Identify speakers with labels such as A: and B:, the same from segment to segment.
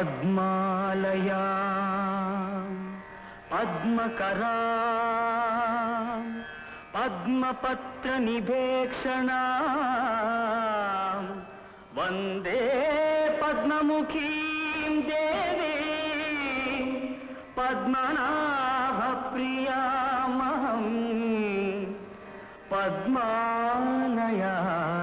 A: पद्मालया पद्मकरा पद्मपत्रनिभेक्षणा वन्दे पद्ममुखीं देवीं पद्मनाभप्रियामहम् पद्मालया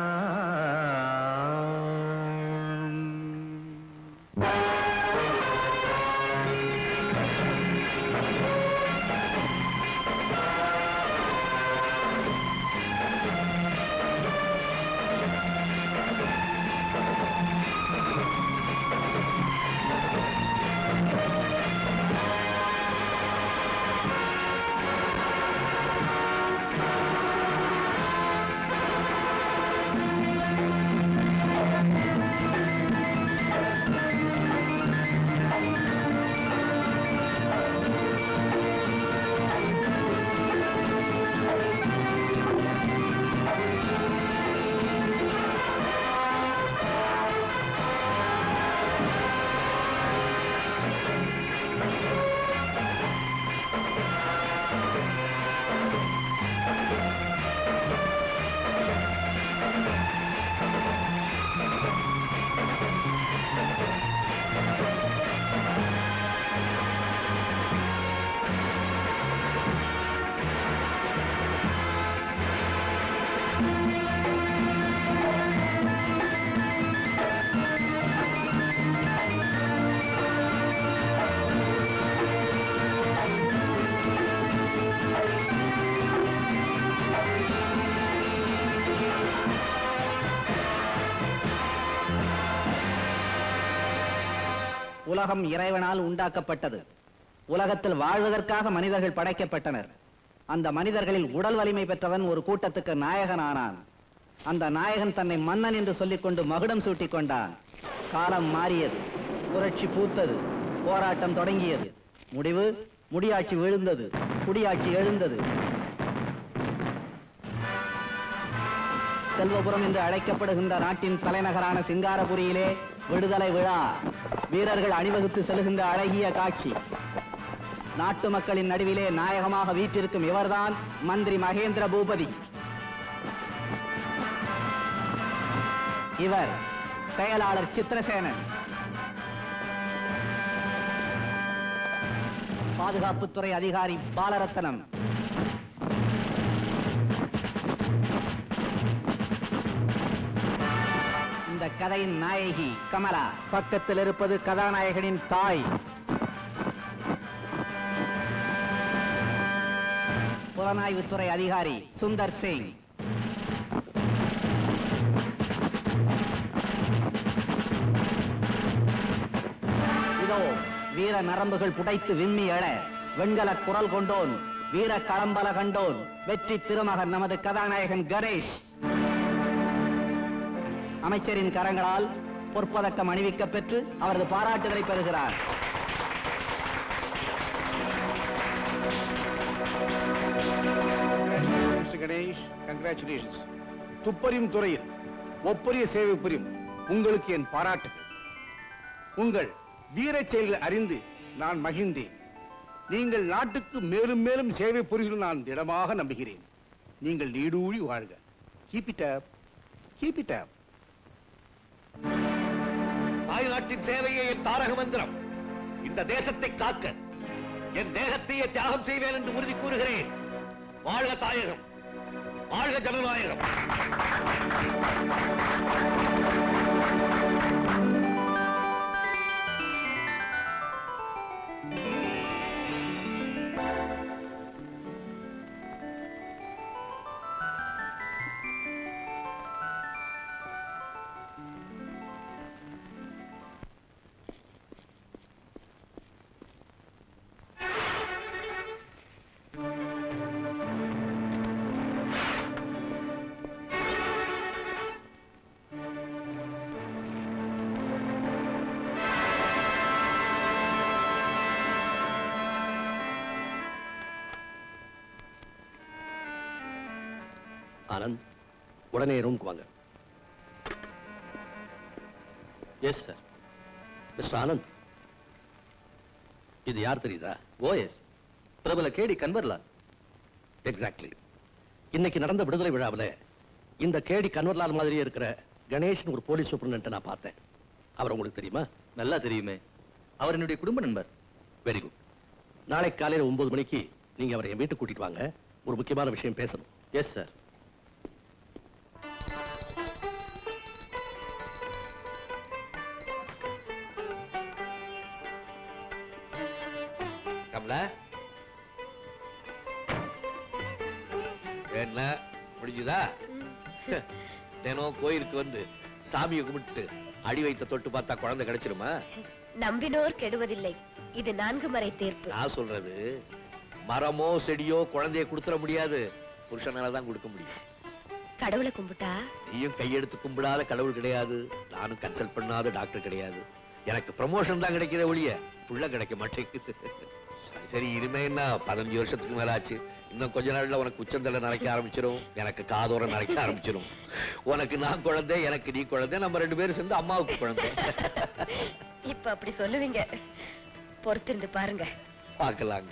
B: உலகம் இறைவனால் உண்டாக்கப்பட்டது உலகத்தில் வாழ்வதற்காக மனிதர்கள் படைக்கப்பட்டனர் அந்த மனிதர்களில் உடல் வலிமை பெற்றவன் ஒரு கூட்டத்துக்கு நாயகன் ஆனான் அந்த நாயகன் தன்னை மன்னன் என்று சொல்லிக்கொண்டு மகுடம் சூட்டிக் கொண்டான் காலம் மாறியது புரட்சி பூத்தது போராட்டம் தொடங்கியது முடிவு முடியாட்சி விழுந்தது குடியாட்சி எழுந்தது செல்வபுரம் என்று அழைக்கப்படுகின்ற நாட்டின் தலைநகரான சிங்காரபுரியிலே விடுதலை விழா வீரர்கள் அணிவகுத்து செல்கின்ற அழகிய காட்சி நாட்டு மக்களின் நடுவிலே நாயகமாக வீற்றிருக்கும் இவர்தான் மந்திரி மகேந்திர பூபதி இவர் செயலாளர் சித்திரசேனன் பாதுகாப்புத்துறை அதிகாரி பாலரத்னம் இந்த கதையின் நாயகி கமலா பக்கத்தில் இருப்பது கதாநாயகனின் தாய் புலனாய்வுத்துறை அதிகாரி சுந்தர் சிங் இதோ வீர நரம்புகள் புடைத்து விம்மி எழ வெண்கல குரல் கொண்டோன் வீர களம்பல கண்டோன் வெற்றி திருமகன் நமது கதாநாயகன் கணேஷ் அமைச்சரின் கரங்களால் பொற்பதக்கம் அணிவிக்கப் பெற்று அவரது பாராட்டுதலை பெறுகிறார்
C: மிஸ்டர் கணேஷ் கங்க்ராச்சுலேஷன்ஸ் துப்பறியும் துறையில் ஒப்பரிய சேவை புரியும் உங்களுக்கு என் பாராட்டுகள் உங்கள் வீரச் செயல்களை அறிந்து நான் மகிழ்ந்தேன் நீங்கள் நாட்டுக்கு மேலும் மேலும் சேவை புரியும் நான் திடமாக நம்புகிறேன் நீங்கள் நீடூழி வாழ்க keep it up keep it up
D: தாய்நாட்டின் சேவையே என் தாரக மந்திரம் இந்த தேசத்தை காக்க என் தேகத்தையே தியாகம் செய்வேன் என்று உறுதி கூறுகிறேன் வாழ்க தாயகம் வாழ்க ஜனநாயகம்
E: ஆனந்த் உடனே ரூம்க்கு வாங்க எஸ் சார் மிஸ்டர் ஆனந்த் இது யார் தெரியுதா
D: ஓஎஸ் பிரபல கேடி கன்வர்லால்
E: எக்ஸாக்ட்லி இன்னைக்கு நடந்த விடுதலை விழாவுல இந்த கேடி கன்வர்லால் மாதிரியே இருக்கிற கணேஷ்னு ஒரு போலீஸ் சூப்பரண்ட் நான் பார்த்தேன் அவர் உங்களுக்கு தெரியுமா
D: நல்லா தெரியுமே அவர் என்னுடைய குடும்ப நண்பர்
E: வெரி குட் நாளை காலையில ஒன்பது மணிக்கு நீங்க அவரை என் வீட்டுக்கு கூட்டிட்டு வாங்க ஒரு முக்கியமான விஷயம் பேசணும்
D: எஸ் சார் கமலா என்ன முடிஞ்சுதா தினம் கோயிலுக்கு வந்து சாமியை கும்பிட்டு அடி வைத்த தொட்டு பார்த்தா குழந்தை கிடைச்சிருமா
F: நம்பினோர் கெடுவதில்லை இது நான்கு மறை தீர்ப்பு
D: நான் சொல்றது மரமோ செடியோ குழந்தைய கொடுத்துட முடியாது புருஷனால தான் கொடுக்க முடியும்
F: கடவுளை கும்பிட்டா
D: நீயும் கையெடுத்து கும்பிடாத கடவுள் கிடையாது நானும் கன்சல்ட் பண்ணாத டாக்டர் கிடையாது எனக்கு ப்ரமோஷன் தான் கிடைக்கிற ஒழிய புள்ள கிடைக்க மாட்டேங்குது சரி, சரி இனிமே என்ன பதினஞ்சு வருஷத்துக்கு மேல ஆச்சு இன்னும் கொஞ்ச நாள்ல உனக்கு உச்சந்தலை நரைக்க ஆரம்பிச்சிரும் எனக்கு காதோரம் நரைக்க ஆரம்பிச்சிரும் உனக்கு நான் குழந்தை எனக்கு நீ குழந்தை நம்ம ரெண்டு பேரும் சேர்ந்து அம்மாவுக்கு குழந்தை
F: இப்ப அப்படி சொல்லுவீங்க பொறுத்திருந்து பாருங்க
D: பார்க்கலாங்க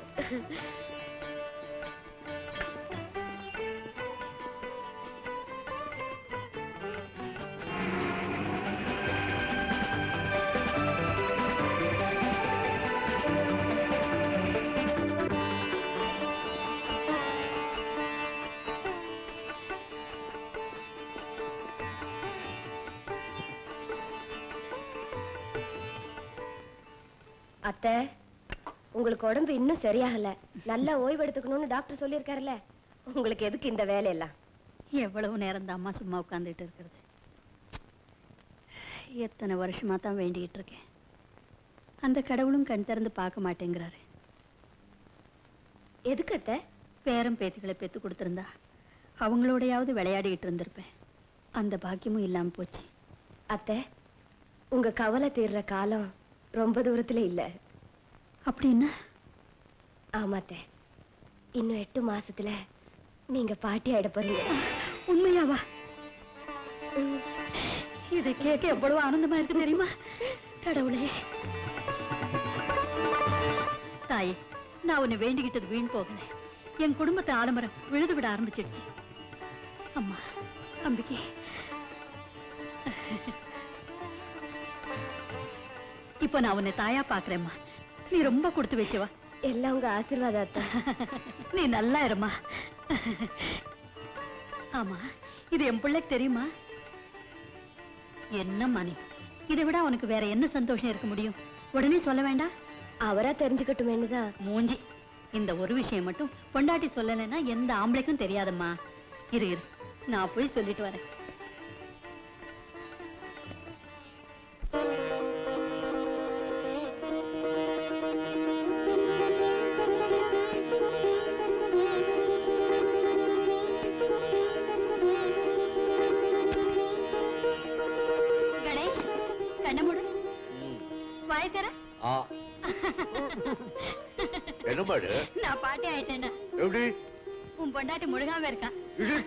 F: அத்தை உங்களுக்கு உடம்பு இன்னும் சரியாகல நல்லா ஓய்வு எடுத்துக்கணும்னு டாக்டர் சொல்லியிருக்காருல்ல உங்களுக்கு எதுக்கு இந்த வேலையெல்லாம்
G: எவ்வளவு நேரம் தான் அம்மா சும்மா உட்காந்துட்டு இருக்கிறது எத்தனை வருஷமா தான் வேண்டிக்கிட்டு இருக்கேன் அந்த கடவுளும் கண் திறந்து பார்க்க மாட்டேங்கிறாரு
F: எதுக்கு அத்தை
G: பேரம் பேத்திகளை பெத்து கொடுத்திருந்தா அவங்களோடையாவது விளையாடிக்கிட்டு இருந்திருப்பேன் அந்த பாக்கியமும் இல்லாம போச்சு
F: அத்தை உங்க கவலை தீர்ற காலம் ரொம்ப தூரத்துல இல்ல
G: அப்படின்னா
F: ஆமா அத்தை இன்னும் எட்டு மாசத்துல நீங்க பாட்டி ஆயிட போறீங்க
G: உண்மையாவா இதை கேட்க எவ்வளவு ஆனந்தமா இருக்கு தெரியுமா கடவுளே தாயே நான் உன்னை வேண்டிக்கிட்டது வீண் போகல என் குடும்பத்தை ஆலமரம் விழுது விட ஆரம்பிச்சிடுச்சு அம்மா அம்பிகை இப்போ நான் உன்னை தாயா பாக்குறேம்மா நீ ரொம்ப கொடுத்து வச்சவா
F: எல்லாம் உங்க ஆசீர்வாதம் அத்தை
G: நீ நல்லா இருமா ஆமா இது என் பிள்ளைக்கு தெரியுமா என்னம்மா நீ இதை விட அவனுக்கு வேற என்ன சந்தோஷம் இருக்க முடியும் உடனே சொல்ல வேண்டாம்
F: அவரா தெரிஞ்சுக்கட்டுமேன்னு தான்
G: மூஞ்சி இந்த ஒரு விஷயம் மட்டும் பொண்டாட்டி சொல்லலைன்னா எந்த ஆம்பளைக்கும் தெரியாதம்மா இரு இரு நான் போய் சொல்லிட்டு வரேன் கணேஷ் கண்ண மூடு வாய் தர
D: ஆ என்ன மாடு
G: நான் பாட்டி ஆயிட்டேன்னா
D: எப்படி
G: உன் பொண்டாட்டி முழுகாம இருக்கான்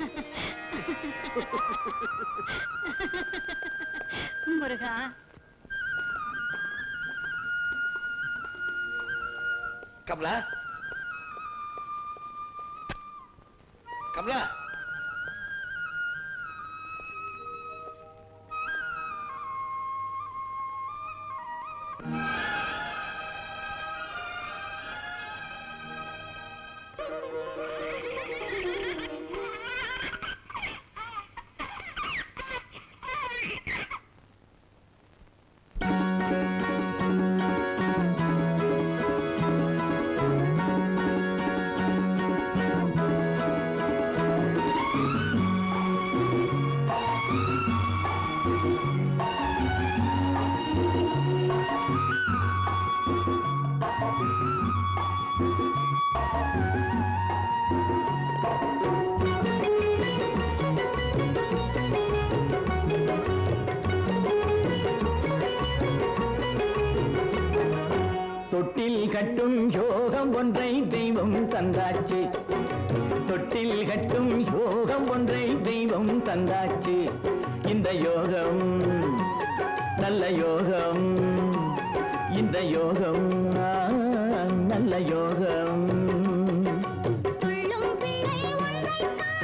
G: முருகா
D: கமலா கமலா
A: தொட்டில் கட்டும் யோகம் ஒன்றை தெய்வம் தந்தாச்சு தொட்டில் கட்டும் யோகம் ஒன்றை தெய்வம் தந்தாச்சு இந்த யோகம் நல்ல யோகம் இந்த யோகம் ஆ, யோகம்
H: துள்ளும் பிள்ளை ஒன்றை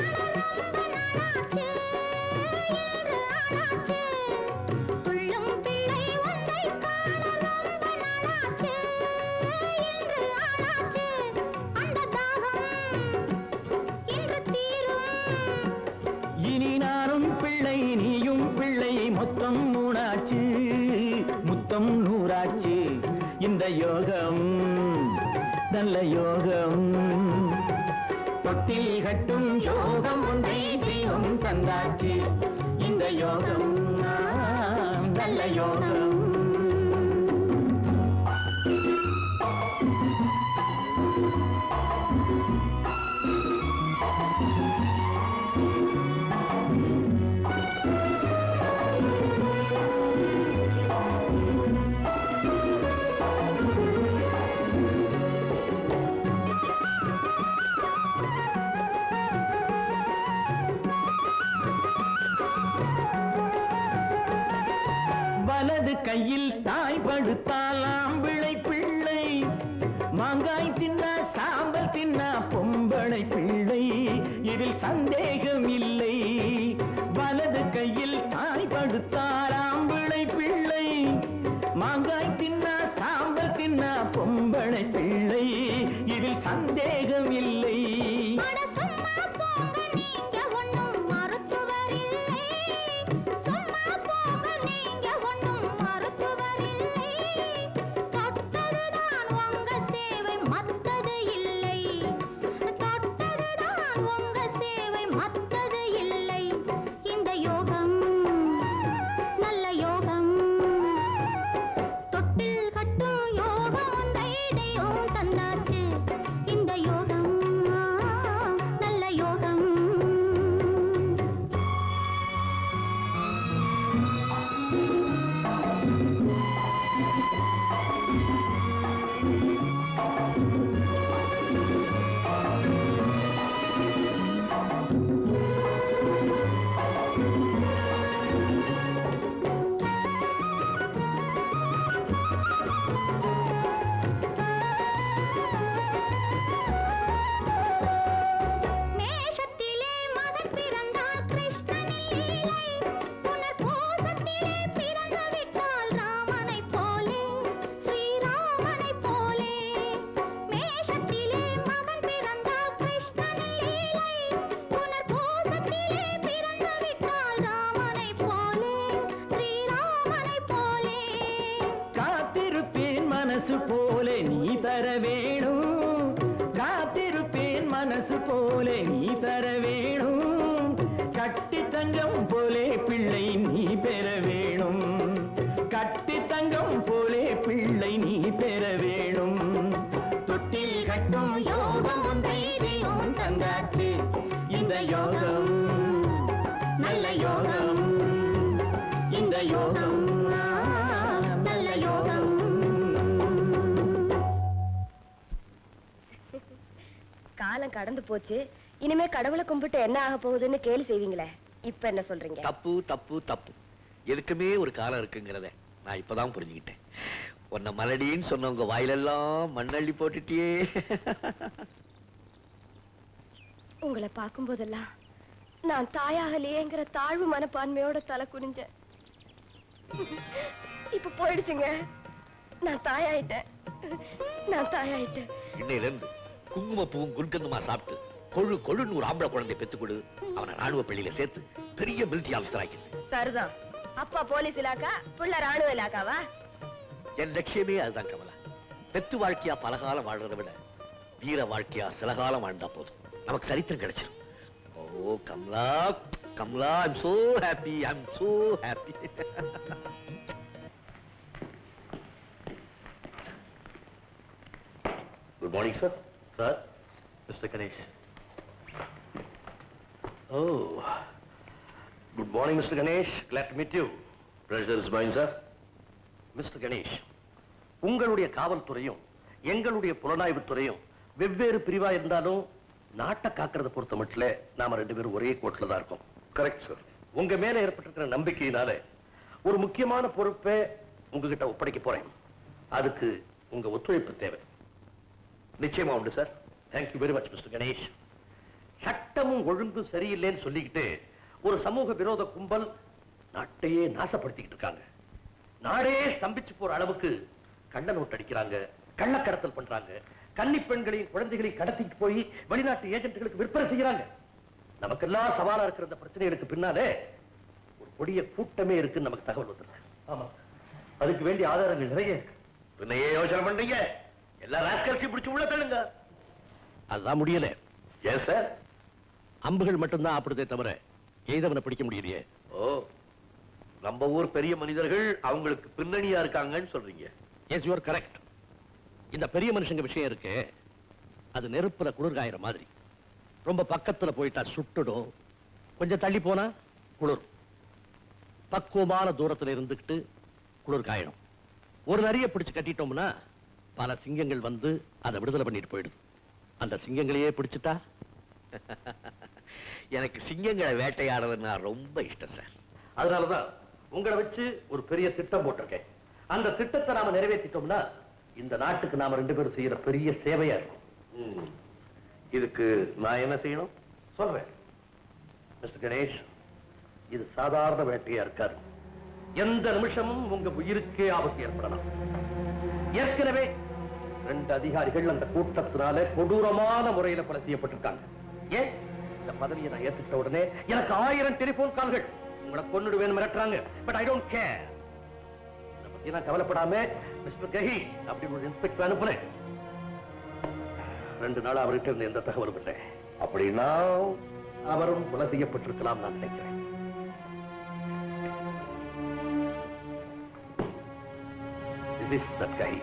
H: காண ரொம்ப நாளாச்சு, இன்று ஆளாச்சு. துள்ளும் பிள்ளை ஒன்றை காண ரொம்ப நாளாச்சு, இன்று ஆளாச்சு. அந்த தாகம் இன்று தீரும்
A: இனி நானும் பிள்ளை நீயும் பிள்ளை மொத்தம் மூணாச்சு முத்தம் நூறாச்சு இந்த யோகம் நல்ல யோகம் தொட்டில் கட்டும் யோகம் ஒன்றை தெய்வம் தந்தாச்சு இந்த யோகம் ஆ, நல்ல யோகம் வலது கையில் தாய் படுத்தால் ஆம்பிளை பிள்ளை மாங்காய் தின்னா சாம்பல் தின்னா பொம்பளை பிள்ளை இதில் சந்தேகம் இல்லை வலது கையில் தாய் படுத்தால் ஆம்பிளை பிள்ளை மாங்காய் தின்னா சாம்பல் தின்னா பொம்பளை பிள்ளை இதில் சந்தேகம் இல்லை
H: அட சும்மா போங்க நீங்க ஒண்ணும் மருத்துவரில்லை சும்மா போங்க நீங்க ஒண்ணும் மருத்துவரில்லை தொட்டதுதான் உங்க சேவை மத்தது இல்லை தொட்டதுதான் உங்க சேவை மத்தது இல்லை இந்த யோகம் நல்ல யோகம் தொட்டில் கட்டும் யோகம் ஒன்றை தெய்வம் தந்தாச்சு இந்த யோகம் ஆ, நல்ல யோகம் மேஷத்திலே மகன் பிறந்தால் கிருஷ்ணனின் லீலை புனர்பூசத்திலே பிறந்து விட்டால் ராமனைப் போலே ஸ்ரீராமனைப் போலே மேஷத்திலே மகன் பிறந்தால் கிருஷ்ணனின் லீலை புனர்பூசத்திலே பிறந்து விட்டால் ராமனைப் போலே ஸ்ரீராமனைப் போலே
A: காத்திருப்பேன் மனசு போல நீ தர வேணும் காத்திருப்பேன் மனசு போல நீ தர வேணும் கட்டி தங்கம் போலே பிள்ளை நீ பெற வேணும் கட்டி தங்கம் போலே பிள்ளை நீ பெற வேணும் தொட்டில் கட்டும் யோகம் ஒன்றை தெய்வம் தந்தாச்சு இந்த யோகம் நல்ல யோகம் இந்த யோகம் ஆ, நல்ல யோகம்
F: காலம் கடந்து போச்சு இனிமே கடவுளை கும்பிட்டு என்ன ஆக போகுதுன்னு கேலி செய்வீங்களே இப்ப என்ன சொல்றீங்க
D: தப்பு தப்பு தப்பு எதுக்குமே ஒரு காலம் இருக்குங்கிறத நான் இப்பதான் புரிஞ்சுக்கிட்டேன் உன்னை மலடின்னு சொன்னவங்க வாயிலெல்லாம் மண்ணள்ளி போட்டுட்டியே
F: உங்களை பார்க்கும் போதெல்லாம் நான் தாயாகலையேங்கிற தாழ்வு மனப்பான்மையோட தலை குனிஞ்சேன் இப்ப போயிடுச்சுங்க நான் தாயாயிட்டேன் நான் தாயாயிட்டேன்
D: இன்னையில இருந்து குங்குமப்பூவும் குல்கந்துமா சாப்பிட்டு கொழு கொழுன்னு ஒரு ஆம்பளை குழந்தை பெத்து கொடு அவனை ராணுவ பள்ளியில சேர்த்து பெரிய மிலிட்டரி ஆபீசர் ஆக்கிடு
F: சரிதான் அப்பா போலீஸ் இலாக்கா புள்ள ராணுவ இலாக்காவா
D: என் லட்சியமே அதுதான் கமலா பெத்து வாழ்க்கையா பலகாலம் வாழ்றதை விட வீர வாழ்க்கையா சில காலம் வாழ்ந்தா போதும் நமக்கு சரித்திரம் கிடைச்சிடும் oh Kamala Kamala I'm so happy I'm so happy good morning sir sir mister Ganesh oh good morning mister Ganesh glad to meet you pleasure is mine sir
E: mister Ganesh உங்களுடைய காவல்துறையும் எங்களுடைய புலனாய்வுத் துறையும் வெவ்வேறு பிரிவா இருந்தாலும் நாட்டை காக்கிறத பொறுத்த மட்டும் நாம ரெண்டு பேரும் ஒரே கோட்டில் தான் இருக்கோம்
C: கரெக்ட் சார்
E: உங்க மேல ஏற்பட்டிருக்கிற நம்பிக்கையினால ஒரு முக்கியமான பொறுப்பை உங்ககிட்ட ஒப்படைக்க போறேன் அதுக்கு உங்க ஒத்துழைப்பு தேவை நிச்சயமா உண்டு sir thank you very much mister Ganesh சட்டமும் ஒழுங்கும் சரியில்லைன்னு சொல்லிக்கிட்டு ஒரு சமூக விரோத கும்பல் நாட்டையே நாசப்படுத்திக்கிட்டு இருக்காங்க நாடே ஸ்தம்பிச்சு போற அளவுக்கு கள்ள நோட்டு அடிக்கிறாங்க கள்ளக்கடத்தல் பண்றாங்க கன்னி பெண்களையும் குழந்தைகளையும் கடத்திட்டு போய் வெளிநாட்டு ஏஜென்ட்களுக்கு விற்பனை செய்யறாங்க நமக்கெல்லாம் சவாலா இருக்கிற இந்த பிரச்சனைகளுக்கு பின்னாலே ஒரு கொடிய கூட்டமே இருக்குன்னு நமக்கு தகவல் வந்துருக்கு ஆமா அதுக்கு வேண்டிய ஆதாரங்கள் நிறைய இருக்கு பின்னையே யோசனை பண்றீங்க எல்லா ராஸ்கல்ஸையும் பிடிச்சு உள்ள தள்ளுங்க அதுதான் முடியல ஏன் சார் அம்புகள் மட்டும்தான் ஆப்பிடுதே தவிர எய்தவனை பிடிக்க முடியலையே ஓ நம்ம ஊர் பெரிய மனிதர்கள் அவங்களுக்கு பின்னணியா இருக்காங்கன்னு சொல்றீங்க எஸ் யூஆர் கரெக்ட் இந்த பெரிய மனுஷங்க விஷயம் இருக்கு அது நெருப்புல குளிர்காயிற மாதிரி ரொம்ப பக்கத்துல போயிட்டா சுட்டுடும் கொஞ்சம் தள்ளி போனா குளிர் பக்குவமான தூரத்துல இருந்துகிட்டு குளிர் காயணும் ஒரு நரியை பிடிச்சு கட்டிட்டோம்னா பல சிங்கங்கள் வந்து அதை விடுதலை பண்ணிட்டு போயிடுது அந்த சிங்கங்களையே பிடிச்சிட்டா எனக்கு சிங்கங்களை வேட்டையாடுறதுன்னா ரொம்ப இஷ்டம் சார் அதனாலதான் உங்களை வச்சு ஒரு பெரிய திட்டம் போட்டிருக்கேன் அந்த திட்டத்தை நாம நிறைவேற்றிட்டோம்னா இந்த நாட்டுக்கு நாம ரெண்டு பேரும் செய்யற பெரிய சேவையா இருக்கும் ம். இதுக்கு நான் என்ன செய்யணும் சொல்றேன் மிஸ்டர் கணேஷ் இது சாதாரண வேட்டையா இருக்காது எந்த நிமிஷமும் உங்க உயிருக்கே ஆபத்து ஏற்படலாம் ஏற்கனவே ரெண்டு அதிகாரிகள் அந்த கூட்டத்தினால கொடூரமான முறையில கொலை செய்யப்பட்டிருக்காங்க ஏன் இந்த பதவியை நான் ஏத்துட்ட உடனே எனக்கு ஆயிரம் டெலிபோன் கால்கள் உங்களை கொன்னுடுவேன் மிரட்டுறாங்க பட் ஐ டோன்ட் கேர் இதை பத்தி நான் கவலைப்படாம மிஸ்டர் கஹி அப்படி ஒரு இன்ஸ்பெக்டர் அனுப்புனேன் ரெண்டு நாள் அவர்கிட்ட இருந்து எந்த தகவலும் இல்லை அப்படின்னா அவரும் கொலை செய்யப்பட்டிருக்கலாம் நான் நினைக்கிறேன் This is that guy.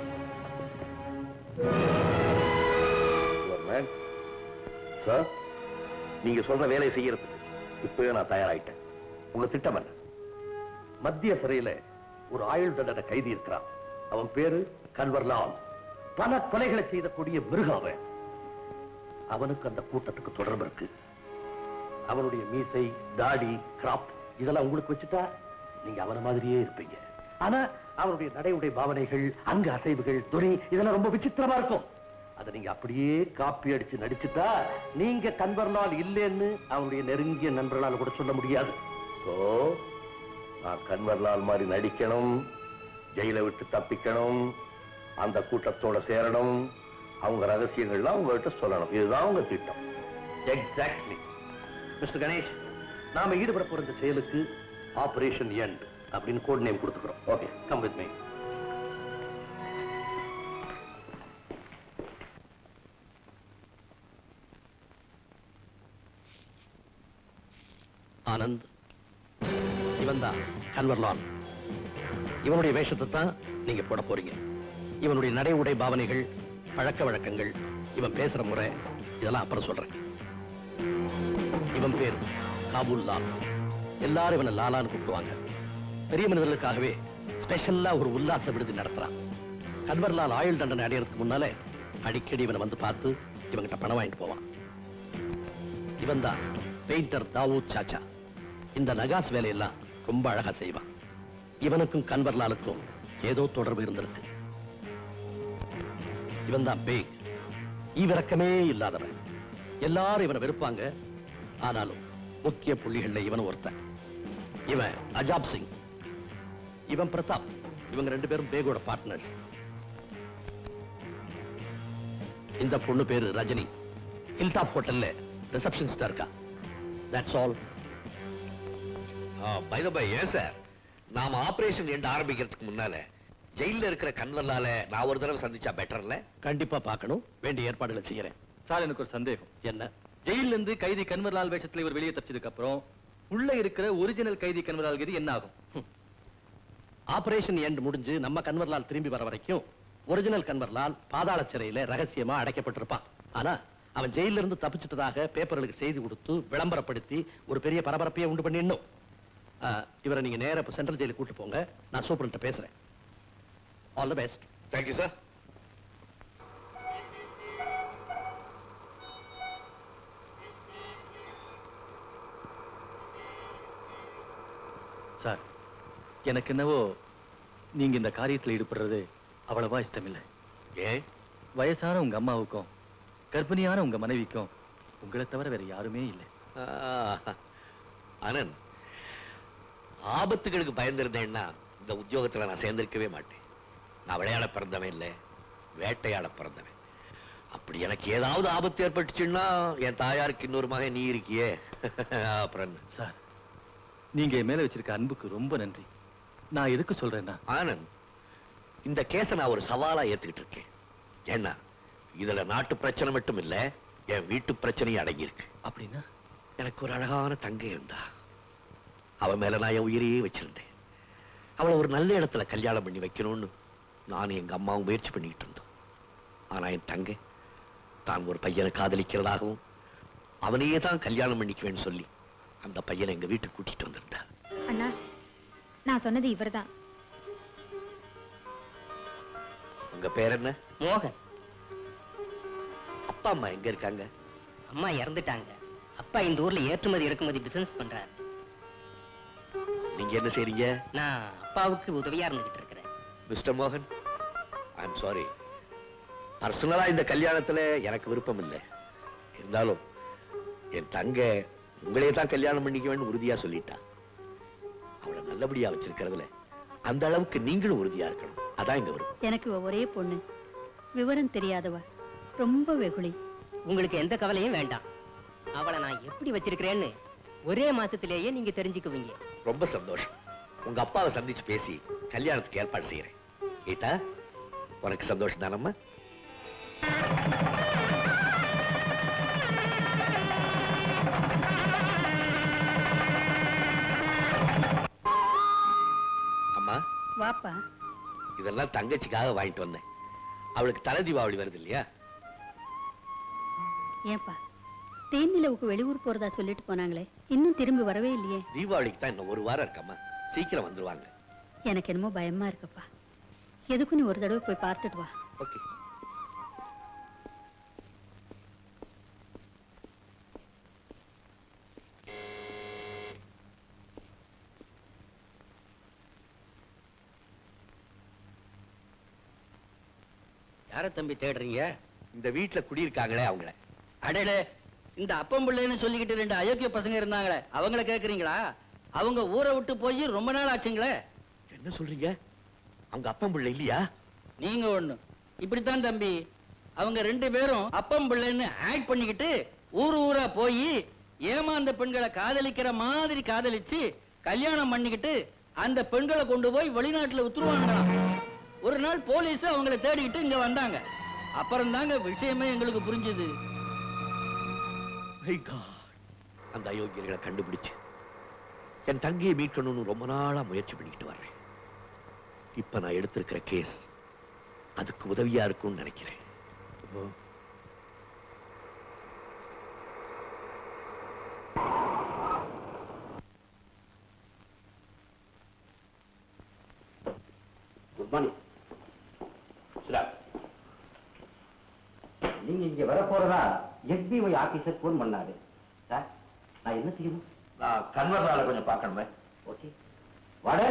E: Sir நீங்க சொல்ற வேலையை செய்யறதுக்கு இப்பவே நான் தயாராயிட்டேன் உங்க திட்டம் என்ன மத்திய சிறையில ஒரு ஆயுள் தண்டனை கைதி இருக்கிறான் அவன் பேரு கன்வர்லால் பல கொலைகளை செய்த கொடிய மிருகம் அவன் அவனுக்கு அந்த கூட்டத்துக்கு தொடர்பு இருக்கு அவனுடைய மீசை தாடி கிராப் இதெல்லாம் உங்களுக்கு வச்சுட்டா நீங்க அவன மாதிரியே இருப்பீங்க ஆனா அவனுடைய நடையுடைய பாவனைகள் அங்க அசைவுகள் துணி இதெல்லாம் ரொம்ப விசித்திரமா இருக்கும் அதை நீங்க அப்படியே காப்பி அடிச்சு நடிச்சுட்டா நீங்க கன்வர்லால் இல்லைன்னு அவனுடைய நெருங்கிய நண்பர்களால கூட சொல்ல முடியாது சோ நான் கன்வர்லால் மாதிரி நடிக்கணும் ஜெயில விட்டு தப்பிக்கணும் அந்த கூட்டத்தோட சேரணும் அவங்க ரகசியங்கள்லாம் உங்ககிட்ட சொல்லணும் இதுதான் உங்க திட்டம் எக்ஸாக்ட்லி மிஸ்டர் கணேஷ் நாம ஈடுபட போற இந்த செயலுக்கு ஆபரேஷன் எண்ட் அப்படின்னு கோட் நேம் கொடுத்துக்கிறோம் okay come with me Anand இவன் தான் கன்வர்லான் இவனுடைய வேஷத்தை தான் நீங்க போட போறீங்க இவனுடைய நடை உடை பாவனைகள் பழக்க வழக்கங்கள் இவன் பேசுற முறை இதெல்லாம் அப்புறம் சொல்றேன் இவன் பேர் காபூல் லால் எல்லாரும் இவனை லாலான்னு கூப்பிடுவாங்க பெரிய மனிதர்களுக்காகவே ஸ்பெஷல்லா ஒரு உல்லாச விடுதி நடத்துறான் கன்வர்லால் ஆயுள் தண்டனை அடையறதுக்கு முன்னாலே அடிக்கடி இவனை வந்து பார்த்து இவங்கிட்ட பணம் வாங்கிட்டு போவான் இவன் தான் பெயிண்டர் தாவூத் சாச்சா இந்த நகாஸ் வேலையெல்லாம் ரொம்ப அழகா செய்வான் இவனுக்கும் கன்வர்லாலுக்கும் ஏதோ தொடர்பு இருந்திருக்கு இவன் தான் பேய் ஈவிரக்கமே இல்லாதவன் எல்லாரும் இவனை வெறுப்பாங்க ஆனாலும் முக்கிய புள்ளிகள்ல இவன் ஒருத்தன் இவன் அஜாப் சிங் இவன் பிரதாப் இவங்க ரெண்டு பேரும் பேகோட பார்ட்னர்ஸ் இந்த பொண்ணு பேரு ரஜினி ஹில்டாப் ஹோட்டல்ல ரிசப்ஷனிஸ்டா இருக்கா that's all
D: by the by ஏன் சார் நாம ஆபரேஷன் எண்ட் ஆரம்பிக்கிறதுக்கு முன்னால ஜெயில்ல இருக்கிற கண்வல்லால நான் ஒரு தடவை சந்திச்சா பெட்டர்ல
E: கண்டிப்பா பார்க்கணும் வேண்டிய ஏற்பாடுகளை செய்யறேன்
I: சார் எனக்கு ஒரு சந்தேகம்
E: என்ன
I: ஜெயில இருந்து கைதி கன்வர்லால் வேஷத்துல இவர் வெளியே தப்பிச்சதுக்கு அப்புறம் உள்ள இருக்கிற ஒரிஜினல் கைதி கன்வர்லால் கதி என்ன ஆகும்
E: ஆபரேஷன் எண்ட் முடிஞ்சு நம்ம கன்வர்லால் திரும்பி வர வரைக்கும் ஒரிஜினல் கன்வர்லால் பாதாள சிறையில ரகசியமா அடைக்கப்பட்டிருப்பான் ஆனா அவன் ஜெயில இருந்து தப்பிச்சிட்டதாக பேப்பர்களுக்கு செய்தி கொடுத்து விளம்பரப்படுத்தி ஒரு பெரிய பரபரப்பையே உண்டு பண்ணிடணும் ஆ, இவரை நீங்க நேரா இப்ப சென்ட்ரல் ஜெயிலுக்கு கூட்டு போங்க நான் சூப்பர்கிட்ட பேசுறேன் all the best
D: thank you sir
I: sir எனக்கு என்னவோ நீங்க இந்த காரியத்துல ஈடுபடுறது அவ்வளவா இஷ்டமில்லை
D: ஏன்
I: வயசான உங்க அம்மாவுக்கும் கர்ப்பிணியான உங்க மனைவிக்கும் உங்களை தவிர வேற யாருமே இல்லை
D: ஆ, ஆனந்த் ஆபத்துகளுக்கு பயந்திருந்தேன்னா இந்த உத்தியோகத்துல நான் சேர்ந்திருக்கவே மாட்டேன் நான் விளையாட பிறந்தவன் இல்லை வேட்டையாட பிறந்தவன் அப்படி எனக்கு ஏதாவது ஆபத்து ஏற்பட்டுச்சுன்னா என் தாயாருக்கு இன்னொரு மகன் நீ இருக்கியே அப்புறம் என்ன?
I: சார் நீங்க என் மேல வச்சிருக்க அன்புக்கு ரொம்ப நன்றி நான் எதுக்கு சொல்றேன்னா
D: ஆனந்த் இந்த கேஸை நான் ஒரு சவாலா ஏத்துக்கிட்டு இருக்கேன் ஏன்னா இதுல நாட்டு பிரச்சனை மட்டும் இல்ல என் வீட்டு பிரச்சனையும் அடங்கியிருக்கு
I: அப்படின்னா
D: எனக்கு ஒரு அழகான தங்கை இருந்தா அவ மேல நான் என் உயிரையே வச்சிருந்தேன் அவளை ஒரு நல்ல இடத்துல கல்யாணம் பண்ணி வைக்கணும்னு நானும் எங்க அம்மாவும் முயற்சி பண்ணிட்டு இருந்தோம் ஆனா என் தங்கை தான் ஒரு பையனை காதலிக்கிறதாகவும் அவனையே தான் கல்யாணம் பண்ணிக்குவேன்னு சொல்லி அந்த பையனை எங்க வீட்டுக்கு கூட்டிட்டு வந்திருந்தா
J: அண்ணா நான் சொன்னது இவர்தான்
D: உங்க பேர் என்ன
K: மோகன்
D: அப்பா அம்மா எங்க இருக்காங்க
K: அம்மா இறந்துட்டாங்க அப்பா இந்த ஊர்ல ஏற்றுமதி இறக்குமதி பிசினஸ் பண்றாரு
D: நீங்க என்ன செய்றீங்க
K: நான் அப்பாவுக்கு உதவியா இருந்துகிட்டு இருக்கிறேன்
D: மிஸ்டர் மோகன் ஐ எம் சாரி பர்சனலா இந்த கல்யாணத்துல எனக்கு விருப்பம் இல்லை இருந்தாலும் என் தங்க உங்களையே தான் கல்யாணம் பண்ணிக்குவேன்னு உறுதியா சொல்லிட்டா அவளை நல்லபடியா வச்சிருக்கிறதுல அந்த அளவுக்கு நீங்களும் உறுதியா இருக்கணும் அதான் இங்க விருப்பம்
G: எனக்கு இவ ஒரே பொண்ணு விவரம் தெரியாதவ ரொம்ப வெகுளி
K: உங்களுக்கு எந்த கவலையும் வேண்டாம் அவளை நான் எப்படி வச்சிருக்கிறேன்னு ஒரே மாசத்திலேயே நீங்க தெரிஞ்சுக்குவீங்க
D: ரொம்ப சந்தோஷம் உங்க அப்பாவை சந்திச்சு பேசி கல்யாணத்துக்கு ஏற்பாடு செய்யறேன் கீதா உனக்கு சந்தோஷம் தானம்மா அம்மா
G: வாப்பா
D: இதெல்லாம் தங்கச்சிக்காக வாங்கிட்டு வந்தேன் அவளுக்கு தலை தீபாவளி வருது இல்லையா
G: ஏன்பா தேனிலவுக்கு வெளியூர் போறதா சொல்லிட்டு போனாங்களே இன்னும் திரும்பி வரவே இல்லையே
D: தீபாவளிக்கு தான் இன்னும் ஒரு வாரம் இருக்கம்மா சீக்கிரம் வந்துருவாங்க
G: எனக்கு என்னமோ பயமா இருக்குப்பா எதுக்கும் நீ ஒரு தடவை போய் பார்த்துட்டு வா
D: ஓகே
K: யார தம்பி தேடுறீங்க
D: இந்த வீட்டுல குடியிருக்காங்களே அவங்கள
B: அடடே இந்த அப்பம் பிள்ளைன்னு சொல்லிக்கிட்டு ரெண்டு அயோக்கிய பசங்க இருந்தாங்களே அவங்கள கேக்குறீங்களா அவங்க ஊரை விட்டு போய் ரொம்ப நாள் ஆச்சுங்களே
D: என்ன சொல்றீங்க அவங்க அப்பன் பிள்ளை இல்லையா
B: நீங்க ஒண்ணு இப்படித்தான் தம்பி அவங்க ரெண்டு பேரும் அப்பம் பிள்ளைன்னு ஆக்ட் பண்ணிக்கிட்டு ஊர் ஊரா போய் ஏமாந்த பெண்களை காதலிக்கிற மாதிரி காதலிச்சு கல்யாணம் பண்ணிக்கிட்டு அந்த பெண்களை கொண்டு போய் வெளிநாட்டுல உத்துருவாங்களாம் ஒரு நாள் போலீஸ் அவங்கள தேடிக்கிட்டு இங்க வந்தாங்க அப்புறம் தாங்க விஷயமே எங்களுக்கு புரிஞ்சுது
D: My God. அந்த அயோக்கியர்களை கண்டுபிடிச்சு என் தங்கையை மீட்கணும்னு ரொம்ப நாளா முயற்சி பண்ணிக்கிட்டு வர்றேன் இப்ப நான் எடுத்திருக்கிற கேஸ் அதுக்கு உதவியா இருக்கும்னு நினைக்கிறேன்
E: குட் மார்னிங் நீங்க இங்க வர போறதா எஸ்பிஐ ஆபீசர் போன் பண்ணாரு சார் நான் என்ன செய்யணும்
D: நான் கன்வர்னால கொஞ்சம் பார்க்கணுமே
E: ஓகே வாட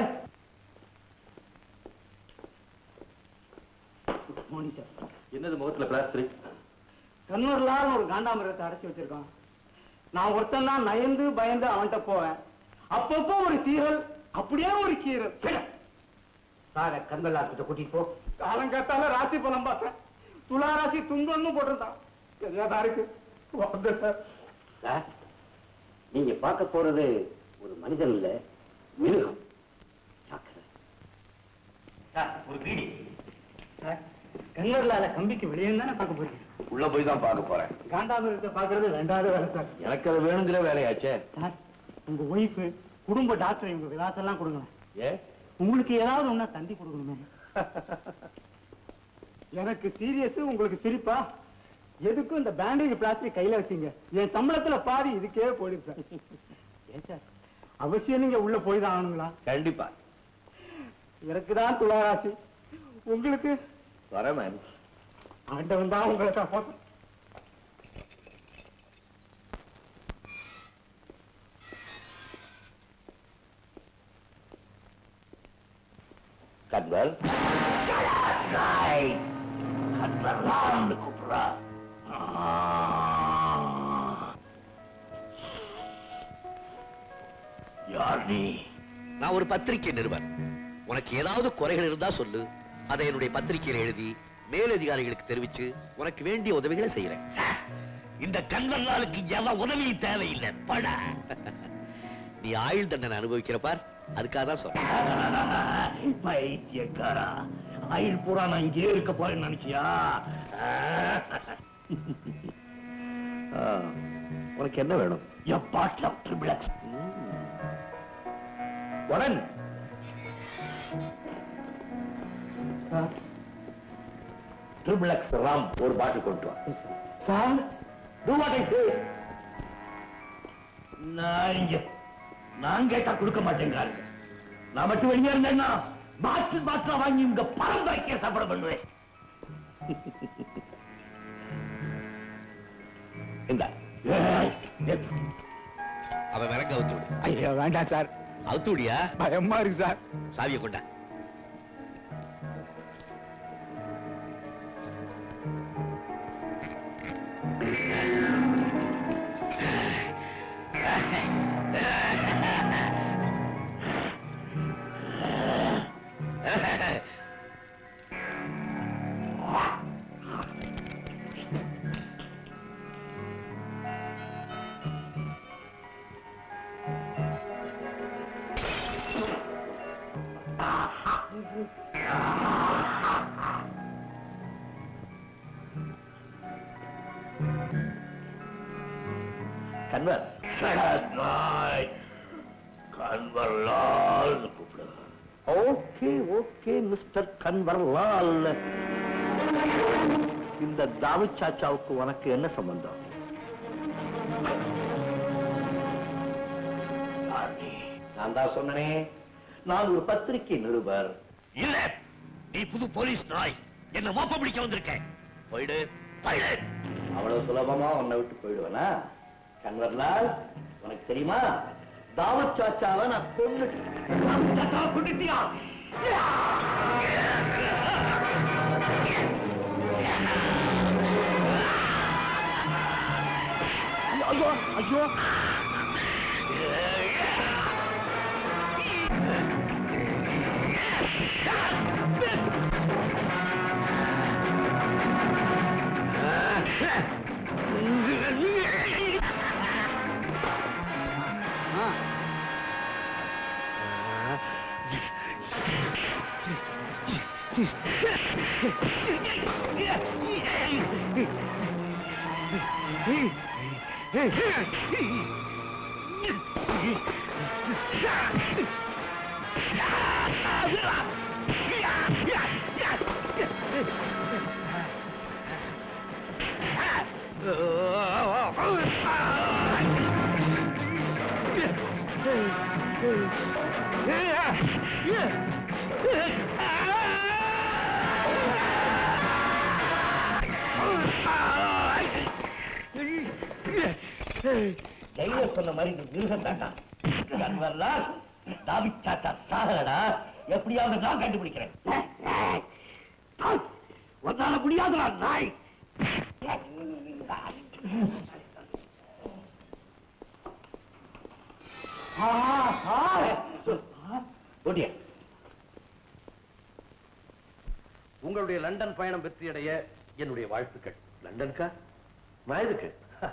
B: மோனி சார்
I: என்னது முகத்துல பிளாஸ்டர்
B: கண்ணூர்லான்னு ஒரு காண்டாமிரத்தை அடைச்சு வச்சிருக்கான் நான் ஒருத்தன் தான் நயந்து பயந்து அவன்கிட்ட போவேன் அப்பப்போ ஒரு சீரல் அப்படியே ஒரு கீரல்
E: சார கண்கள் கிட்ட கூட்டிட்டு போ
B: காலங்காத்தால ராசி பலம் பார்த்தேன் துலா ராசி துன்பம்னு போட்டிருந்தான் தெரியாதா இருக்கு வந்து சார்
E: சார் நீங்க பார்க்க போறது ஒரு மனிதன் இல்ல மிருகம் ஜாக்கிரதை. சார் ஒரு பீடி
B: சார் கண்ணூர்லால கம்பிக்கு வெளியே தானே பார்க்க போறீங்க
D: உள்ள போய் தான் பார்க்க போறேன்
B: காண்டாமிரத்தை பார்க்கறது ரெண்டாவது வேலை சார்
D: எனக்கு அது வேணுங்கிற வேலையாச்சே
B: சார் உங்க ஒய்ஃபு குடும்ப டாக்டர் இவங்க விலாசெல்லாம் கொடுங்களேன்
D: ஏ
B: உங்களுக்கு ஏதாவது ஒண்ணா தந்தி கொடுக்கணுமே எனக்கு சீரியஸ் உங்களுக்கு சிரிப்பா எதுக்கும் இந்த பேண்டேஜ் பிளாஸ்டிக் கையில வச்சீங்க என் சம்பளத்துல பாதி இதுக்கே போயிடுது சார் ஏன் சார் அவசியம் நீங்க உள்ள போய் தான் ஆகணுங்களா
D: கண்டிப்பா
B: எனக்கு தான் துளாராசி உங்களுக்கு
D: வரேன் மேம்
B: ஆண்டவன் தான் உங்களை காப்பாற்றும்
D: கன்வல்
E: கன்வர்லால்னு கூப்பிடுறா யார் நீ
D: நான் ஒரு பத்திரிகை நிருபர் உனக்கு ஏதாவது குறைகள் இருந்தா சொல்லு அதை என்னுடைய பத்திரிகையில எழுதி மேலதிகாரிகளுக்கு தெரிவிச்சு உனக்கு வேண்டிய உதவிகளை செய்யறேன்
E: இந்த கன்வர்லாலுக்கு எவன் உதவி தேவையில்லை பட
D: நீ ஆயுள் தண்டனை அனுபவிக்கிற பார் அதுக்காக தான் சொல்றேன்
E: பைத்தியக்காரா ஆயுள் பூரா நான் இங்கே இருக்க போறேன்னு நினைச்சியா
D: ஆ, உனக்கு என்ன வேணும்
E: எப்பாட்ல ட்ரிபிளக்ஸ் உடன் ட்ரிபிளக்ஸ் ராம் ஒரு பாட்டில் கொண்டு வா sir do what I say நான் இங்க நான் கேட்டா கொடுக்க மாட்டேங்கிறாரு நான் மட்டும் வெளியே இருந்தேன்னா பாட்டில் பாட்டிலா வாங்கி உங்க பரம்பரைக்கே சாப்பிட பண்ணுவேன் இந்த
D: அவன் விறங்க அவுத்து விடு
C: ஐயா வேண்டாம் சார்
D: அவுத்து விடியா
C: பயமா இருக்கு சார்
D: சாவியை கொண்டா
E: கன்வர் நாய் கன்வர்லால் கூப்பிடு ஓகே ஓகே மிஸ்டர் கன்வர்லால் இந்த தாவு சாச்சாவுக்கு உனக்கு என்ன சம்பந்தம் நான் தான் சொன்னனே நான் ஒரு பத்திரிகை நிருபர் இல்ல நீ புது போலீஸ் நாய் என்ன மோப்ப பிடிக்க வந்திருக்கேன் போயிடு போயிடு அவ்வளவு சுலபமா உன்னை விட்டு போயிடுவேனா கன்வர்லால் உனக்கு தெரியுமா தாவத் சாச்சாவை நான் கொண்டு சாச்சாவை கொண்டுட்டியா ஐயோ ஐயோ ஜெயில சொன்ன மாதிரி இந்த மிருகம் தாண்டா கன்வர்லால் தாவித் சாச்சா சாகலடா எப்படியாவது நான் கண்டுபிடிக்கிறேன் உன்னால முடியாதுடா நாய் ஓடியா உங்களுடைய லண்டன் பயணம் வெற்றியடைய என்னுடைய வாழ்த்துக்கள் லண்டனுக்கா வயதுக்கு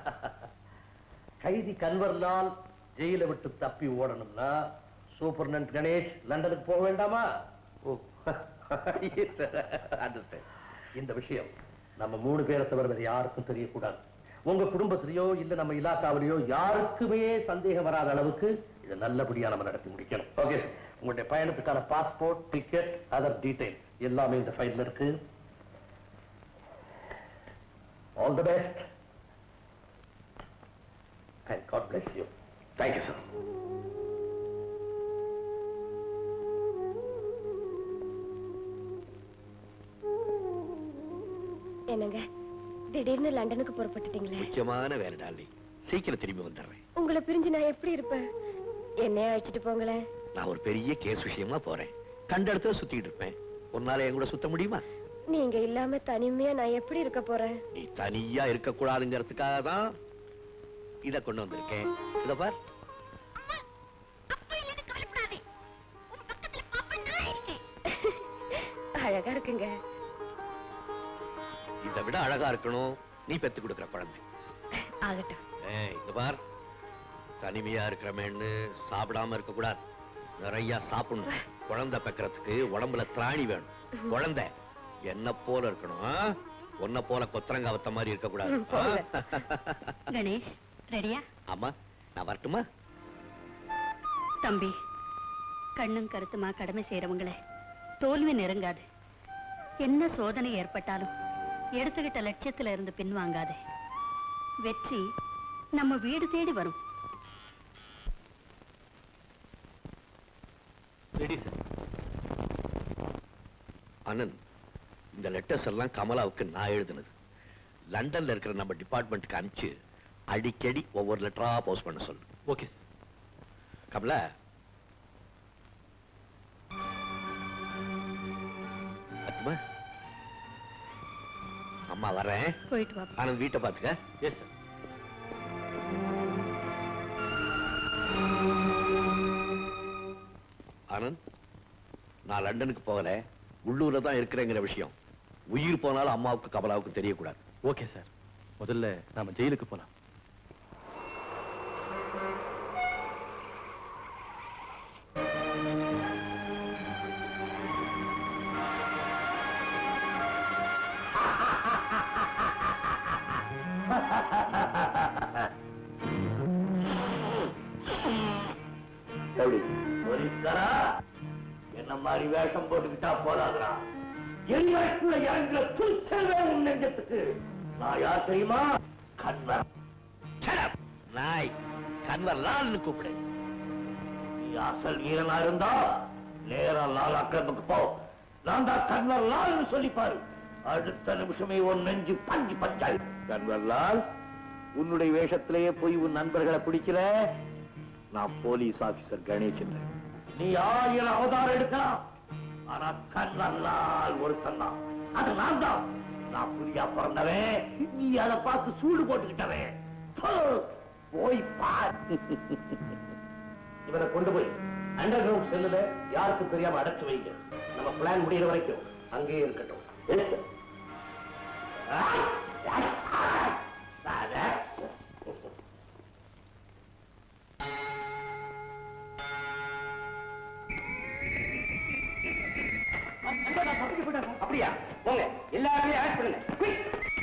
E: கைதி கன்வர்லால் ஜெயில விட்டு தப்பி ஓடணும்னா சூப்பர்னன்ட் கணேஷ் லண்டனுக்கு போக வேண்டாமா ஓ understand. இந்த விஷயம் நம்ம மூணு பேரை தவிர வேற யாருக்கும் தெரியக்கூடாது உங்க குடும்பத்திலேயோ இல்ல நம்ம இலாக்காவிலேயோ யாருக்குமே சந்தேகம் வராத அளவுக்கு இதை நல்லபடியா நம்ம நடத்தி முடிக்கணும் ஓகே உங்களுடைய பயணத்துக்கான பாஸ்போர்ட் டிக்கெட் அதர் டீடைல்ஸ் எல்லாமே இந்த ஃபைல்ல இருக்கு all the best and God bless you. Thank you, sir.
F: என்னங்க திடீர்னு லண்டனுக்கு புறப்பட்டுட்டீங்களே
D: முக்கியமான வேலை டாலி சீக்கிரம் திரும்பி வந்துடுறேன்
F: உங்களை பிரிஞ்சு நான் எப்படி இருப்பேன் என்னைய அழைச்சிட்டு போங்களேன்
D: நான் ஒரு பெரிய கேஸ் விஷயமா போறேன் கண்ட இடத்துல சுத்திட்டு இருப்பேன் உன்னால என் கூட சுத்த முடியுமா
F: நீங்க இல்லாம தனிமையா நான் எப்படி இருக்க போறேன்
D: நீ தனியா இருக்க கூடாதுங்கிறதுக்காக தான் இத கொண்டு வந்திருக்கேன் இத பார்
F: அழகா இருக்குங்க
D: இதை விட அழகா இருக்கணும் நீ பெத்து கொடுக்கிற குழந்தை
F: ஆகட்டும்
D: ஏய் இங்க பார் தனிமையா இருக்கிறமேன்னு சாப்பிடாம இருக்க கூடாது நிறைய சாப்பிடணும் குழந்தை பெக்கறதுக்கு உடம்புல திராணி வேணும் குழந்தை என்ன போல இருக்கணும் ஆ? உன்னை போல கொத்தரங்க அவத்த மாதிரி இருக்க கூடாது
G: ம், போங்க. கணேஷ் ரெடியா
D: ஆமா நான் வரட்டுமா
G: தம்பி கண்ணும் கருத்துமா கடமை செய்யறவங்கள தோல்வி நெருங்காது என்ன சோதனை ஏற்பட்டாலும் எடுத்துக்கிட்ட லட்சியத்துல இருந்து பின்வாங்காது வெற்றி நம்ம வீடு தேடி வரும்
I: ரெடி சார்
D: ஆனந்த் இந்த லெட்டர்ஸ் எல்லாம் கமலாவுக்கு நான் எழுதுனது லண்டன்ல இருக்கிற நம்ம டிபார்ட்மெண்ட்டுக்கு அனுப்பிச்சு அடிக்கடி ஒவ்வொரு லெட்டரா போஸ்ட் பண்ண சொல்லு
I: ஓகே சார்
D: கமலா அம்மா அம்மா வரேன்
G: போயிட்டு வா
D: ஆனந்த் வீட்டை பாத்துக்க
I: எஸ் சார்
D: ஆனந்த் நான் லண்டனுக்கு போகல உள்ளூர்ல தான் இருக்கிறேங்கிற விஷயம் உயிர் போனாலும் அம்மாவுக்கு கமலாவுக்கு தெரியக்கூடாது
I: ஓகே சார் முதல்ல நாம ஜெயிலுக்கு போலாம்
E: எப்படி போலீஸ்காரா என்ன மாதிரி வேஷம் போட்டுக்கிட்டா போதாதுடா எங்களுக்குள்ள இறங்குற துணிச்சல்வே உன் நெஞ்சத்துக்கு நான் யார் தெரியுமா கண்வர்
D: Shut up, நாய் கன்வர் லால்னு கூப்பிடு
E: நீ அசல் வீரனா இருந்தா நேரா லாலா கிளப்புக்கு போ நான் தான் கண்வர் லால்னு சொல்லி பாரு அடுத்த நிமிஷமே உன் நெஞ்சு பஞ்சு பஞ்சாய் கண்வர் லால் உன்னுடைய வேஷத்திலேயே போய் உன் நண்பர்களை பிடிக்கிற நான் போலீஸ் ஆபீசர் கணேசன் நீ ஆயிரம் அவதாரம் எடுக்கலாம் ஆனா கண்வர் லால் ஒருத்தன் தான் அது நான் தான் நான் புதியா பிறந்தவன் நீ அதை பார்த்து சூடு போட்டுக்கிட்டவன் போ, போய் பார் இவனை கொண்டு போய் அண்டர் கிரவுண்ட் செல்லுல யாருக்கும் தெரியாம அடைச்சு வைங்க நம்ம பிளான் முடியிற வரைக்கும் அங்கேயே இருக்கட்டும் Yes, sir. ஆய், ஆய், ஆய். சாதா. அப்படியா போங்க எல்லாருமே ஆட் பண்ணுங்க Quick.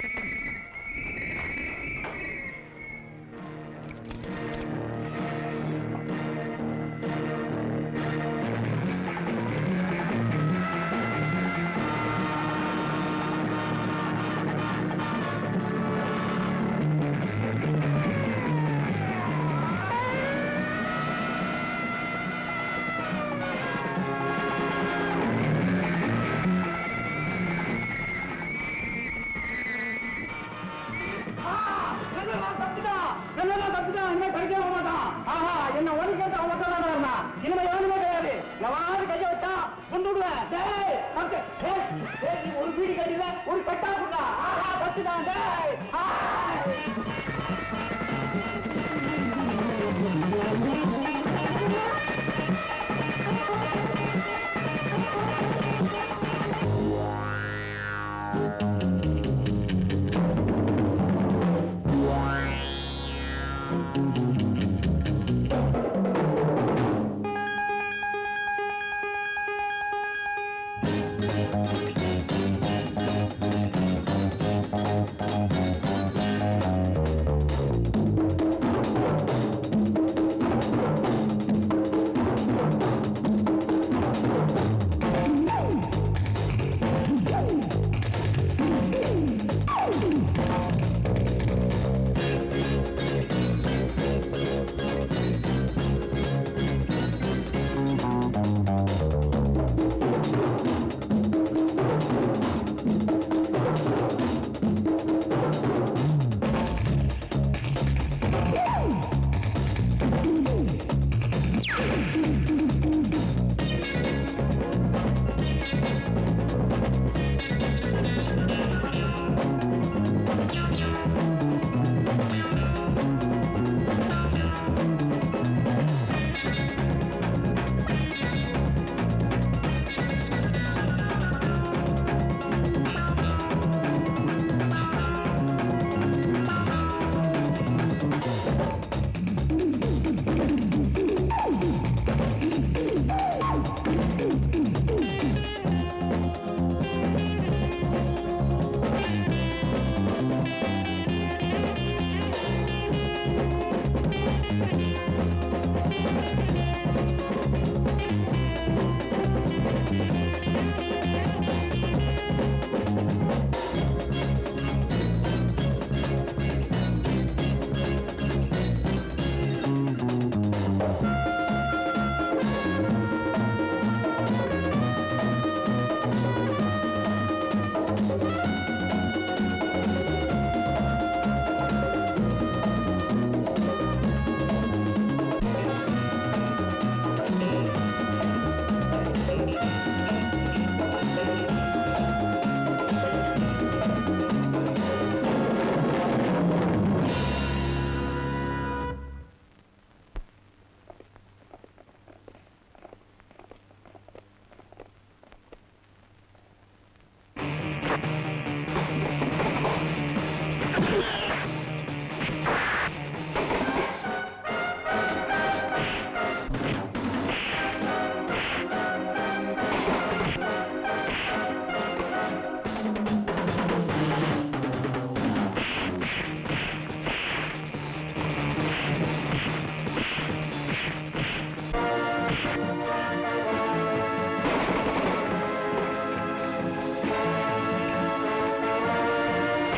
A: என்ன ஒன்று கேட்டு அவன் தான் இருந்தான் இனிமே எவனுமே கிடையாது எவனாவது கைய வச்சா கொண்டு விடுவேன் டேய், பத்து. டேய், டேய், நீ ஒரு வீடு கட்டில ஒரு கட்டா கொடுத்தா ஆஹா பத்துதான் டேய் ஆய்.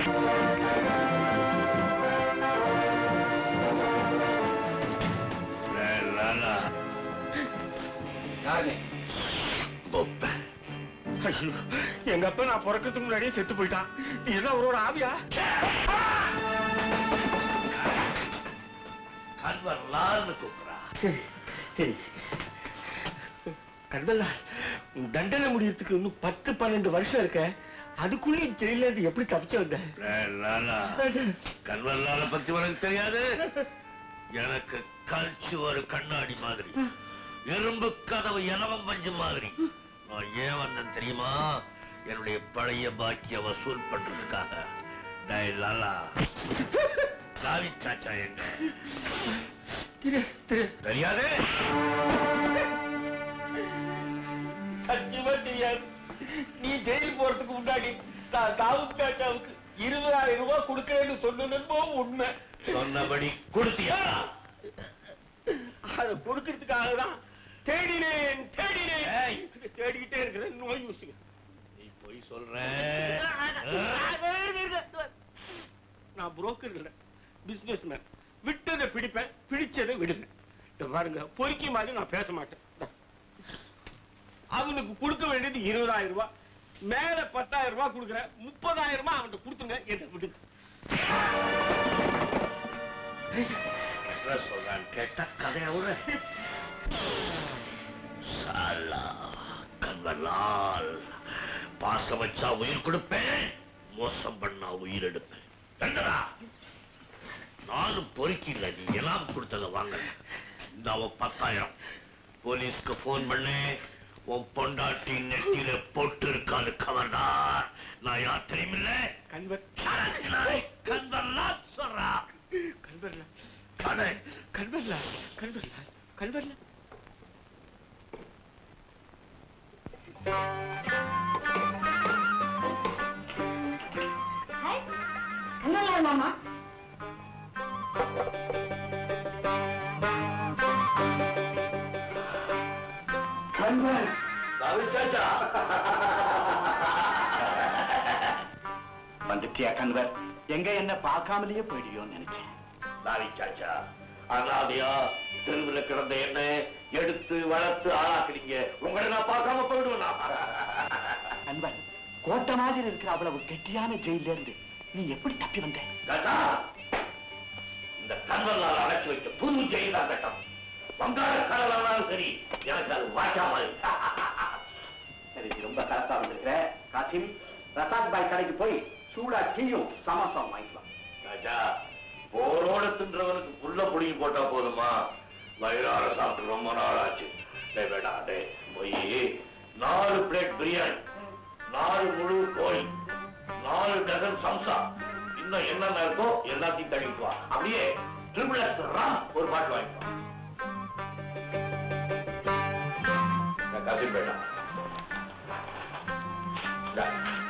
E: ஐயோ, எங்க அப்பா நான் பிறக்கிறதுக்கு முன்னாடியே செத்து போயிட்டான் நீ என்ன அவரோட ஆவியா
D: கன்வர் லால்னு கூப்பிடுறா
E: சரி சரி கண்பல்லா தண்டனை முடியறதுக்கு இன்னும் பத்து பன்னெண்டு வருஷம் இருக்க அதுக்குள்ளே ஜெயில இருந்து எப்படி தப்பிச்சு வந்த
D: கன்வர் லால பத்தி உனக்கு தெரியாது எனக்கு கல்ச்சு ஒரு கண்ணாடி மாதிரி இரும்பு கதவு இலவம் பஞ்சு மாதிரி நான் ஏன் வந்தேன் தெரியுமா என்னுடைய பழைய பாக்கிய வசூல் பண்றதுக்காக டேய் லாலா சாவி சாச்சா எங்க தெரியாது
E: சத்தியமா தெரியாது நீ ஜெயில் போறதுக்கு முன்னாடி நான் தாவூத் சாச்சாவுக்கு இருபதாயிரம் ரூபாய் கொடுக்கறேன்னு சொன்னதுமோ உண்மை
D: சொன்னபடி கொடுத்தியா
E: அதை கொடுக்கறதுக்காக தான் தேடினேன் தேடினேன் தேடிக்கிட்டே இருக்கிறேன் நோய் யூசுங்க
D: நீ பொய் சொல்ற
E: நான் புரோக்கர் இல்ல பிசினஸ் மேன் விட்டதை பிடிப்பேன் பிடிச்சதை விடுவேன் இத பாருங்க பொறுக்கி மாதிரி நான் பேச மாட்டேன் இந்தா. அவனுக்கு கொடுக்க வேண்டியது இருபதாயிரம் ரூபாய் மேல பத்தாயிரம் ரூபாய் கொடுக்குறேன் முப்பதாயிரம் ரூபாய் அவன்கிட்ட கொடுத்துங்க என்ன விடுங்க
D: என்ன சொல்றான் கேட்டா கதையா விட சாலா கண்வலால் பாசம் வச்சா உயிர் கொடுப்பேன் மோசம் பண்ணா உயிர் எடுப்பேன் கண்டடா நானும் பொறுக்கி இல்ல நீ எல்லாம் கொடுத்தத வாங்க இந்த அவன் பத்தாயிரம் போலீஸ்க்கு போன் பண்ணு உன் பொண்டாட்டி நெத்தியில பொட்டு இருக்காது கவர்டார் நான் யார் தெரியுமில்ல
E: கண்வர்
D: கண்வர்லாம் சொல்றா
E: கண்வர்ல
D: கடை
E: கண்வர்ல கண்வர்ல கண்வர்ல
A: கண்ணால மாமா
E: கண்வர்
C: வந்துட்டியா கண்வர் எங்க என்ன பார்க்காமலேயே போயிடுயோன்னு நினைச்சேன்
D: நாளை சாச்சா அனாதையா தெருவுல கிடந்த என்ன எடுத்து வளர்த்து ஆளாக்குறீங்க உங்களை நான் பார்க்காம போயிடுவேனா
C: கண்வர் கோட்டை மாதிரி இருக்கிற அவ்வளவு கெட்டியான ஜெயில இருந்து நீ எப்படி தப்பி வந்த
D: ராஜா இந்த கண்வல்லால் அடைச்சு வைக்க புது ஜெயில் தான் கட்டம் வங்காள கடலானாலும் சரி எனக்கு அது வாட்டா மாதிரி
C: சரி நீ ரொம்ப கரெக்டா வந்திருக்கிற காசிம் பிரசாத் பாய் கடைக்கு போய் சூடா டீயும் சமோசாவும் வாங்கிட்டு வா
D: ராஜா போரோட தின்றவனுக்கு புல்ல புடிங்கி போட்டா போதுமா வயிறார சாப்பிட்டு ரொம்ப நாள் ஆச்சு டேய் வேண்டாம் டேய் போய் நாலு பிளேட் பிரியாணி நாலு முழு கோழி நாலு டசன் சம்சா இன்னும் என்னென்ன இருக்கோ எல்லாத்தையும் தள்ளிட்டு வா அப்படியே ட்ரிபிள் எக்ஸ் ராம் ஒரு பாட்டு வாங்கிட்டு வா நான் காசு வேண்டாம் இந்தா.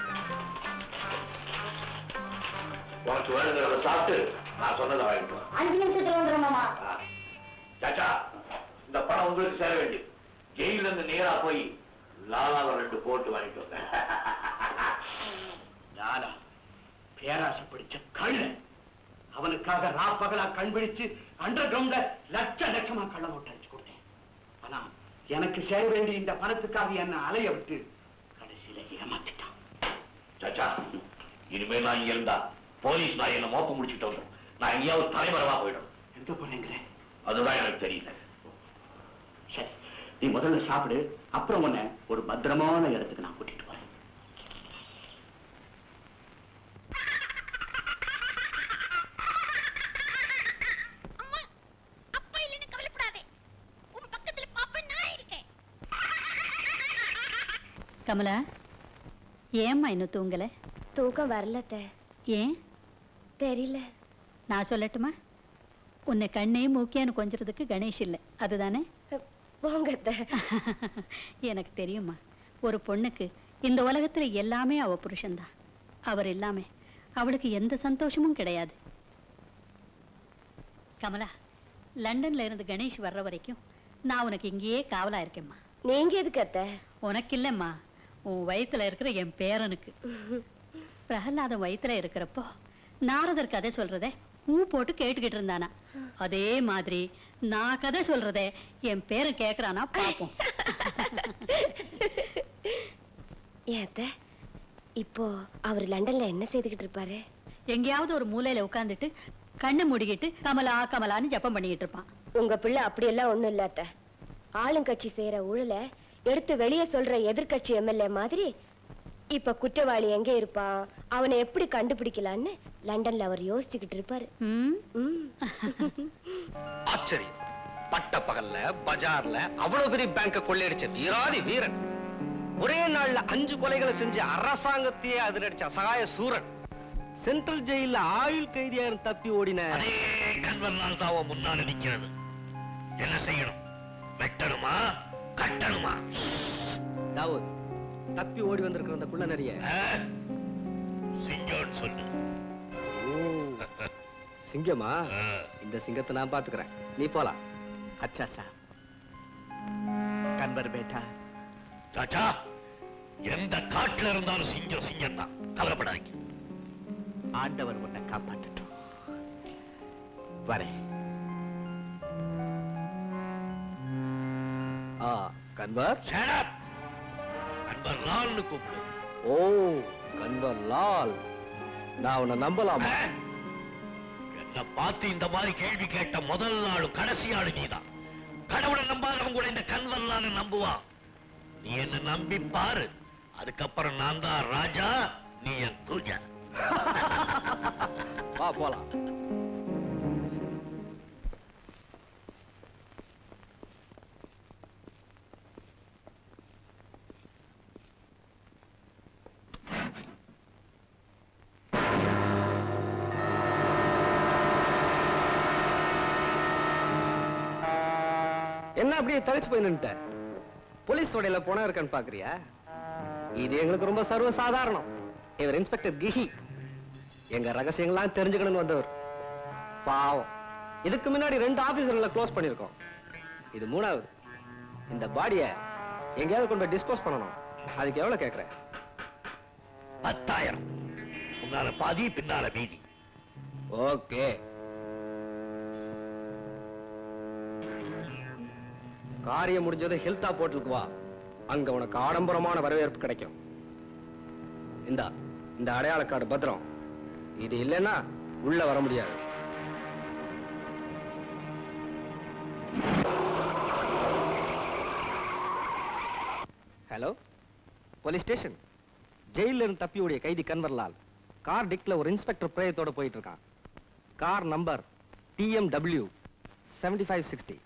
D: உனக்கு வேணுங்கிறத சாப்பிட்டு நான் சொன்னதை வாங்கிட்டு வா
A: அஞ்சு நிமிஷத்துல வந்துடும் மாமா
D: ஆ. சாச்சா இந்த பணம் உங்களுக்கு சேர வேண்டியது ஜெயில இருந்து நேரா போய் லாலாவை ரெண்டு போட்டு வாங்கிட்டு வந்தேன்
C: நானா பேராசை பிடிச்ச கள்ள அவனுக்காக ரா பகலா கண் பிடிச்சு அண்டர் கிரவுண்ட்ல லட்ச லட்சமா கள்ள நோட்டு அடிச்சு கொடுத்தேன் ஆனா எனக்கு சேர வேண்டிய இந்த பணத்துக்காக என்ன அலைய விட்டு கடைசியில ஏமாத்திட்டான்
D: சாச்சா இனிமே நான் இங்க இருந்தா போலீஸ் நான் என்ன மோப்ப முடிச்சுட்டு வந்துடும் நான் எங்கேயாவது தலைமறைவா போயிடும்
C: எங்க போறேங்கிற
D: அதுதான் எனக்கு தெரியல
C: சரி நீ முதல்ல சாப்பிடு அப்புறம் உன்னை ஒரு பத்திரமான இடத்துக்கு நான் கூட்டிட்டு போறேன்
H: அப்பா இல்லைன்னு கவலைப்படாதே உன் பக்கத்துல பாப்பா நான் இருக்கேன்
G: கமலா ஏம்மா இன்னும் தூங்கல
F: தூக்கம் வரல அத்தை.
G: ஏன்
F: தெரியல
G: நான் சொல்லட்டுமா உன்னை கண்ணே மூக்கியான்னு கொஞ்சறதுக்கு கணேஷ் இல்லை அதுதானே
F: போங்க அத்தை.
G: எனக்கு தெரியுமா ஒரு பொண்ணுக்கு இந்த உலகத்துல எல்லாமே அவ புருஷன்தான் அவர் இல்லாம அவளுக்கு எந்த சந்தோஷமும் கிடையாது கமலா லண்டன்ல இருந்து கணேஷ் வர்ற வரைக்கும் நான் உனக்கு இங்கேயே காவலா இருக்கேம்மா
F: நீங்க எதுக்கு அத்தை
G: உனக்கு இல்லம்மா உன் வயித்துல இருக்கிற என் பேரனுக்கு பிரகலாதம் வயித்துல இருக்கிறப்போ நாரதர் கதை சொல்றதே ஊ போட்டு கேட்டுக்கிட்டு இருந்தானா அதே மாதிரி நான் கதை சொல்றதே என் பேரை கேக்குறானா பாப்போம்
F: ஏன் அத்தை இப்போ அவர் லண்டன்ல என்ன செய்துகிட்டு இருப்பாரு
G: எங்கேயாவது ஒரு மூலையில உட்கார்ந்துட்டு கண்ணை மூடிக்கிட்டு கமலா கமலான்னு ஜப்பம் பண்ணிக்கிட்டு இருப்பான்
F: உங்க பிள்ளை அப்படியெல்லாம் ஒண்ணும் இல்ல அத்தை ஆளுங்கட்சி செய்யற ஊழல எடுத்து வெளியே சொல்ற எதிர்க்கட்சி எம்எல்ஏ மாதிரி இப்ப குற்றவாளி எங்க இருப்பான் அவனை எப்படி கண்டுபிடிக்கலான்னு லண்டன்ல அவர் யோசிச்சுக்கிட்டு இருப்பாரு
G: ம்
F: ம்.
E: ஆச்சரியம் பட்ட பகல்ல பஜார்ல அவ்வளவு பெரிய பேங்க கொள்ளையடிச்ச வீராதி வீரன் ஒரே நாள்ல அஞ்சு கொலைகளை செஞ்சு அரசாங்கத்தையே அதிரடிச்ச அசகாய சூரன் சென்ட்ரல் ஜெயில ஆயுள் கைதியா இருந்து தப்பி ஓடின
D: அதே கண்வர்னால் தான் உன் முன்னால நிக்கிறது என்ன செய்யணும் வெட்டணுமா கட்டணுமா
E: தாவூத் தப்பி ஓடி வந்திருக்கிற அந்த குள்ள நிறைய
D: ஆ? சிங்கம்னு சொல்லு
E: சிங்கமா
D: ஆ.
E: இந்த சிங்கத்தை நான் பாத்துக்கிறேன் நீ போலாம்
B: अच्छा साहब कन्वर बेटा
D: ராஜா எந்த காட்டுல இருந்தாலும் சிங்கம் சிங்கம் தான் கவலைப்படாதீங்க
B: ஆண்டவர் உன்னை காப்பாற்றட்டும் வரேன்
E: ஆ கன்வர்
D: Shut up! அன்பர் லால்னு கூப்பிடு
E: ஓ கன்வர் லால் நான் உன்னை நம்பலாமா
D: ஆ? என்ன பார்த்து இந்த மாதிரி கேள்வி கேட்ட முதல் ஆளும் கடைசி ஆளு நீதான் கடவுளை நம்பாதவன் கூட இந்த கண்வல்லால நம்புவான் நீ என்ன நம்பி பாரு அதுக்கப்புறம் நான் தான் ராஜா நீ என் தூஜா
E: வா போலாம் என்ன அப்படியே தகச்சு போய் நின்னுட்ட போலீஸ் உடையில போனா இருக்கான்னு பாக்குறியா இது எங்களுக்கு ரொம்ப சர்வ சாதாரணம் இவர் இன்ஸ்பெக்டர் கிஹி எங்க ரகசியங்கள்லாம் தெரிஞ்சுக்கணும்னு வந்தவர் பாவம் இதுக்கு முன்னாடி ரெண்டு ஆபீசர்களை க்ளோஸ் பண்ணிருக்கோம் இது மூணாவது இந்த பாடிய எங்கேயாவது கொண்டு போய் டிஸ்போஸ் பண்ணணும் அதுக்கு எவ்வளவு கேக்குறேன்
D: பத்தாயிரம் முன்னால பாதி பின்னால மீதி
E: ஓகே காரியம் முடிஞ்சது ஹில்டா போர்ட்டலுக்கு வா அங்க உனக்கு ஆடம்பரமான வரவேற்பு கிடைக்கும் இந்தா இந்த அடையாள கார்டு பத்திரம் இது இல்லைன்னா உள்ள வர முடியாது ஹலோ போலீஸ் ஸ்டேஷன் ஜெயில இருந்து தப்பி ஓடிய கைதி கன்வர்லால் கார் டிக்ல ஒரு இன்ஸ்பெக்டர் பிரேயத்தோட போயிட்டு இருக்கான் car number TMW seventy five sixty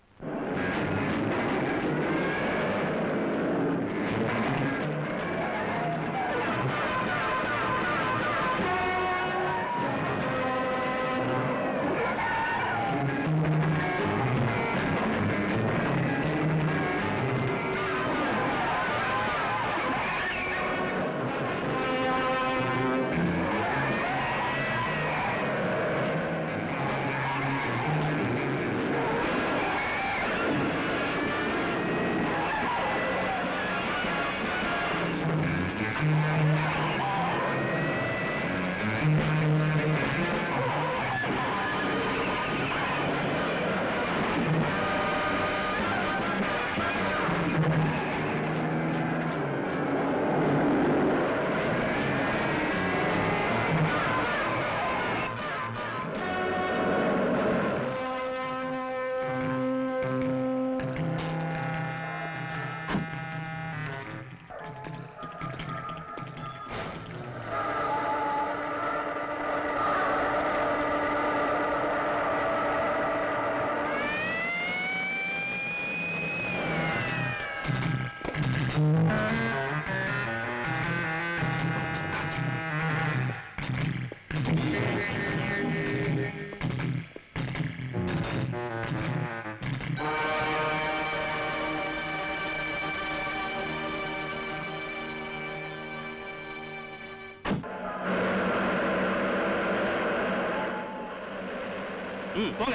D: ம் போங்க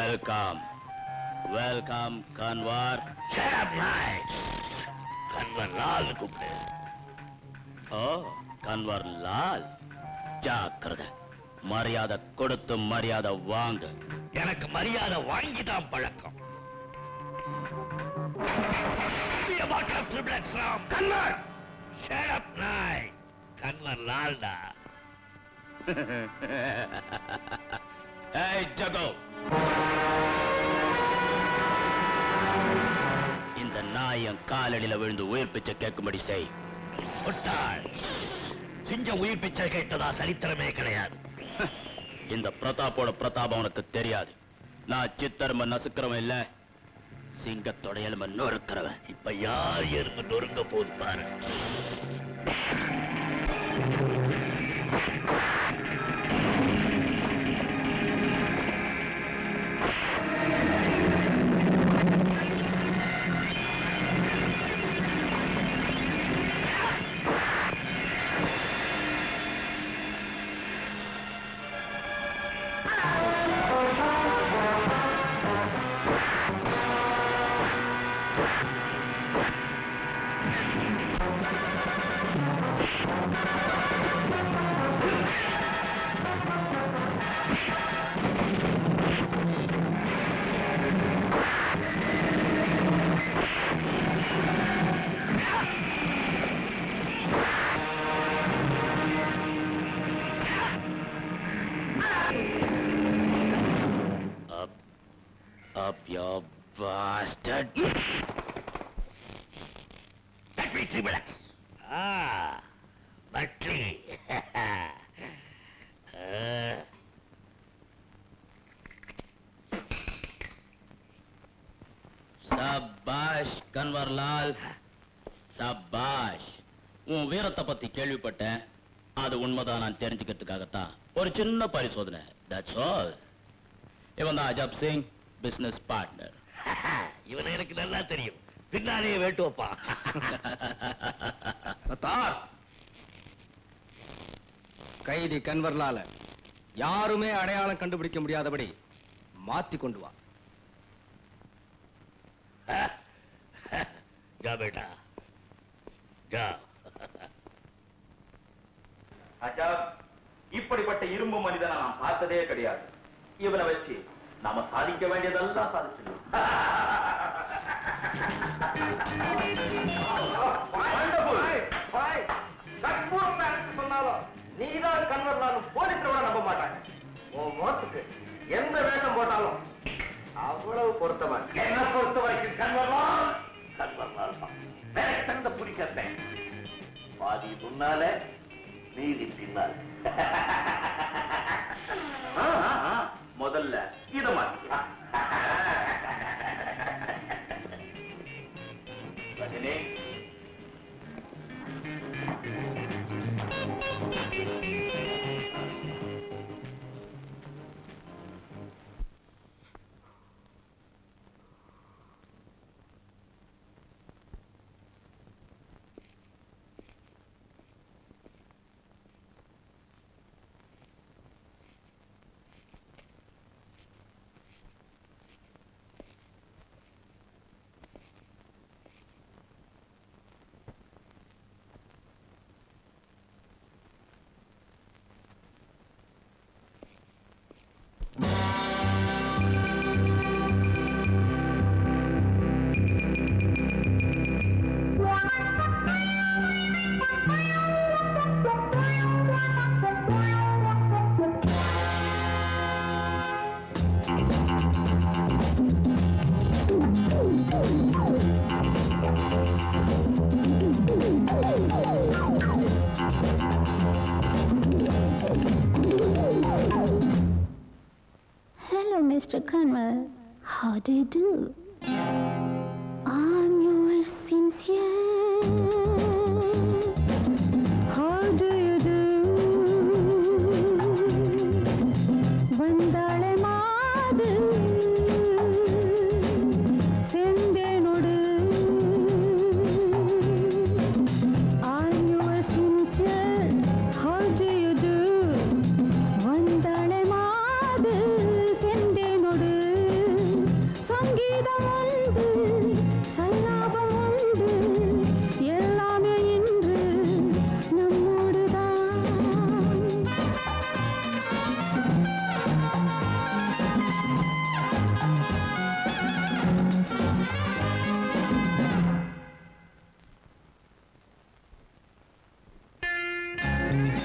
L: வெல்கம் வெல்கம் கன்வார்
E: கண்வர் லால் கூப்பிடு
L: ஓ கன்வர் லால் ஜாக்கிரதை மரியாதை கொடுத்து மரியாதை வாங்கு
E: எனக்கு மரியாதை வாங்கிதான் பழக்கம் கன்வர் Shut up, நாய் கன்வர் லால்டா
L: ஏய் ஜகோ இந்த நாய் என் காலடியில விழுந்து உயிர் பிச்சை கேட்கும்படி செய்
E: முட்டாள் சிங்கம் உயிர் பிச்சை கேட்டதா சரித்திரமே கிடையாது
L: இந்த பிரதாப்போட பிரதாபம் உனக்கு தெரியாது நான் சித்தர்ம நசுக்கிறவன் இல்ல சிங்கத்தோட எலும்ப நொறுக்கிறவன்
E: இப்ப யார் எறும்பு நொறுங்க போது பாரு
L: Up, up your bastard.
E: Let me three bullets. Ah, battery. Ah.
L: சபாஷ் கன்வர்லால் சபாஷ் உன் வீரத்தை பத்தி கேள்விப்பட்டேன் அது உண்மைதான் நான் தெரிஞ்சுக்கிறதுக்காகத்தான் ஒரு சின்ன பரிசோதனை தட்ஸ் ஆல் இவன் தான் அஜப் சிங் பிசினஸ் பார்ட்னர்
E: இவனை எனக்கு நல்லா தெரியும் பின்னாலேயே வேட்டு வைப்பான்
M: சத்தார் கைதி கன்வர்லால யாருமே அடையாளம் கண்டுபிடிக்க முடியாதபடி மாத்தி கொண்டு வா
E: ஜா பேட்டா ஜா
L: அஜப் இப்படிப்பட்ட இரும்பு மனிதனை நான் பார்த்ததே கிடையாது இவனை வச்சு நாம சாதிக்க வேண்டியதெல்லாம் சாதிச்சிடலாம்
A: சொன்னாலும் நீதான் கன்வர்னாலும் போலீஸ்ல கூட நம்ப மாட்டாங்க உன் மோத்துக்கு எந்த வேஷம் போட்டாலும் அவ்வளவு பொருத்தமா
E: என்ன பொறுத்த வரைக்கும் கன்வர்லால் கன்வர்லால் தான் வேற பிடிக்கிறேன் பாதி முன்னால நீதி பின்னால்
L: ஆ, ஆ, ஆ. முதல்ல இத மாத்திக்கலாம் Rajini
H: Hello, Mr. Conwell. How do you do? I'm yours sincere. How do you do? ಬಂದಾಳೆ Madu ಸೆಂದೆ ನೋಡು I'm yours sincere. How do you do? ಒಂದಾಳೆ Madu ಸೆಂದೆ ನೋಡು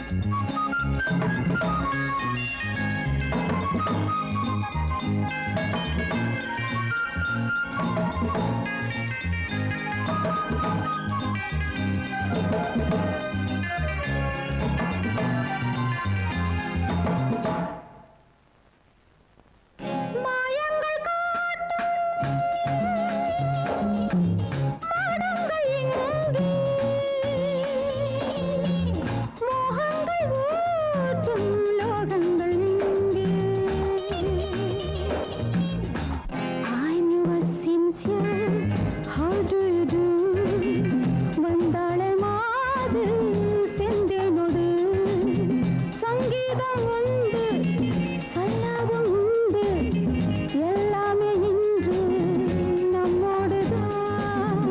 H: I'm yours sincere. How do you do? வந்தாளே மாது செந்தேனோடு சங்கீதம் உண்டு சல்லாபம் உண்டு எல்லாமே இன்று நம்மோடுதான்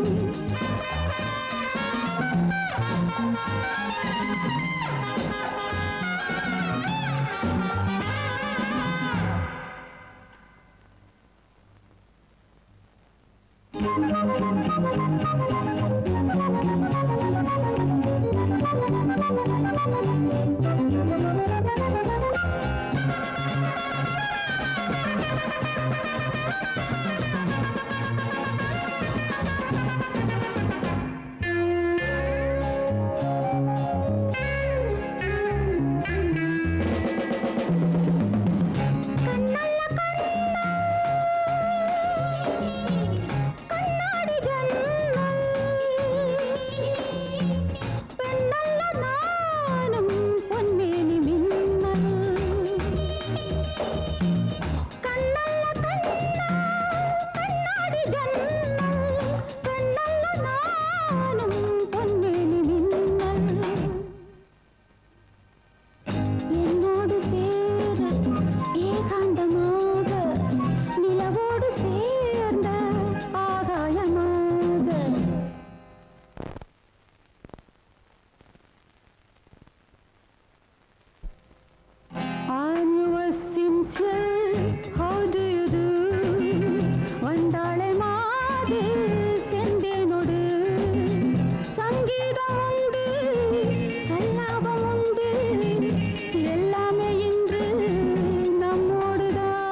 H: கண்ணாடி ஜன்னல் பெண்ணல்ல நானும் பொன்மேனி மின்னல் கண்ணல்ல கண்ணாடி ஜன்னல் பெண்ணல்ல நானும் பொன்மேனி மின்னல் என்னோடு சேர ஏகாந்தமாக நிலவோடு சேர்ந்த ஆகாயமாக I'm yours sincere, how do you do? வந்தாளே மாதே செந்தேனோடு சங்கீதம் உண்டு சல்லாபம் உண்டு எல்லாமே இன்று நம்மோடுதான்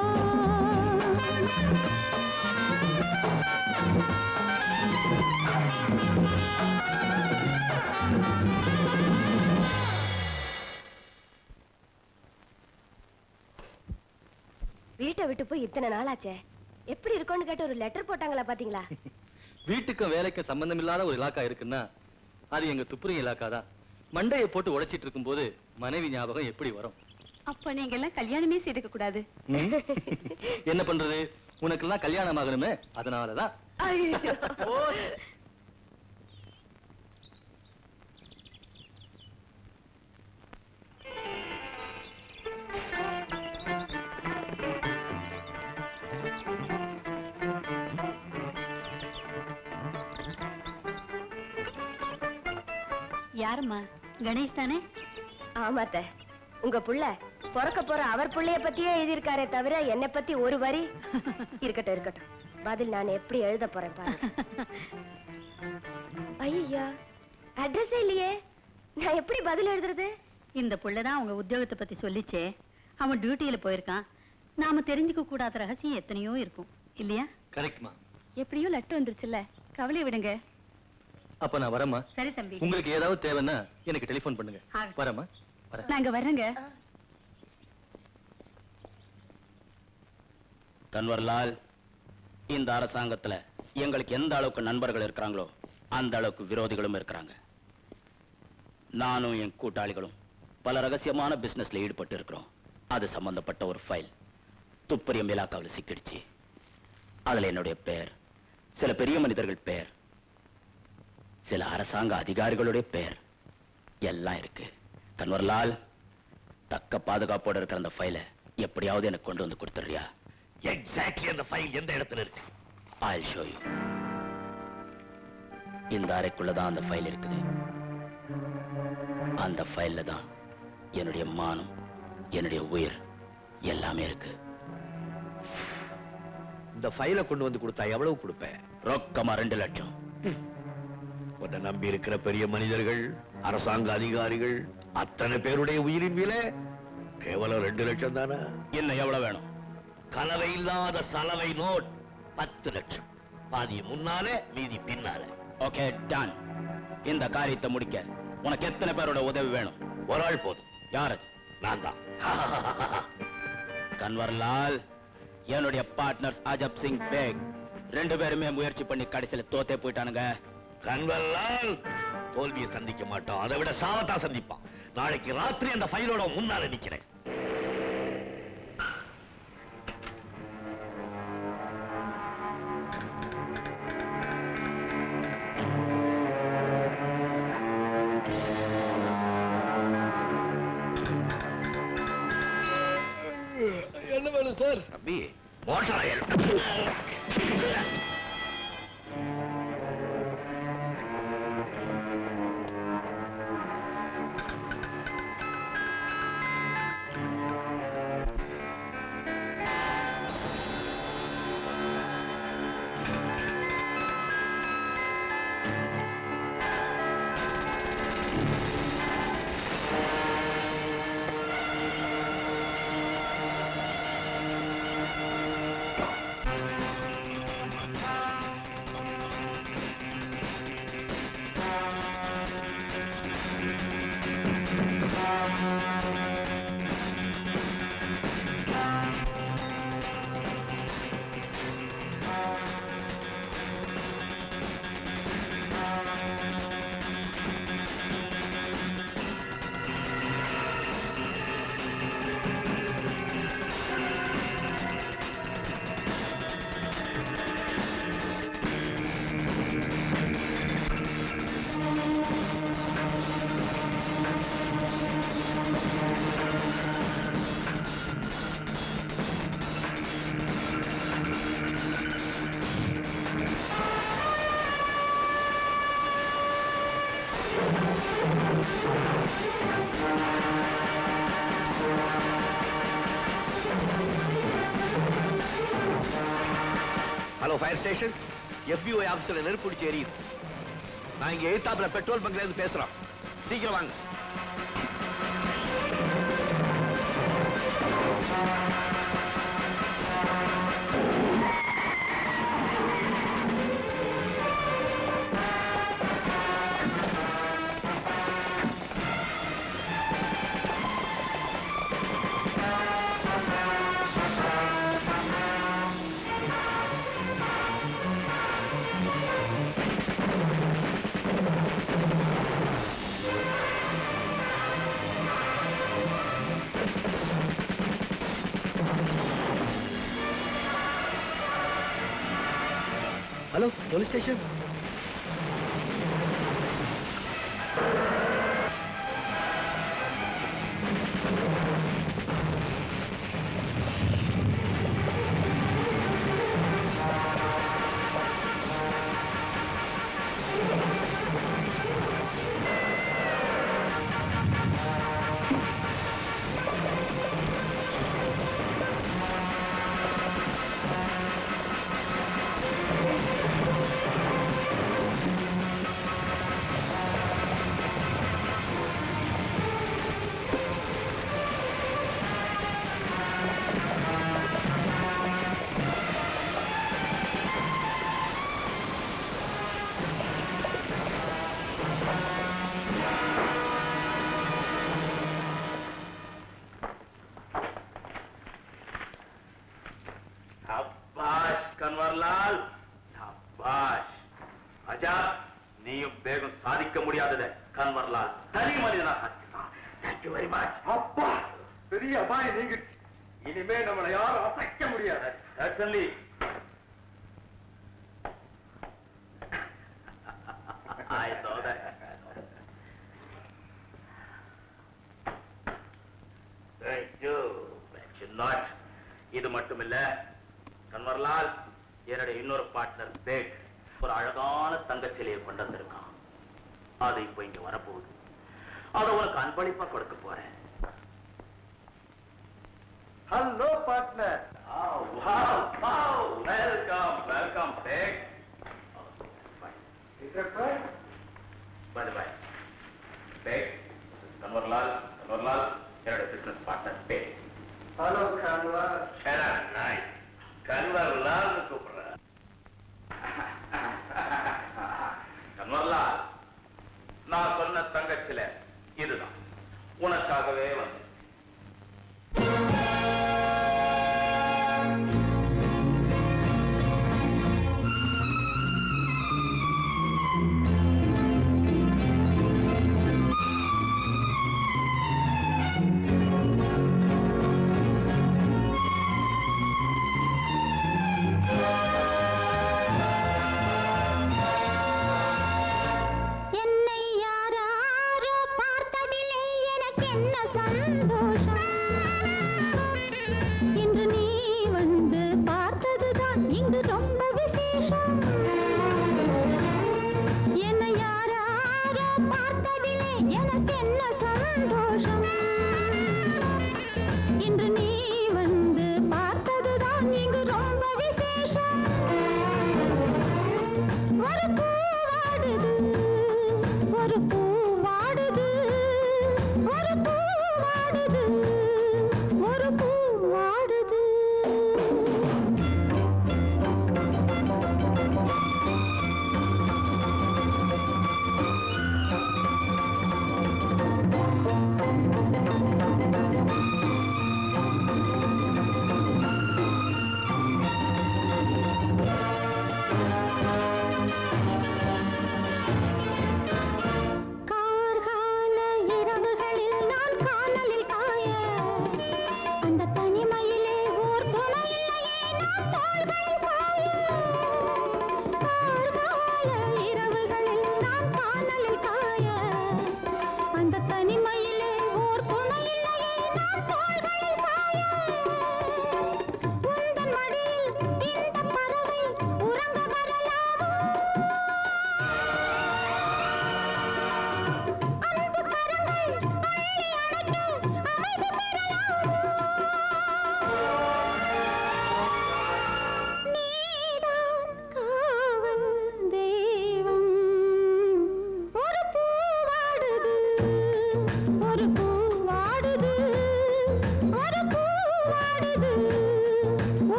F: வீட்டை விட்டு போய் இத்தனை நாளாச்சே எப்படி இருக்கும்னு கேட்டு ஒரு லெட்டர் போட்டாங்களா பாத்தீங்களா
I: வீட்டுக்கும் வேலைக்கும் சம்பந்தம் இல்லாத ஒரு இலாக்கா இருக்குன்னா அது எங்க துப்புரிய இலாக்கா தான் மண்டையை போட்டு உடைச்சிட்டு இருக்கும்போது மனைவி ஞாபகம் எப்படி வரும்
G: அப்ப நீங்க எல்லாம் கல்யாணமே செய்துக்க கூடாது
I: ம்? என்ன பண்றது உனக்கெல்லாம் கல்யாணம் ஆகணுமே அதனாலதான்
G: யாரும்மா கணேஷ் தானே
F: ஆமாத்த உங்க புள்ள பிறக்க போற அவர் புள்ளைய பத்தியே எழுதியிருக்காரே தவிர என்னை பத்தி ஒரு வரி இருக்கட்டும் இருக்கட்டும் பதில் நான் எப்படி எழுத போறேன் பாரு ஐயா அட்ரஸே இல்லையே நான் எப்படி பதில் எழுதுறது
G: இந்த புள்ளதான் அவங்க உத்தியோகத்தை பத்தி சொல்லிச்சே அவன் டியூட்டியில போயிருக்கான் நாம தெரிஞ்சுக்க கூடாத ரகசியம் எத்தனையோ இருக்கும் இல்லையா
I: கரெக்ட்மா
G: எப்படியோ லெட்டர் வந்துருச்சுல்ல கவலை விடுங்க
I: அப்ப நான் வரேம்மா
G: சரி தம்பி
I: உங்களுக்கு ஏதாவது தேவைன்னா எனக்கு டெலிபோன் பண்ணுங்க
G: ஆ.
I: வரேம்மா வரேன்
G: நாங்க வர்றேங்க
L: தன்வர்லால் இந்த அரசாங்கத்துல எங்களுக்கு எந்த அளவுக்கு நண்பர்கள் இருக்கிறாங்களோ அந்த அளவுக்கு விரோதிகளும் இருக்கிறாங்க நானும் என் கூட்டாளிகளும் பல ரகசியமான பிசினஸ்ல ஈடுபட்டு இருக்கிறோம் அது சம்பந்தப்பட்ட ஒரு ஃபைல் துப்பறியம் இலாக்காவில் சிக்கிடுச்சு அதுல என்னுடைய பெயர் சில பெரிய மனிதர்கள் பெயர் சில அரசாங்க அதிகாரிகளுடைய பெயர் எல்லாம் இருக்கு கன்வர்லால் தக்க பாதுகாப்போட இருக்கிற அந்த ஃபைலை எப்படியாவது எனக்கு கொண்டு வந்து கொடுத்துறியா
E: எக்ஸாக்ட்லி அந்த ஃபைல் எந்த இடத்துல இருக்கு
L: I'll show you. இந்த அறைக்குள்ள தான் அந்த ஃபைல் இருக்குது அந்த ஃபைல்ல தான் என்னுடைய மானம் என்னுடைய உயிர் எல்லாமே இருக்கு
E: இந்த ஃபைலை கொண்டு வந்து கொடுத்தா எவ்வளவு கொடுப்பேன்
L: ரொக்கமா ரெண்டு லட்சம்
D: உன்னை நம்பி இருக்கிற பெரிய மனிதர்கள் அரசாங்க அதிகாரிகள் அத்தனை பேருடைய உயிரின் விலை கேவலம் ரெண்டு லட்சம் தானே
L: என்ன எவ்வளவு வேணும்
D: கலவை இல்லாத சலவை நோட் பத்து லட்சம் பாதி முன்னாலே மீதி பின்னாலே
L: ஓகே டான் இந்த காரியத்தை முடிக்க உனக்கு எத்தனை பேரோட உதவி வேணும்
D: ஒரு ஆள் போதும்
L: யாரு
D: நான் தான்
L: கன்வர்லால் என்னுடைய பார்ட்னர்ஸ் அஜப் சிங் பேக் ரெண்டு பேருமே முயற்சி பண்ணி கடைசியில தோத்தே போயிட்டானுங்க
D: கன்வல்லால் தோல்வியை சந்திக்க மாட்டோம் அதை விட சாவத்தா சந்திப்பான் நாளைக்கு ராத்திரி அந்த ஃபைலோட முன்னால நிக்கிறேன்
M: என்ன வேணும் சார்
D: தம்பி motor oil hello fire station எஃபிஓ ஆபீஸ்ல நெருப்பு பிடிச்சி எரியுது நான் இங்க எய்தாப்புல பெட்ரோல் பங்க்ல இருந்து பேசுறோம் சீக்கிரம் வாங்க
M: ஹலோ போலீஸ் ஸ்டேஷன்
E: அப்பாஷ் கன்வர்லால் அப்பாஷ் அஜா நீயும் வேகம் சாதிக்க முடியாதத கன்வர்லால் தனி மனிதனாக தேங்க்யூ வெரி மச் அப்பா பெரிய அபாயம் நீங்க இனிமே நம்மளை யாரும் அசைக்க முடியாது certainly I saw that. Thank you. Mention not. இது மட்டுமில்ல கன்வர்லால் என்னுடைய இன்னொரு பார்ட்னர் பேக் ஒரு அழகான தங்கச் சிலையை கொண்டு வந்திருக்கான் அது இப்போ இங்க வரப்போகுது அதை உனக்கு அன்பளிப்பா கொடுக்க போறேன் hello partner welcome welcome Beg
L: By the way, Beg, Kanwarlal Kanwarlal என்னோட பிசினஸ் பார்ட்னர் பே
A: ஹலோ கன்வர்
L: நாய் கன்வர்லால் கூப்பிடுறேன் கன்வர்லால் நான் சொன்ன தங்கச்சில இதுதான் உனக்காகவே வந்து
H: என்னை யாராரோ பார்த்ததிலே எனக்கு என்ன சந்தோஷம் இன்று நீ வந்து பார்த்ததுதான் இங்கு ரொம்ப விசேஷம் என்னை யாராரோ பார்த்ததிலே எனக்கு என்ன சந்தோஷம் இன்று நீ வந்து பார்த்ததுதான் இங்கு ரொம்ப விசேஷம் ஒரு பூ வாடுது ஒரு பூ வாடுது ஒரு பூ வாடுது ஒரு பூ வாடுது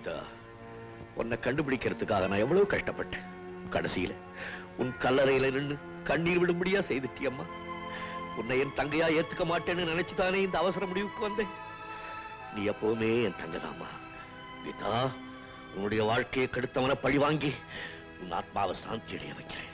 D: கீதா உன்னை கண்டுபிடிக்கிறதுக்காக நான் எவ்வளவு கஷ்டப்பட்டேன் கடைசியில உன் கல்லறையில நின்னு கண்ணீர் விடும்படியா செய்துட்டியம்மா உன்னை என் தங்கையா ஏத்துக்க மாட்டேன்னு நினைச்சுதானே இந்த அவசர முடிவுக்கு வந்தேன் நீ எப்பவுமே என் தங்கதாம்மா கீதா உன்னுடைய வாழ்க்கையை கெடுத்தவனை பழி வாங்கி உன் ஆத்மாவை சாந்தி அடைய வைக்கிறேன்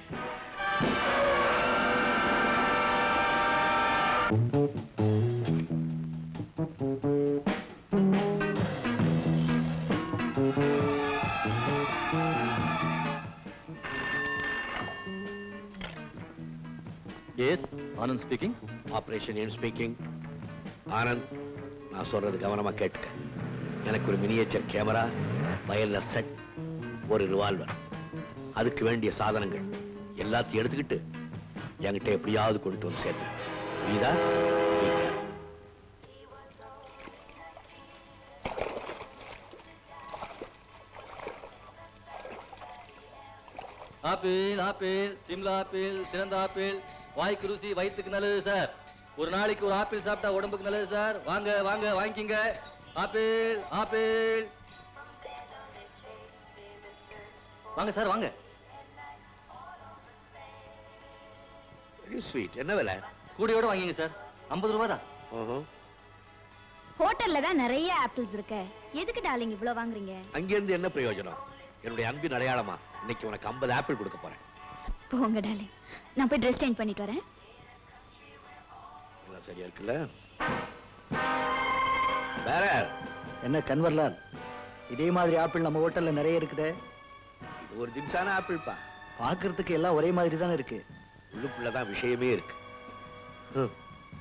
I: yes Anand speaking
D: operation end speaking Anand நான் சொல்றது கவனமா கேட்டுக்க எனக்கு ஒரு மினியேச்சர் கேமரா வயர்லெஸ் செட் ஒரு ரிவால்வர் அதுக்கு வேண்டிய சாதனங்கள் எல்லாத்தையும் எடுத்துக்கிட்டு என்கிட்ட எப்படியாவது கொண்டு வந்து சேர்த்து புரியுதா புரியுதா?
I: ஆப்பிள் ஆப்பிள் சிம்லா ஆப்பிள் சிறந்த ஆப்பிள் வாய்க்கு ருசி வயிற்றுக்கு நல்லது சார் ஒரு நாளைக்கு ஒரு ஆப்பிள் சாப்பிட்டா உடம்புக்கு நல்லது சார் வாங்க வாங்க வாங்கிக்கிங்க ஆப்பிள் ஆப்பிள் வாங்க சார் வாங்க
D: வெரி ஸ்வீட் என்ன விலை
I: கூடியோட வாங்கிங்க சார் ஐம்பது ரூபா தான்
J: ஹோட்டல்ல தான் நிறைய ஆப்பிள்ஸ் இருக்கு எதுக்கு டார்லிங் இவ்ளோ வாங்குறீங்க
D: அங்கிருந்து என்ன பிரயோஜனம் என்னுடைய அன்பின் அடையாளமா இன்னைக்கு உனக்கு 50 ஆப்பிள் கொடுக்க போறேன்
J: போங்க டார்லிங் நான் போய் ட்ரெஸ் சேஞ்ச் பண்ணிட்டு வரேன்
D: எல்லாம் சரியா இருக்குல்ல வேற
B: என்ன கன்வர்லால் இதே மாதிரி ஆப்பிள் நம்ம ஹோட்டல்ல நிறைய இருக்குதே
D: இது ஒரு ஜின்ஸான ஆப்பிள் பா
B: பார்க்கிறதுக்கு எல்லாம் ஒரே மாதிரி தானே இருக்கு
D: உள்ளுக்குள்ளதான் விஷயமே இருக்கு ஹம்.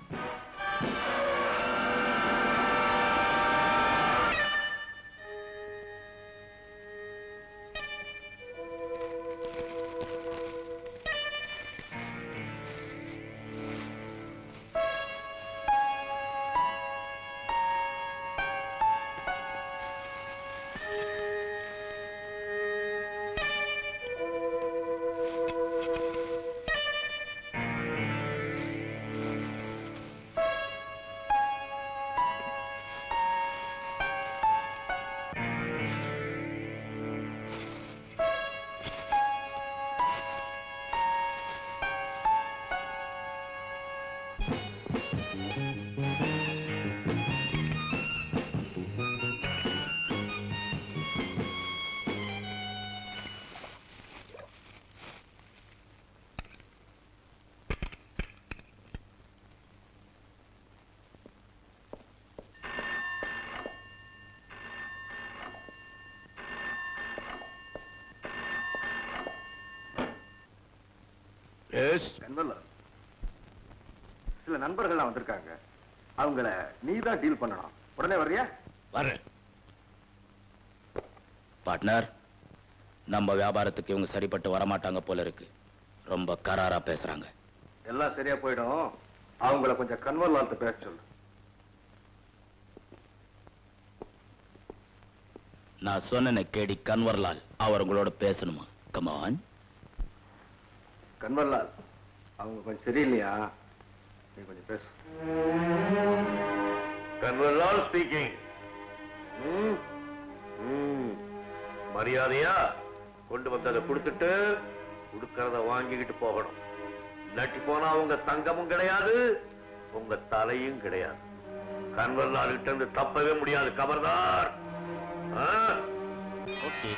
E: கன்வர்லால் சில நண்பர்கள்லாம் வந்திருக்காங்க அவங்கள நீ தான் டீல் பண்ணணும் உடனே வர்றியா
D: வர்றேன்
L: பார்ட்னர் நம்ம வியாபாரத்துக்கு இவங்க சரிப்பட்டு வரமாட்டாங்க போல இருக்கு ரொம்ப கராரா பேசுறாங்க
E: எல்லாம் சரியா போயிடும் அவங்கள கொஞ்சம் கன்வர்லால்ட்ட பேச சொல்லு
L: நான் சொன்ன கேடி கன்வர்லால் அவங்களோட பேசணுமா கமான்
E: கன்வர்லால் அவங்க கொஞ்சம் சரியில்லையா நீ கொஞ்சம் பேசு
D: கன்வர்லால் ஸ்பீக்கிங் மரியாதையா கொண்டு வந்ததை கொடுத்துட்டு கொடுக்கறத வாங்கிக்கிட்டு போகணும் இல்லாட்டி போனா உங்க தங்கமும் கிடையாது உங்க தலையும் கிடையாது கன்வர்லால் கிட்ட இருந்து தப்பவே முடியாது கபர்தார்
L: ஓகே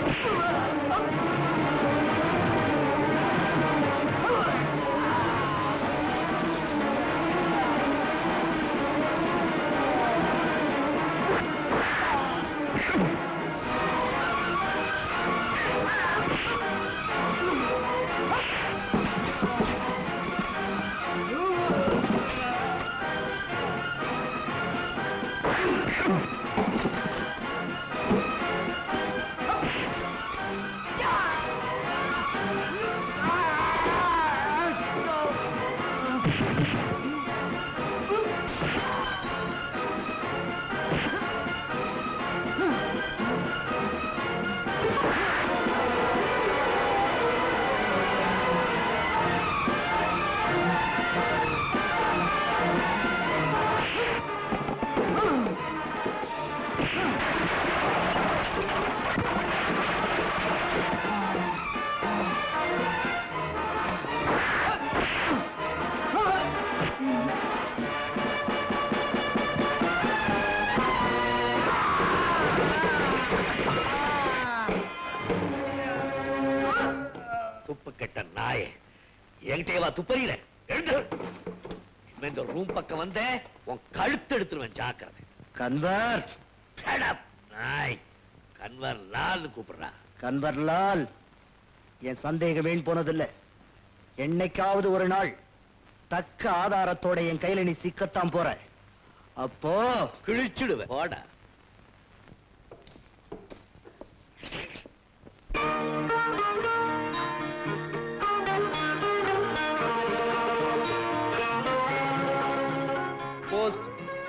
D: துப்பு கெட்ட நாயே என்கிட்டயே வா துப்பறியில எழுந்து இனிமே இந்த ரூம் பக்கம் வந்தே உன் கழுத்து எடுத்துருவேன் ஜாக்கிரதை
B: கன்வர்
D: Shut up, நாய் கன்வர் லால்னு கூப்பிடுறா
B: கன்வர்லால் என் சந்தேகம் வீண் போனதில்லை என்னைக்காவது ஒரு நாள் தக்க ஆதாரத்தோட என் கையில நீ சிக்கத்தான் போற அப்போ
D: கிழிச்சிடுவேன் போடா
C: போஸ்ட்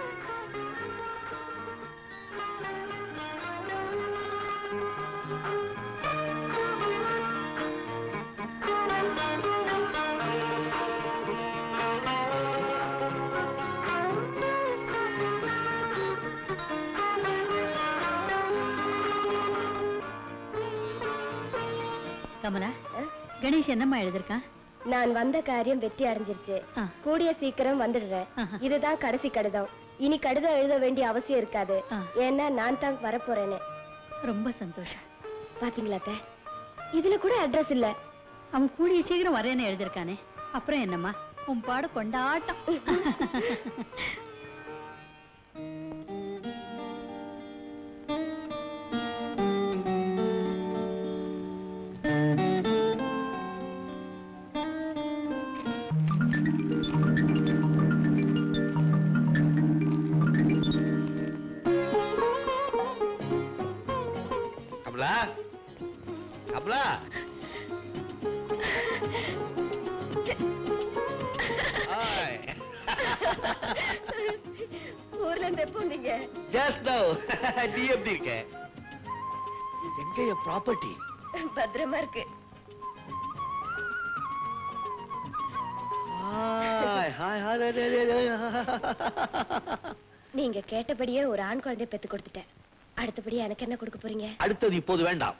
G: கமலா கணேஷ் என்னம்மா எழுதிருக்கான்
F: நான் வந்த காரியம் வெற்றி அடைஞ்சிருச்சு கூடிய சீக்கிரம் வந்துடுறேன் இதுதான் கடைசி கடிதம் இனி கடிதம் எழுத வேண்டிய அவசியம் இருக்காது ஏன்னா நான் தான் வரப்போறேன்னு
G: ரொம்ப சந்தோஷம்
F: பாத்தீங்களா அத்தை? இதுல கூட அட்ரஸ் இல்ல
G: அவன் கூடிய சீக்கிரம் வரேன்னு எழுதிருக்கானே அப்புறம் என்னம்மா உன் பாடு கொண்டாட்டம்
D: கமலா கமலா
F: ஊர்ல இருந்து எப்போ வந்தீங்க
D: ஜஸ்ட் நோ நீ எப்படி இருக்க எங்க என் ப்ராப்பர்ட்டி
F: பத்திரமா இருக்கு
D: ஹாய் ஹாய் ஹாய்
F: நீங்க கேட்டபடியே ஒரு ஆண் குழந்தை பெத்து கொடுத்துட்டேன் அடுத்தபடியா எனக்கு என்ன கொடுக்க போறீங்க
D: அடுத்தது இப்போது வேண்டாம்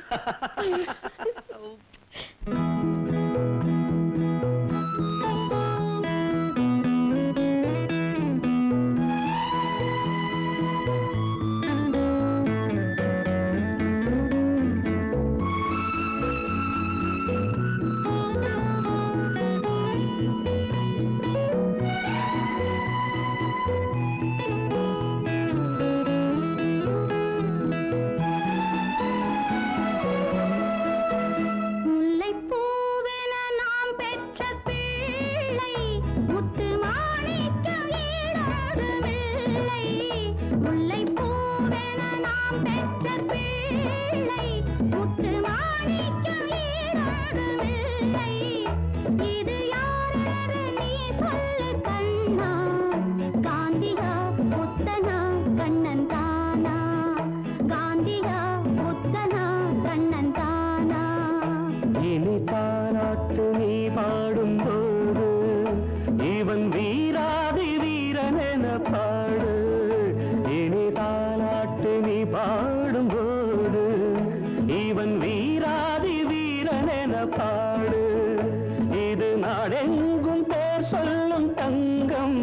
H: முல்லைப்பூவென நாம் பெற்ற பிள்ளை முத்து மாணிக்கம் ஈடாகவில்லை முல்லைப்பூவென நாம் பெற்ற பிள்ளை முத்து மாணிக்கம் ஈடாகவில்லை இது யாரென்று நீ சொல்லு கண்ணா காந்தியா புத்தனா கண்ணன் தானா காந்தியா புத்தனா கண்ணன் தானா
N: இனி பாராட்டு நீ பாடும்போது இவன் வீராதி வீரன் என பாடு இனி தாலாட்டு நீ பாடும்போது இவன் வீராதி வீரன் என பாடு இது நாடெங்கும் பேர் சொல்லும் தங்கம்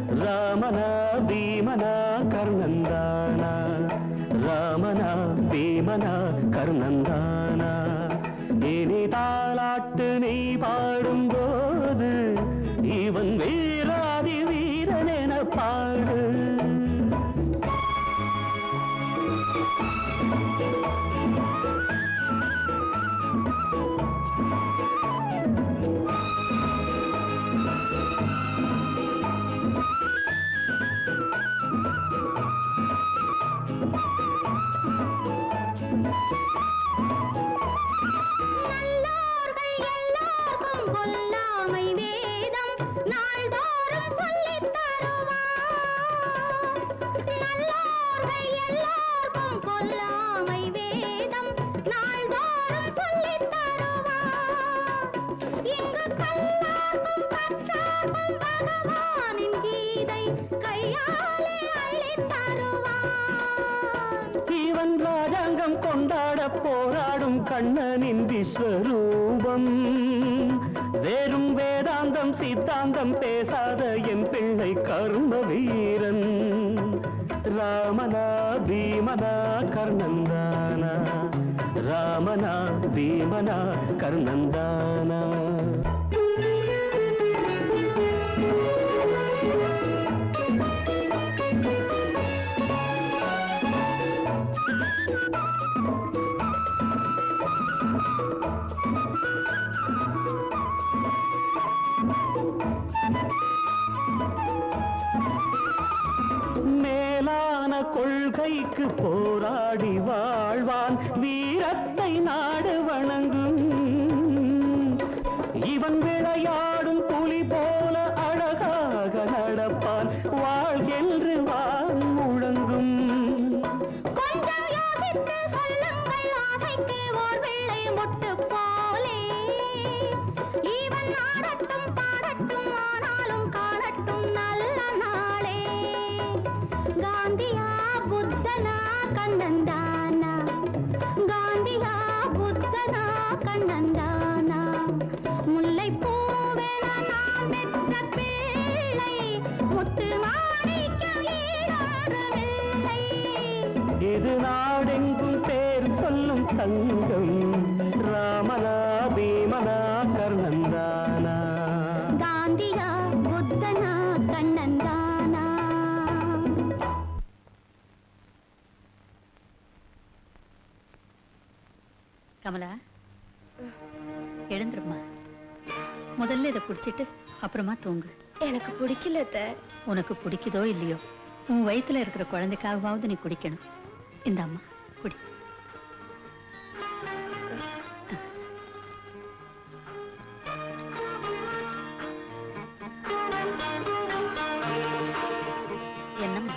N: ராமனா பீமனா கர்ணந்தானா ராமனா பீம பீமனா கர்ணந்தானா இனி தாலாட்டு நீ பாடும்போது இவன் வீராதி வீரனென பாடு
H: கொல்லாமை வேதம் நாள்தோறும் சொல்லித் தருவார் நல்லோர்கள் எல்லாருக்கும் கொல்லாமை வேதம் நாள்தோறும் சொல்லித் தருவார் இங்கு கல்லார்க்கும் கற்றார்க்கும் பகவானின் கீதை கையாலே அள்ளித் தருவார்
N: இவன் ராஜாங்கம் கொண்டாட போராடும் கண்ணனின் விஸ்வரூபம் வேறும் வேதாந்தம் சித்தாந்தம் பேசாத என் பிள்ளை கர்ம வீரன் ராமனா பீமனா கர்ணந்தானா ராமனா பீமனா கர்ணந்தானா மேலான கொள்கைக்கு போராடி வாழ்வான் வீரத்தை நாடு வணங்கும் இவன் விளையாடும் புலி போல அழகாக நடப்பான் வாழ்கென்று வான் முழங்கும்
H: கொஞ்சம் யோசித்து சொல்லுங்கள் ஆசைக்கு ஓர் வெள்ளை முட்டு போலே இவன் ஆடட்டும் பாடட்டும் ஆனாலும் காணட்டும் நல்ல நாளே காந்தியா புத்தனா கண்ணந்தானா காந்தியா புத்தனா கண்ணந்தானா முல்லை பூவென நாம் பெற்ற பிள்ளை முத்து மாணிக்கம் ஈடாறுமில்லை
N: இது நாடெங்கும் பேர் சொல்லும் தங்கம் ராமனா பீமனா கர்ணந்தானா
H: காந்தியா புத்தனா கண்ணந்தானா
G: கமலா எழுந்துருமா முதல்ல இதை குடிச்சிட்டு அப்புறமா தூங்கு
F: எனக்கு பிடிக்கல அத்தை.
G: உனக்கு பிடிக்குதோ இல்லையோ உன் வயித்துல இருக்கிற குழந்தைக்காகவாவது நீ குடிக்கணும் இந்த அம்மா குடி என்னம்மா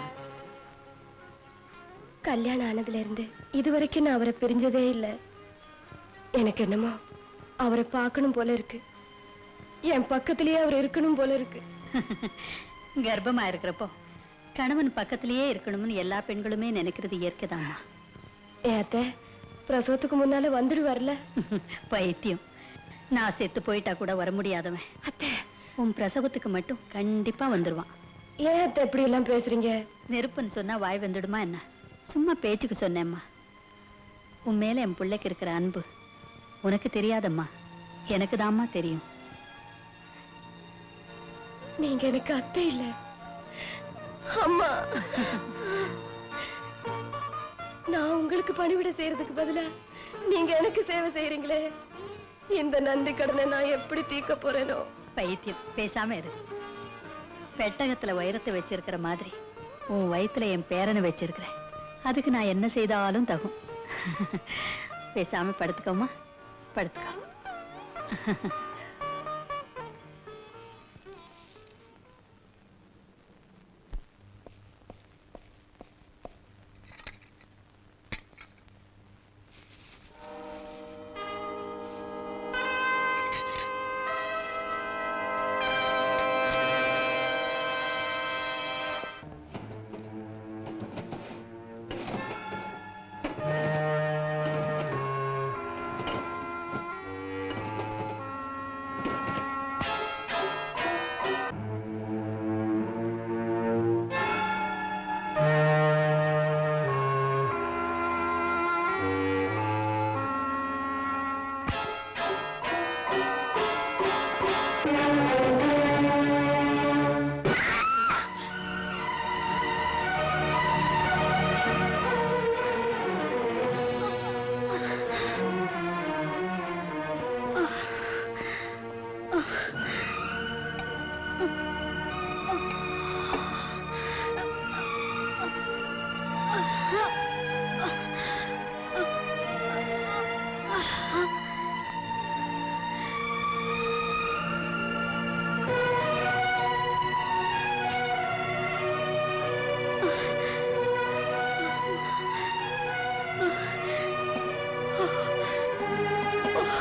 F: கல்யாணம் ஆனதுல இருந்து இது வரைக்கும் நான் அவரை பிரிஞ்சதே இல்ல எனக்கு என்னமோ அவரை பார்க்கணும் போல இருக்கு என் பக்கத்திலேயே அவர் இருக்கணும் போல இருக்கு
G: கர்ப்பமா இருக்கிறப்போ கணவன் பக்கத்திலேயே இருக்கணும்னு எல்லா பெண்களுமே நினைக்கிறது இயற்கைதாம்மா
F: ஏன் அத்தை பிரசவத்துக்கு முன்னால வந்துடுவார்ல
G: பைத்தியம் நான் செத்து போயிட்டா கூட வர முடியாதவன் உன் பிரசவத்துக்கு மட்டும் கண்டிப்பா வந்துருவான்
F: ஏன் அத்தை இப்படி எல்லாம் பேசுறீங்க
G: நெருப்புன்னு சொன்னா வாய் வந்துடுமா என்ன சும்மா பேச்சுக்கு சொன்னேம்மா உன் மேல என் பிள்ளைக்கு இருக்கிற அன்பு உனக்கு தெரியாதம்மா எனக்கு தாம்மா தெரியும்
F: நீங்க எனக்கு அத்தை இல்ல அம்மா நான் உங்களுக்கு பணிவிட செய்யறதுக்கு பதிலா நீங்க எனக்கு சேவை செய்யறீங்களே இந்த நன்றி கடனை நான் எப்படி தீர்க்க போறேனோ
G: பைத்தியம் பேசாம இரு பெட்டகத்துல வைரத்தை வச்சிருக்கிற மாதிரி உன் வயித்துல என் பேரனை வச்சிருக்கிறேன் அதுக்கு நான் என்ன செய்தாலும் தகும் பேசாம படுத்துக்கோமா படுத்துக்கோ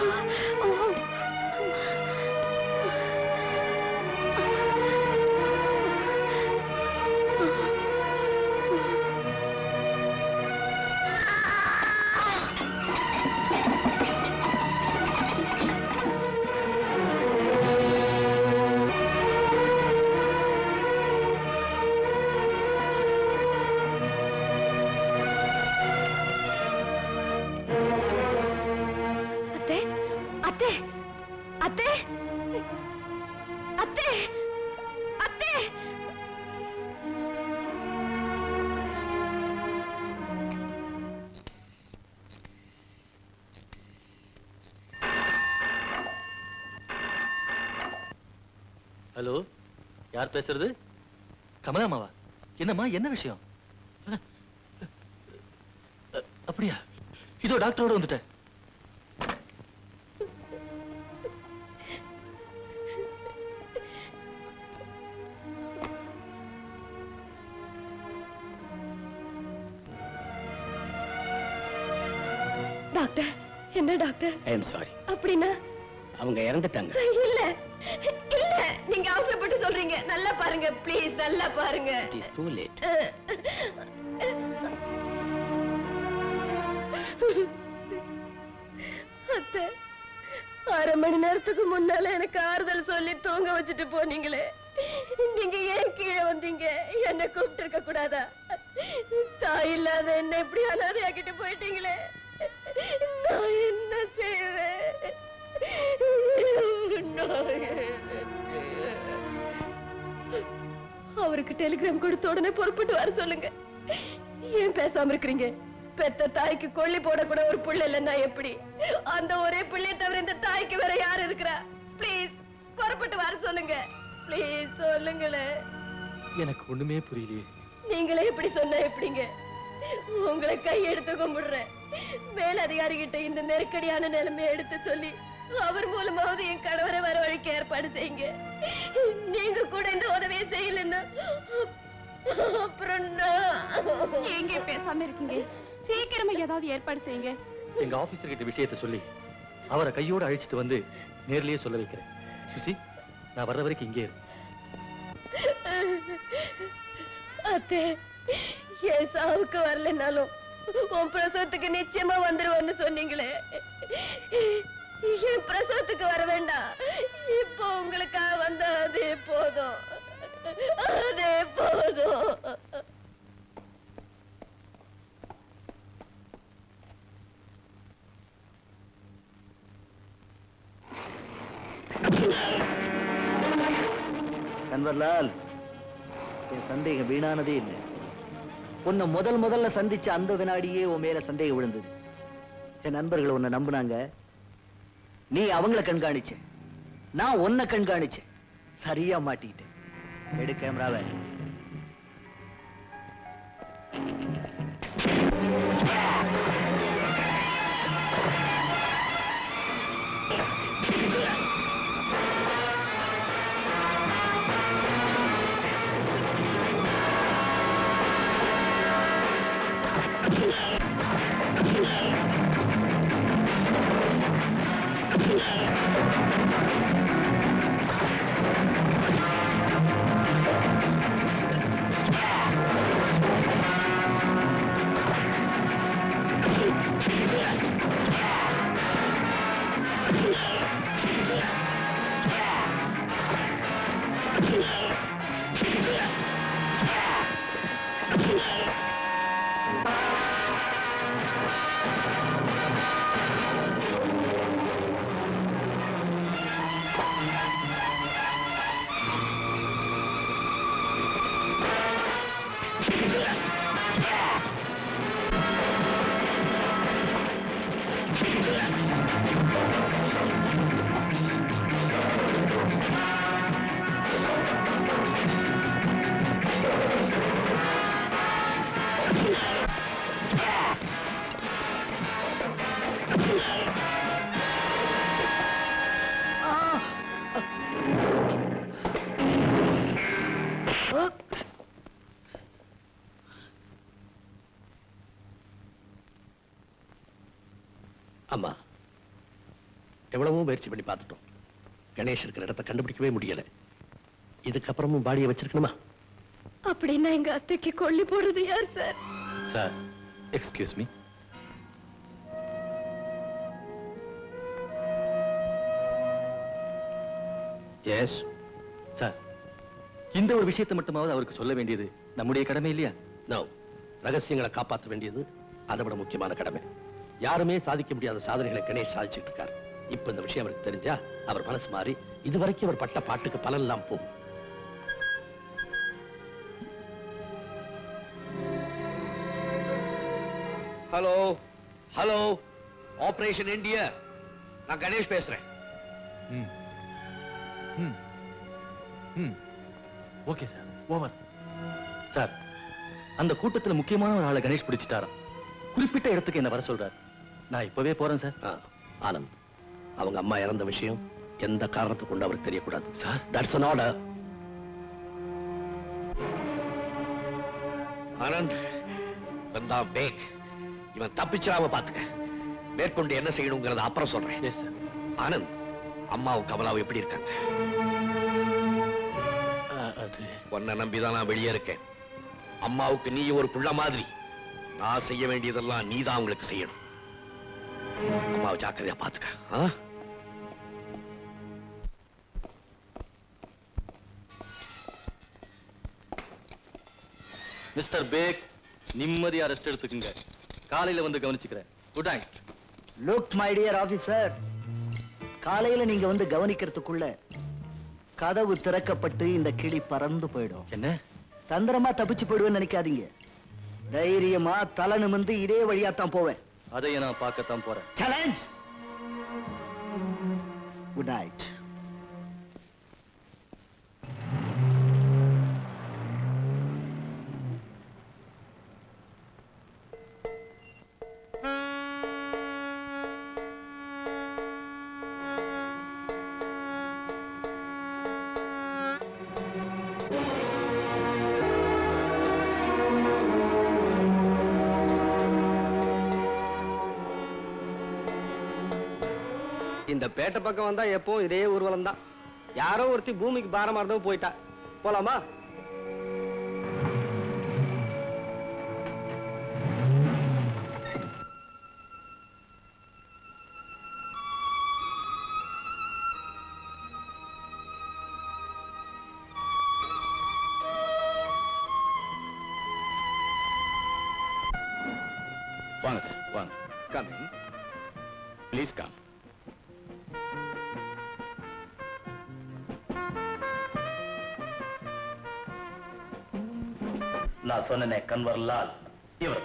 F: அத்தே அத்தே அத்தே அத்தே அத்தே
I: ஹலோ யார் பேசுறது கமலாமாவா என்னம்மா என்ன விஷயம் அ- அ- அப்படியா இதோ டாக்டரோட வந்துட்டேன்
F: டாக்டர் என்ன டாக்டர்
K: ஐ எம் சாரி
F: அப்படின்னா
K: அவங்க இறந்துட்டாங்க
F: இல்ல இல்ல நீங்க அவசரப்பட்டு சொல்றீங்க நல்லா பாருங்க ப்ளீஸ் நல்லா பாருங்க
K: இட் இஸ் டூ லேட்
F: அத்தை அரை மணி நேரத்துக்கு முன்னால எனக்கு ஆறுதல் சொல்லி தூங்க வச்சுட்டு போனீங்களே நீங்க ஏன் கீழே வந்தீங்க என்ன கூப்பிட்டு இருக்க கூடாதா தாய் இல்லாத என்ன இப்படி அனாதையாக்கிட்டு போயிட்டீங்களே நான் என்ன செய்வேன் நான் என்ன செய்வேன்? அவருக்கு டெலிகிராம் கொடுத்த உடனே புறப்பட்டு வர சொல்லுங்க ஏன் பேசாம இருக்கிறீங்க பெத்த தாய்க்கு கொள்ளி போடக்கூட ஒரு புள்ள இல்லைன்னா எப்படி அந்த ஒரே பிள்ளைய தவிர இந்த தாய்க்கு வேற யார் இருக்கிறா ப்ளீஸ் புறப்பட்டு வர சொல்லுங்க ப்ளீஸ் சொல்லுங்களேன்
I: எனக்கு ஒண்ணுமே புரியலையே
F: நீங்களே இப்படி சொன்னா எப்படிங்க உங்களை கை எடுத்து கும்பிடுறேன் மேலதிகாரி கிட்ட இந்த நெருக்கடியான நிலைமையை எடுத்து சொல்லி அவர் மூலமாவது என் கணவரை வர வழிக்கு ஏற்பாடு செய்யுங்க நீங்க கூட இந்த உதவியை செய்யலன்னா அப்புறம்
O: எங்க பேசாம இருக்கீங்க சீக்கிரமா ஏதாவது ஏற்பாடு செய்யுங்க
I: எங்க ஆபீசர் கிட்ட விஷயத்தை சொல்லி அவரை கையோட அழைச்சிட்டு வந்து நேர்லயே சொல்ல வைக்கிறேன் சுசி நான் வர்ற வரைக்கும் இங்கே இரு
F: அத்தே என் சாவுக்கு வரலனாலும் உன் பிரசவத்துக்கு நிச்சயமா வந்துருவேன்னு சொன்னீங்களே என் பிரசவத்துக்கு வர வேண்டாம் இப்போ உங்களுக்காக வந்தா அதே போதும் அதே போதும்
B: கன்வர்லால் என் சந்தேகம் வீணானதே இல்லை உன்னை முதல் முதல்ல சந்திச்ச அந்த வினாடியே உன் மேல சந்தேகம் விழுந்தது என் நண்பர்கள் உன்னை நம்புனாங்க நீ அவங்கள கண்காணிச்ச நான் உன்னை கண்காணிச்சேன் சரியா மாட்டிக்கிட்டேன் எடு கேமராவை
E: அம்மா எவ்வளவோ முயற்சி பண்ணி பார்த்துட்டோம் கணேஷ் இருக்கிற இடத்தை கண்டுபிடிக்கவே முடியல இதுக்கப்புறமும் பாடியை வச்சிருக்கணுமா
O: அப்படின்னா எங்க அத்தைக்கு கொல்லி போடுறது யார் sir
M: sir excuse me yes sir இந்த ஒரு விஷயத்தை மட்டுமாவது அவருக்கு சொல்ல வேண்டியது நம்முடைய கடமை இல்லையா
E: நோ ரகசியங்களை காப்பாற்ற வேண்டியது அதை விட முக்கியமான கடமை யாருமே சாதிக்க முடியாத சாதனைகளை கணேஷ் சாதிச்சுட்டு இருக்காரு இப்ப இந்த விஷயம் அவருக்கு தெரிஞ்சா அவர் மனசு மாறி இதுவரைக்கும் அவர் பட்ட பாட்டுக்கு பலன் எல்லாம் போகும்
D: ஹலோ ஹலோ ஆபரேஷன் இந்தியா நான் கணேஷ் பேசுறேன்
M: ஓகே சார் ஓவர் சார் அந்த கூட்டத்துல முக்கியமான ஒரு ஆளை கணேஷ் பிடிச்சிட்டாராம் குறிப்பிட்ட இடத்துக்கு என்ன வர சொல்றார் நான் இப்பவே போறேன் சார்
E: ஆ, ஆனந்த் அவங்க அம்மா இறந்த விஷயம் எந்த காரணத்தை கொண்டு அவருக்கு தெரியக்கூடாது sir that's an order
D: Anand வந்தா பேக் இவன் தப்பிச்சிடாம பாத்துக்க மேற்கொண்டு என்ன செய்யணுங்கிறத அப்புறம் சொல்றேன்
M: எஸ் சார்
D: ஆனந்த் அம்மாவும் கமலாவும் எப்படி இருக்காங்க
M: அது
D: உன்னை நம்பிதான் நான் வெளியே இருக்கேன் அம்மாவுக்கு நீ ஒரு புள்ள மாதிரி நான் செய்ய வேண்டியதெல்லாம் நீ தான் அவங்களுக்கு செய்யணும் அம்மாவை ஜாக்கிரதையா பாத்துக்க ஆ?
M: மிஸ்டர் பேக் நிம்மதியா ரெஸ்ட் எடுத்துக்குங்க காலையில வந்து கவனிச்சுக்கிறேன் good night
B: look my dear officer காலையில நீங்க வந்து கவனிக்கிறதுக்குள்ள கதவு திறக்கப்பட்டு இந்த கிளி பறந்து போயிடும்
M: என்ன
B: தந்திரமா தப்பிச்சு போயிடுவேன்னு நினைக்காதீங்க தைரியமா தலை நிமிர்ந்து இதே வழியா தான் போவேன்
M: அதையே நான் பார்க்கத்தான் போறேன்
B: சேலஞ்ச் குட் நைட்
P: இந்த பேட்டை பக்கம் வந்தா எப்பவும் இதே ஊர்வலம் தான் யாரோ ஒருத்தி பூமிக்கு பாரமா இருந்தவ போயிட்டா போலாமா
C: வாங்க சார் வாங்க கம் ப்ளீஸ் கம்
E: நான் சொன்னனே கன்வர் லால் இவர்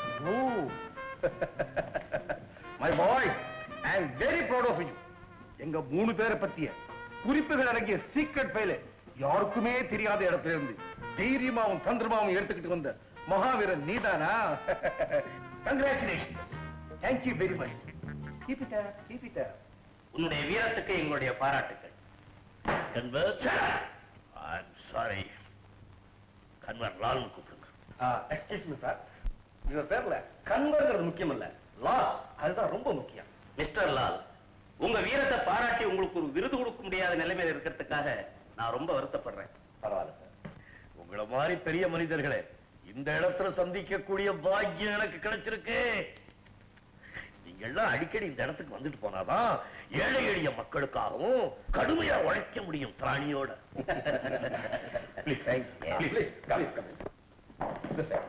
C: my boy I am very proud of you எங்க மூணு பேரை பத்திய குறிப்புகள் அடங்கிய சீக்ரெட் ஃபைல யாருக்குமே தெரியாத இடத்துல இருந்து தைரியமாவும் தந்திரமாவும் எடுத்துக்கிட்டு வந்த மகாவீரன் நீதானா congratulations thank you very much keep it up keep it up
E: உன்னுடைய வீரத்துக்கு எங்களுடைய பாராட்டுகள் கன்வர் ஐம் சாரி கன்வர் லால்னு கூப்பிடுங்க
C: எக்ஸ்கியூஸ் மீ சார் இவர் பேர்ல கன்வர்ங்கிறது முக்கியம் இல்ல லா அதுதான் ரொம்ப முக்கியம்
E: மிஸ்டர் லால் உங்க வீரத்தை பாராட்டி உங்களுக்கு ஒரு விருது கொடுக்க முடியாத நிலைமையில இருக்கிறதுக்காக நான் ரொம்ப வருத்தப்படுறேன்
C: பரவாயில்ல சார் உங்களை மாதிரி பெரிய மனிதர்களை இந்த இடத்துல சந்திக்கக்கூடிய பாக்கியம் எனக்கு கிடைச்சிருக்கு நீங்க எல்லாம் அடிக்கடி இந்த இடத்துக்கு வந்துட்டு போனாதான் ஏழை எளிய மக்களுக்காகவும் கடுமையா உழைக்க முடியும் திராணியோட Please, thank you. Please, come, come. This side.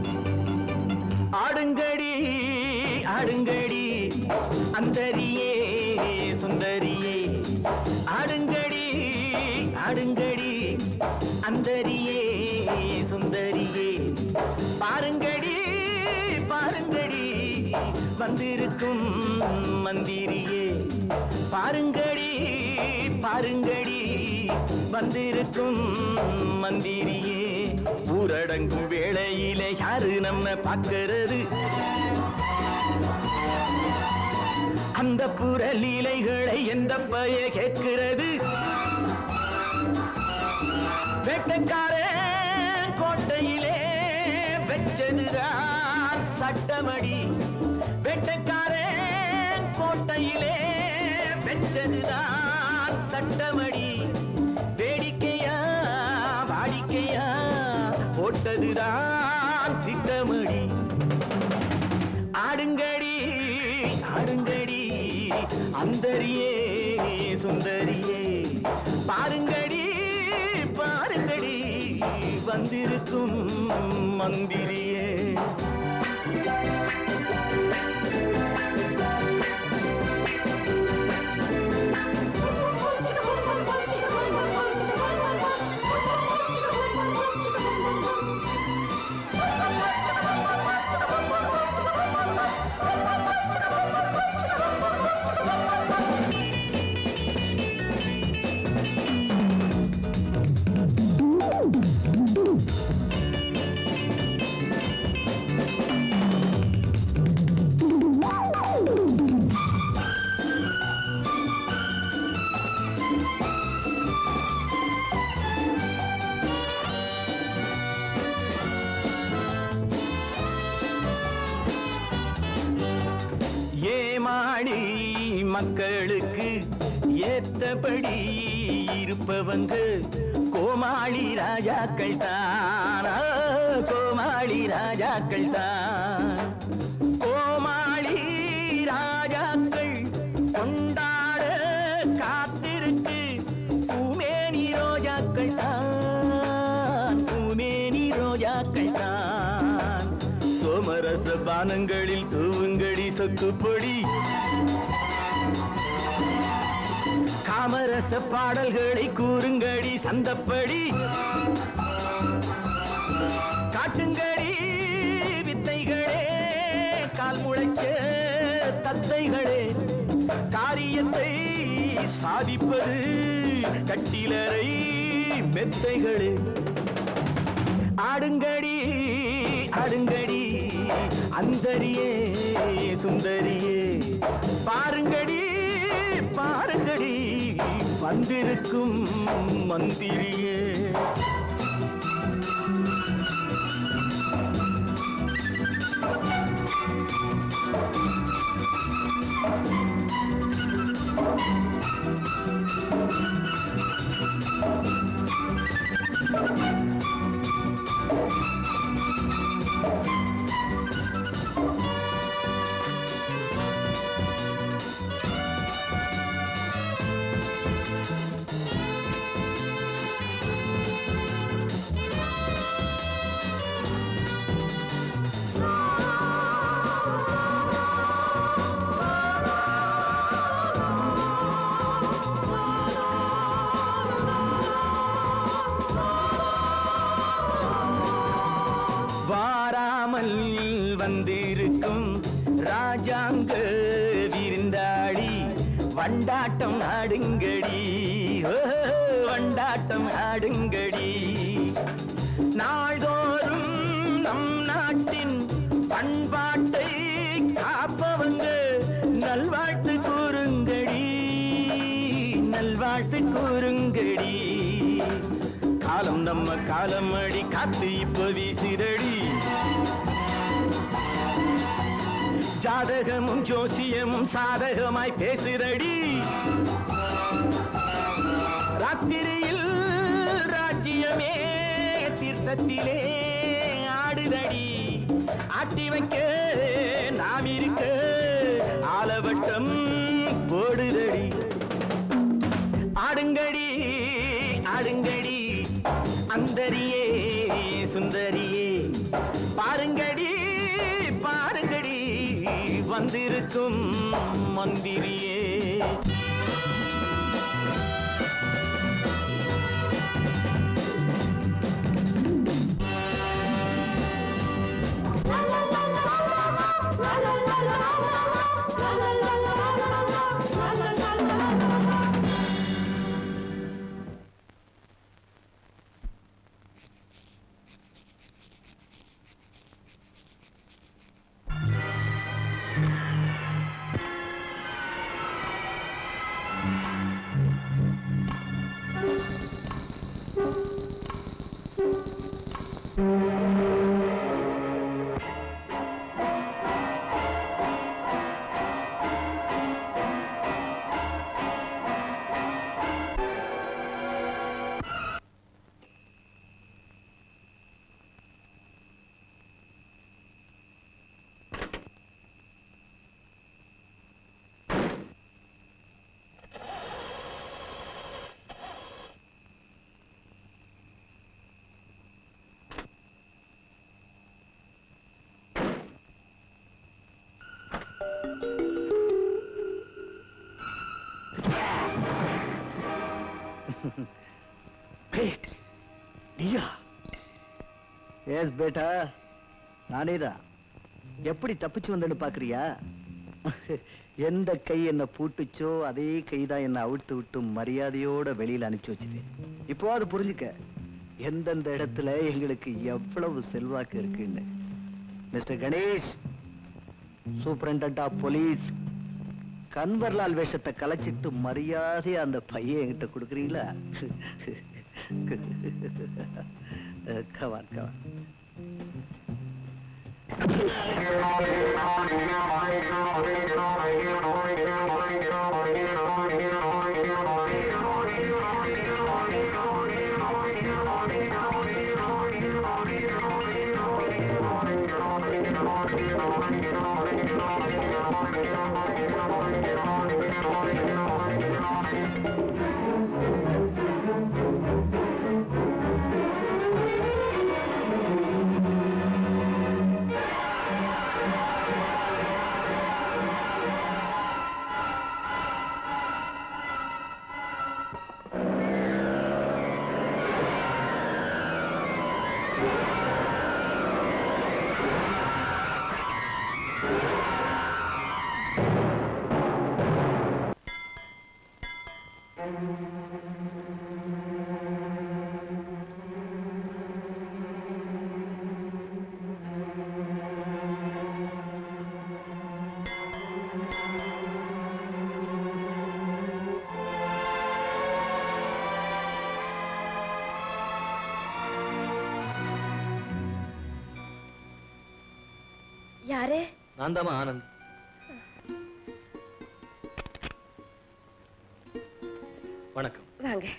N: ஆடுங்கடி ஆடுங்கடி அந்தரியே சுந்தரியே ஆடுங்கடி ஆடுங்கடி அந்தரியே சுந்தரியே பாருங்கடி பாருங்கடி வந்திருக்கும் மந்திரியே பாருங்கடி பாருங்கடி வந்திருக்கும் மந்திரியே ஊரடங்கும் வேளையிலே யாரு நம்ம பார்க்கிறது அந்த புற லீலைகளை எந்த பய கேட்கிறது வேட்டக்காரன் கோட்டையிலே வெச்சதுதான் சட்டமடி வேட்டக்காரன் கோட்டையிலே வெச்சதுதான் சட்டமடி வேடிக்கையா வாடிக்கையா போட்டதுதான் திட்டமடி ஆடுங்கடி ஆடுங்கடி அந்தரியே சுந்தரியே பாருங்கடி பாருங்கடி வந்திருக்கும் மந்திரியே ஏமாடி மக்களுக்கு ஏத்தபடி இருப்பவங்க கோமாளி ராஜாக்கள் தானா கோமாளி ராஜாக்கள் தான் கோமாளி ராஜாக்கள் கொண்டாட காத்திருக்கு பூமேனி ரோஜாக்கள் தான் பூமேனி ரோஜாக்கள் தான் சோமரச பானங்களில் தூவுங்கடி சொக்குப்பொடி காமரச பாடல்களை கூறுங்கடி சந்தப்படி காட்டுங்கடி வித்தைகளே கால் முளைச்ச தத்தைகளே காரியத்தை சாதிப்பது கட்டிலரை மெத்தைகளே ஆடுங்கடி ஆடுங்கடி அந்தரியே சுந்தரியே பாருங்கடி பாருங்கடி வந்திருக்கும் மந்திரியே வாராமல் வந்திருக்கும் ராஜாங்க விருந்தாளி வண்டாட்டம் ஆடுங்கடி ஓ, வண்டாட்டம் ஆடுங்கடி நாள்தோறும் நம் நாட்டின் பண்பாட்டை காப்பவங்க நல்வாழ்த்து கூறுங்கடி நல்வாழ்த்து கூறுங்கடி காலம் நம்ம காலம் அடி காத்து இப்ப வீசுதடி ஜாதகமும் ஜோசியமும் சாதகமாய் பேசுதடி ராத்திரியில் ராஜ்யமே தீர்த்தத்திலே ஆடுதடி ஆட்டி வைக்க நாம் இருக்க ஆலவட்டம் போடுதடி ஆடுங்கடி ஆடுங்கடி அந்தரியே சுந்தரியே பாருங்கடி பாருங்கடி வந்திருக்கும் மந்திரியே
B: நீயா எஸ் பேட்டா நானேதான் எப்படி தப்பிச்சு வந்தேன்னு பாக்குறியா எந்த கை என்ன பூட்டுச்சோ அதே கைதான் என்ன அவிழ்த்து விட்டு மரியாதையோட வெளியில அனுப்பிச்சு வச்சுது இப்போ அது புரிஞ்சுக்க எந்தெந்த இடத்துல எங்களுக்கு எவ்வளவு செல்வாக்கு இருக்குன்னு mister Ganesh superintendent of police Kanwarlal வேஷத்தை கலைச்சிட்டு மரியாதையா அந்த பையன் என்கிட்ட கொடுக்குறீங்களா கவான் கவான்
F: யாரு
M: நான் தாமா ஆனந்த் வணக்கம்
F: வாங்க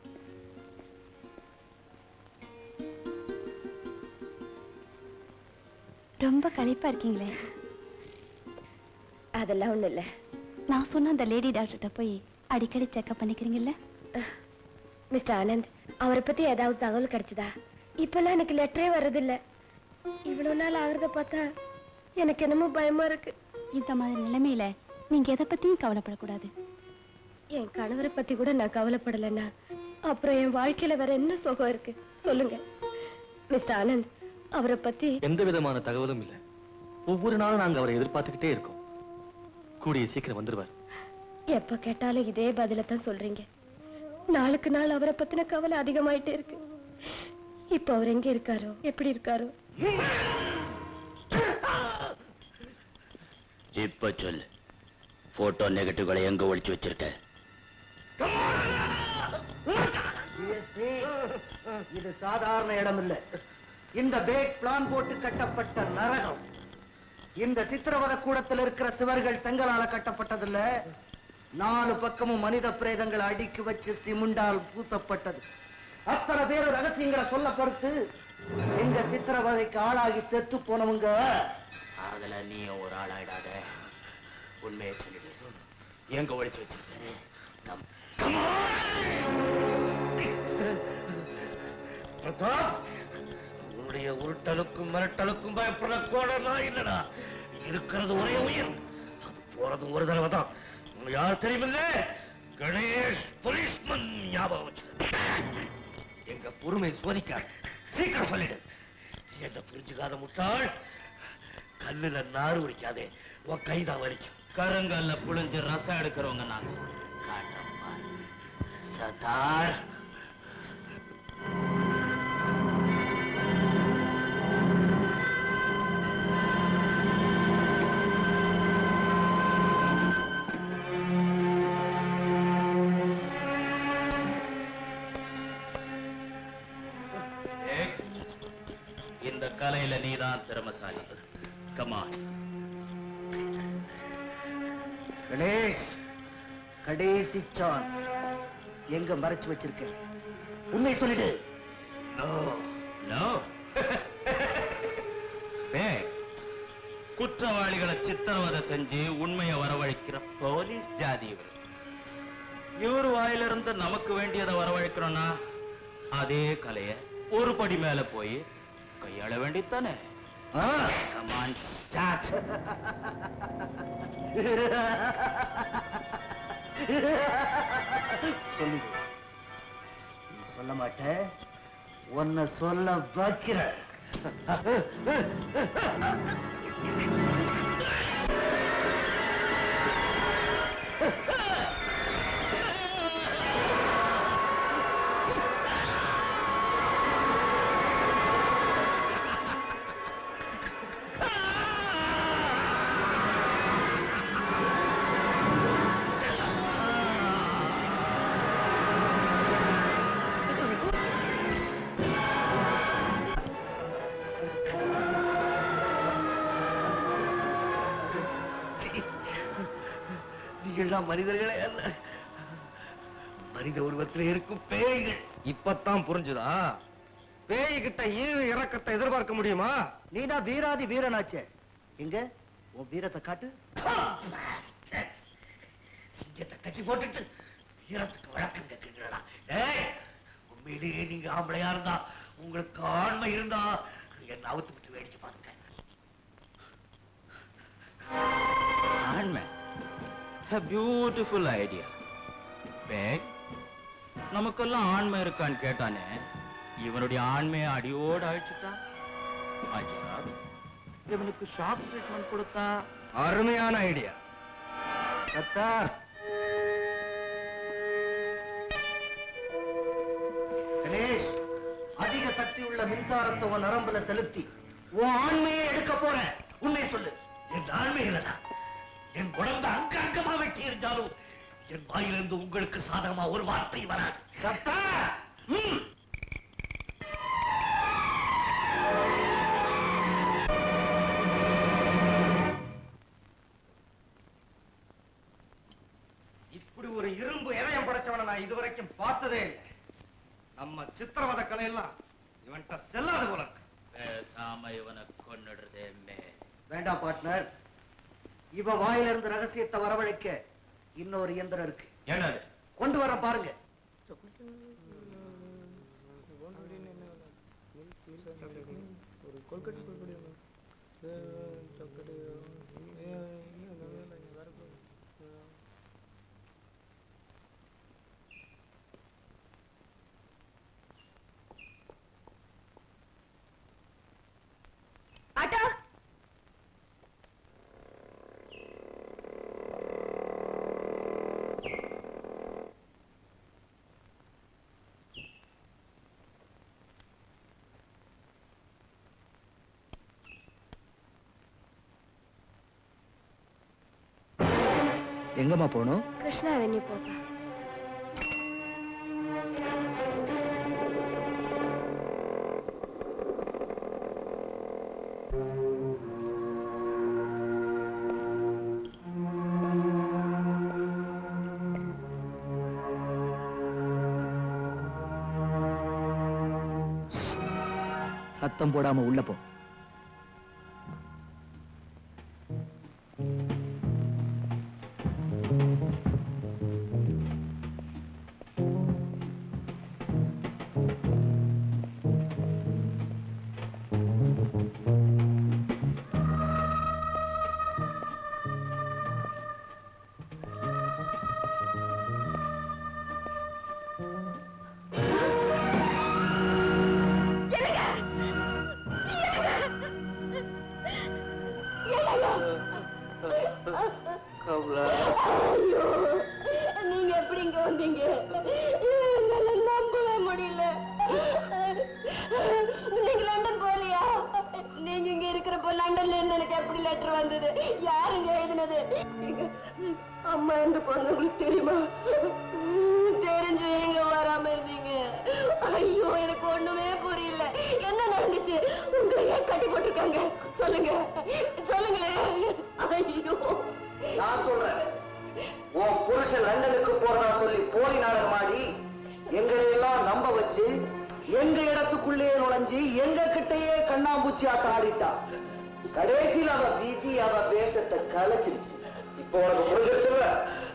O: ரொம்ப களைப்பா இருக்கீங்களே
F: அதெல்லாம் ஒண்ணும் இல்ல
O: நான் சொன்ன அந்த லேடி டாக்டர்கிட்ட போய் அடிக்கடி செக்அப் பண்ணிக்கிறீங்கல்ல
F: மிஸ்டர் ஆனந்த் அவரை பத்தி ஏதாவது தகவல் கிடைச்சதா இப்பெல்லாம் எனக்கு லெட்டரே வர்றதில்ல இவ்வளவு நாள் ஆகுறத பார்த்தா எனக்கு என்னமோ பயமா இருக்கு
O: இந்த மாதிரி நிலைமையில நீங்க எதை பத்தியும் கவலைப்படக்கூடாது
F: என் கணவரை பத்தி கூட நான் கவலைப்படலைன்னா அப்புறம் என் வாழ்க்கையில வேற என்ன சுகம் இருக்கு சொல்லுங்க மிஸ்டர் ஆனந்த் அவரை பத்தி
M: எந்த விதமான தகவலும் இல்ல ஒவ்வொரு நாளும் நாங்க அவரை எதிர்பார்த்துக்கிட்டே இருக்கோம் கூடிய சீக்கிரம் வந்துருவார்
F: எப்ப கேட்டாலும் இதே பதில தான் சொல்றீங்க நாளுக்கு நாள் அவரை பத்தின கவலை அதிகமாயிட்டே இருக்கு இப்ப அவர் எங்க இருக்காரோ எப்படி இருக்காரோ
L: இப்ப சொல்லு போட்டோ நெகட்டிவ்களை எங்க ஒளிச்சு வச்சிருக்க
B: இது சாதாரண இடம் இல்ல இந்த பேக் பிளான் போட்டு கட்டப்பட்ட நரகம் இந்த சித்திரவத கூடத்தில் இருக்கிற சுவர்கள் செங்கலால கட்டப்பட்டதில்ல நாலு பக்கமும் மனித பிரேதங்களை அடுக்கி வச்சு சிமுண்டால் பூசப்பட்டது அத்தனை பேர் ரகசியங்களை சொல்ல பொறுத்து இந்த சித்திரவதைக்கு ஆளாகி செத்து போனவங்க
L: அதுல நீ ஒரு ஆளாயிடாத உண்மையை சொல்லிடு எங்க ஒளிச்சு வச்சிருக்க
E: பிரதாப் உன்னுடைய உருட்டலுக்கும் மிரட்டலுக்கும் பயப்பட கோடனா இல்லடா இருக்கிறது ஒரே உயிர் போறதும் ஒரு தடவை தான் யார் தெரியுமில்ல கணேஷ் போலீஸ்மன் ஞாபகம் வச்சு எங்க பொறுமை சோதிக்காது சீக்கிரம் சொல்லிடு என்ன புரிஞ்சுக்காத முட்டாள் கல்லுல நாறு உரிக்காதே உன் கைதான் வலிக்கும்
L: கருங்கல்ல புழிஞ்சு ரசம் எடுக்கிறவங்க நாங்க காட்டுறோம் பாரு.
E: சதார்
L: ஏய், இந்த கலையில நீதான் திறமசாலி கமான்
A: கணேஷ் கடைசி சான்ஸ் எங்க மறைச்சு வச்சிருக்க உண்மை சொல்லிடு
L: நோ நோ ஏய், குற்றவாளிகளை சித்திரவதை செஞ்சு உண்மையை வரவழைக்கிற போலீஸ் ஜாதி இவர் இவர் வாயிலிருந்து நமக்கு வேண்டியதை வரவழைக்கிறோம்னா அதே கலைய ஒரு படி மேல போய் கையாள வேண்டியதானே கமான் ஸ்டார்ட்
A: சொல்லு நீ சொல்ல மாட்ட உன்னை சொல்ல வைக்கிற
E: நீங்கள்லாம் மனிதர்களே அல்ல மனித உருவத்தில் இருக்கும் பேய்கள்
P: இப்பத்தான் புரிஞ்சுதா பேய்கிட்ட ஈவு இறக்கத்தை எதிர்பார்க்க முடியுமா
A: நீதான் வீராதி வீரனாச்சே எங்க உன் வீரத்தை காட்டு
E: சிங்கத்தை கட்டி போட்டுட்டு வீரத்துக்கு வழக்கம் கேட்கிறீங்களா ஏய் உண்மையிலேயே நீங்க ஆம்பளையா இருந்தா உங்களுக்கு ஆண்மை இருந்தா என்ன அவுத்து விட்டு வேடிக்கை பாருங்க
L: ஆண்மை பியூட்டிஃபுல் ஐடியா பேக் நமக்கெல்லாம் ஆண்மை இருக்கான்னு கேட்டானே இவனுடைய ஆண்மையை அடியோடு அழிச்சுட்டா அஜாப் இவனுக்கு ஷாக் ட்ரீட்மெண்ட் கொடுத்தா
P: அருமையான ஐடியா
A: சத்தார் கணேஷ் அதிக சக்தி உள்ள மின்சாரத்தை உன் நரம்புல செலுத்தி உன் ஆண்மையை எடுக்க போறேன் உண்மையை சொல்லு
E: என் ஆண்மை இல்லடா என் உடம்பு அங்க அங்கமா வெட்டி இருந்தாலும் என் வாயிலிருந்து உங்களுக்கு சாதகமா ஒரு வார்த்தை வராது
A: சத்தா
E: ம்.
P: இப்படி ஒரு இரும்பு இதயம் படைச்சவனை நான் இதுவரைக்கும் பார்த்ததே இல்லை நம்ம சித்திரவத கலையெல்லாம் இவன்கிட்ட செல்லாது போல இருக்கு.
L: பேசாம இவனை கொன்னுடுறதே மே
A: வேண்டாம் பார்ட்னர் இவ வாயில இருந்து ரகசியத்தை வரவழைக்க இன்னொரு இயந்திரம் இருக்கு
L: என்னது
A: கொண்டு வர பாருங்க
F: ஆட்டோ
A: எங்கம்மா போகணும்
F: கிருஷ்ணா அவென்யூ போப்பா
A: சத்தம் போடாம உள்ள போ
F: ஐயோ, நீங்க எப்படி இங்க வந்தீங்க என்னால நம்பவே முடியல நீங்க லண்டன் போலியா நீங்க இங்க இருக்கிறப்போ லண்டன்ல இருந்து எனக்கு எப்படி லெட்டர் வந்தது யாருங்க எழுதினது எங்க அம்மா எந்த பொண்ணு உங்களுக்கு தெரியுமா தெரிஞ்சு எங்க வராம இருந்தீங்க ஐயோ எனக்கு ஒண்ணுமே புரியல என்ன நடந்துச்சு உங்களை ஏன் கட்டி போட்டிருக்காங்க சொல்லுங்க சொல்லுங்களேன் ஐயோ
A: நான் சொல்றேன் உன் புருஷன் லண்டனுக்கு போறதா சொல்லி போலி நாடகம் ஆடி எங்களை எல்லாம் நம்ப வச்சு எங்க இடத்துக்குள்ளே நுழைஞ்சு எங்க கிட்டயே கண்ணாம்பூச்சி ஆட்டம் ஆடிட்டான் கடைசியில் அவ வீதி அவ வேஷத்தை கலைச்சிருச்சு இப்போ உனக்கு புரிஞ்சிருச்சுல்ல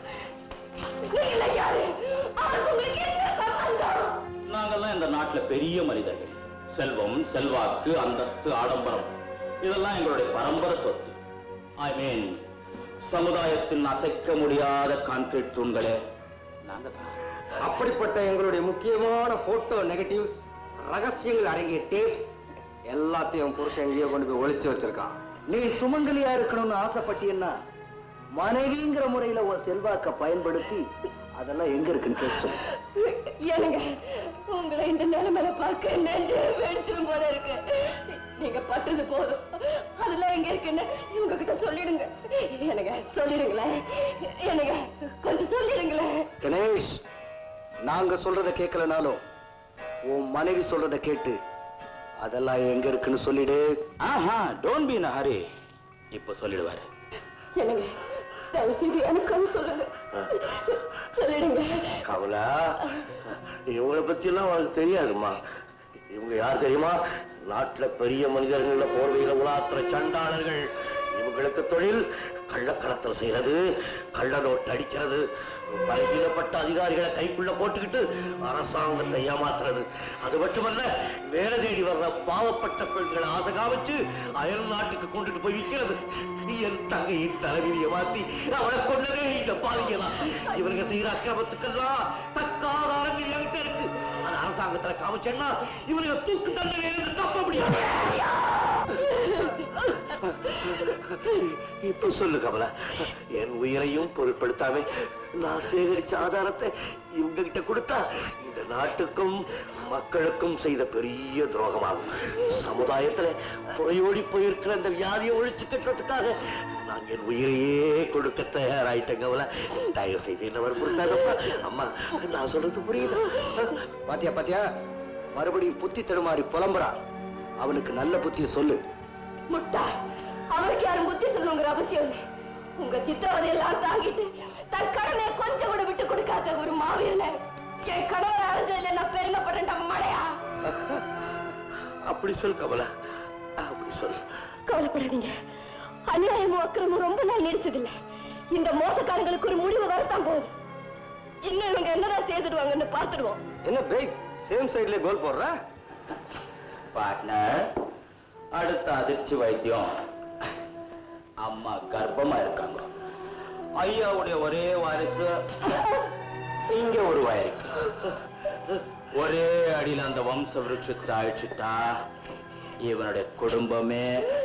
F: நீங்கள யாரு அவருக்கு உங்களுக்கு என்ன சம்பந்தம்
L: நாங்கெல்லாம் இந்த நாட்டுல பெரிய மனிதர்கள் செல்வம் செல்வாக்கு அந்தஸ்து ஆடம்பரம் இதெல்லாம் எங்களுடைய பரம்பரை சொத்து ஐ மீன் சமுதாயத்தின் அசைக்க முடியாத கான்கிரீட் தூண்களே நாங்க தான்
A: அப்படிப்பட்ட எங்களுடைய முக்கியமான போட்டோ நெகட்டிவ்ஸ் ரகசியங்கள் அடங்கிய டேப்ஸ் எல்லாத்தையும் புருஷன் எங்கேயோ கொண்டு போய் ஒளிச்சு வச்சிருக்கான் நீ சுமங்கலியா இருக்கணும்னு ஆசைப்பட்டீன்னா மனைவிங்கிற முறையில உன் செல்வாக்க பயன்படுத்தி அதெல்லாம் எங்க இருக்குன்னு கேட்டு சொல்லு.
F: எனக்கு உங்களை இந்த நிலைமையில பார்க்க நெஞ்சு வெடிச்சிடும் போல இருக்கு நீங்க பட்டது போதும் அதெல்லாம் எங்க இருக்குன்னு இவங்க கிட்ட சொல்லிடுங்க எனக்கு சொல்லிடுங்களேன் எனக்கு கொஞ்சம் சொல்லிடுங்களேன்
A: கணேஷ் நாங்க சொல்றத கேட்கலனாலும் உன் மனைவி சொல்றத கேட்டு அதெல்லாம் எங்க இருக்குன்னு சொல்லிடு
L: ஆஹா டோன்ட் பி இன் ஹரி இப்போ சொல்லிடுவாரு
F: எனக்கு தயவு செய்து எனக்காக சொல்லுங்க சொல்லிடுங்க
E: கவலா இவங்களை பத்தி எல்லாம் உனக்கு தெரியாதுமா இவங்க யார் தெரியுமா நாட்டுல பெரிய மனிதர்கள போர்வையில உலாத்துற சண்டாளர்கள் இவங்களுக்கு தொழில் கள்ளக்கடத்தல் செய்யறது கள்ள நோட்டு அடிக்கிறது பலகீனப்பட்ட அதிகாரிகளை கைக்குள்ள போட்டுக்கிட்டு அரசாங்கத்தை ஏமாத்துறது அது மட்டுமல்ல வேலை தேடி வர்ற பாவப்பட்ட பெண்களை ஆசை காமிச்சு அயல் நாட்டுக்கு கொண்டுட்டு போய் விற்கிறது என் தங்கையின் தலைவிதியை மாத்தி அவளை கொண்டதே இந்த பாவிக்கலாம் இவங்க செய்யற அக்கிரமத்துக்கெல்லாம் தக்க ஆதாரங்கள் என்கிட்ட இருக்கு அது அரசாங்கத்துல காமிச்சேன்னா இவங்க தூக்கு தண்டனை தப்ப முடியாது இப்ப சொல்லு கமலா என் உயிரையும் பொருட்படுத்தாம நான் சேகரிச்ச ஆதாரத்தை இவங்க கிட்ட கொடுத்தா இந்த நாட்டுக்கும் மக்களுக்கும் செய்த பெரிய துரோகமாகும் சமுதாயத்துல குறையோடி போயிருக்கிற அந்த வியாதியை ஒழிச்சு கட்டுறதுக்காக நான் என் உயிரையே கொடுக்க தயாராயிட்டேன் கமலா தயவு செய்து என்ன வற்புறுத்தாதப்பா அம்மா நான் சொல்றது புரியுது
A: பாத்தியா பாத்தியா மறுபடியும் புத்தி தடுமாறி புலம்புறா அவனுக்கு நல்ல புத்தியை சொல்லு
F: முட்டாள் அவருக்கு யாரும் புத்தி சொல்லணுங்கிற அவசியம் இல்லை உங்க சித்திரவதையெல்லாம் தாங்கிட்டு தன் கடமையை கொஞ்சம் கூட விட்டு கொடுக்காத ஒரு மாவீரனை என் கணவர் அடைஞ்சதுல நான் பெருமைப்படுறேன் மழையா
E: அப்படி சொல் கமலா அப்படி சொல்
F: கவலைப்படாதீங்க அநியாயமும் அக்கிரமும் ரொம்ப நாள் நீடிச்சதில்லை இந்த மோசக்காரங்களுக்கு ஒரு முடிவு வரத்தான் போகுது இன்னும் இவங்க என்னதான் செய்துடுவாங்கன்னு பார்த்துடுவோம்
E: என்ன பிரேக் சேம் சைடுல கோல் போடுற
L: பார்ட்னர் அடுத்த அதிர்ச்சி வைத்தியம் அம்மா கர்ப்பமா இருக்காங்க ஐயாவுடைய ஒரே வாரிசு இங்க ஒரு இருக்கு ஒரே அடியில அந்த வம்ச விருட்சத்தை அழிச்சுட்டா இவனுடைய குடும்பமே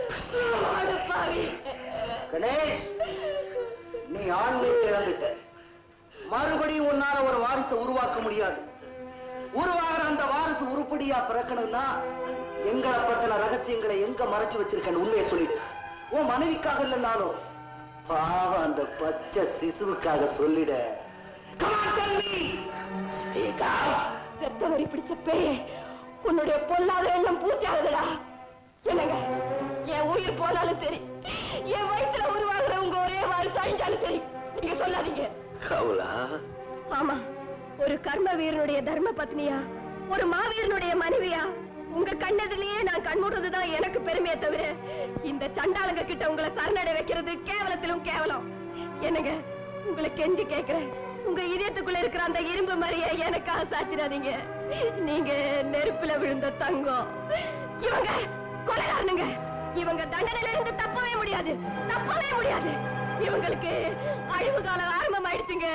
A: கணேஷ் நீ ஆண்மையை இழந்துட்ட மறுபடியும் உன்னால ஒரு வாரிசை உருவாக்க முடியாது உருவாகிற அந்த வாரிசு உருப்படியா பிறக்கணும்னா எங்களை பத்தின ரகசியங்களை எங்க மறைச்சு வச்சிருக்கேன்னு உண்மையை சொல்லிடு உன் மனைவிக்காக இல்லைன்னாலும் பாவம் அந்த பச்சை சிசுவுக்காக சொல்லிட Come on, tell me! Speak out!
F: செத்தவரி பிடிச்ச பேயே உன்னுடைய பொல்லாத எண்ணம் பூர்த்தி ஆகுதுடா என்னங்க என் உயிர் போனாலும் சரி என் வயிற்றுல உருவாகிற உங்க ஒரே வாரிசு அழிஞ்சாலும் சரி நீங்க சொல்லாதீங்க
E: கமலா
F: ஆமா ஒரு கர்ம வீரனுடைய தர்ம பத்னியா ஒரு மாவீரனுடைய மனைவியா உங்க கண்ணதிலேயே நான் கண்மூடுறதுதான் எனக்கு பெருமையை தவிர இந்த சண்டாளங்க கிட்ட உங்களை சரணடை வைக்கிறது கேவலத்திலும் கேவலம் என்னங்க உங்களை கெஞ்சி கேக்குறேன் உங்க இதயத்துக்குள்ள இருக்கிற அந்த இரும்பு மாதிரியே எனக்காக சாச்சிடாதீங்க நீங்க நெருப்புல விழுந்த தங்கம் இவங்க கொலைகாரனுங்க இவங்க தண்டனையில இருந்து தப்பவே முடியாது தப்பவே முடியாது இவங்களுக்கு அழிவு காலம் ஆரம்பமாயிடுச்சுங்க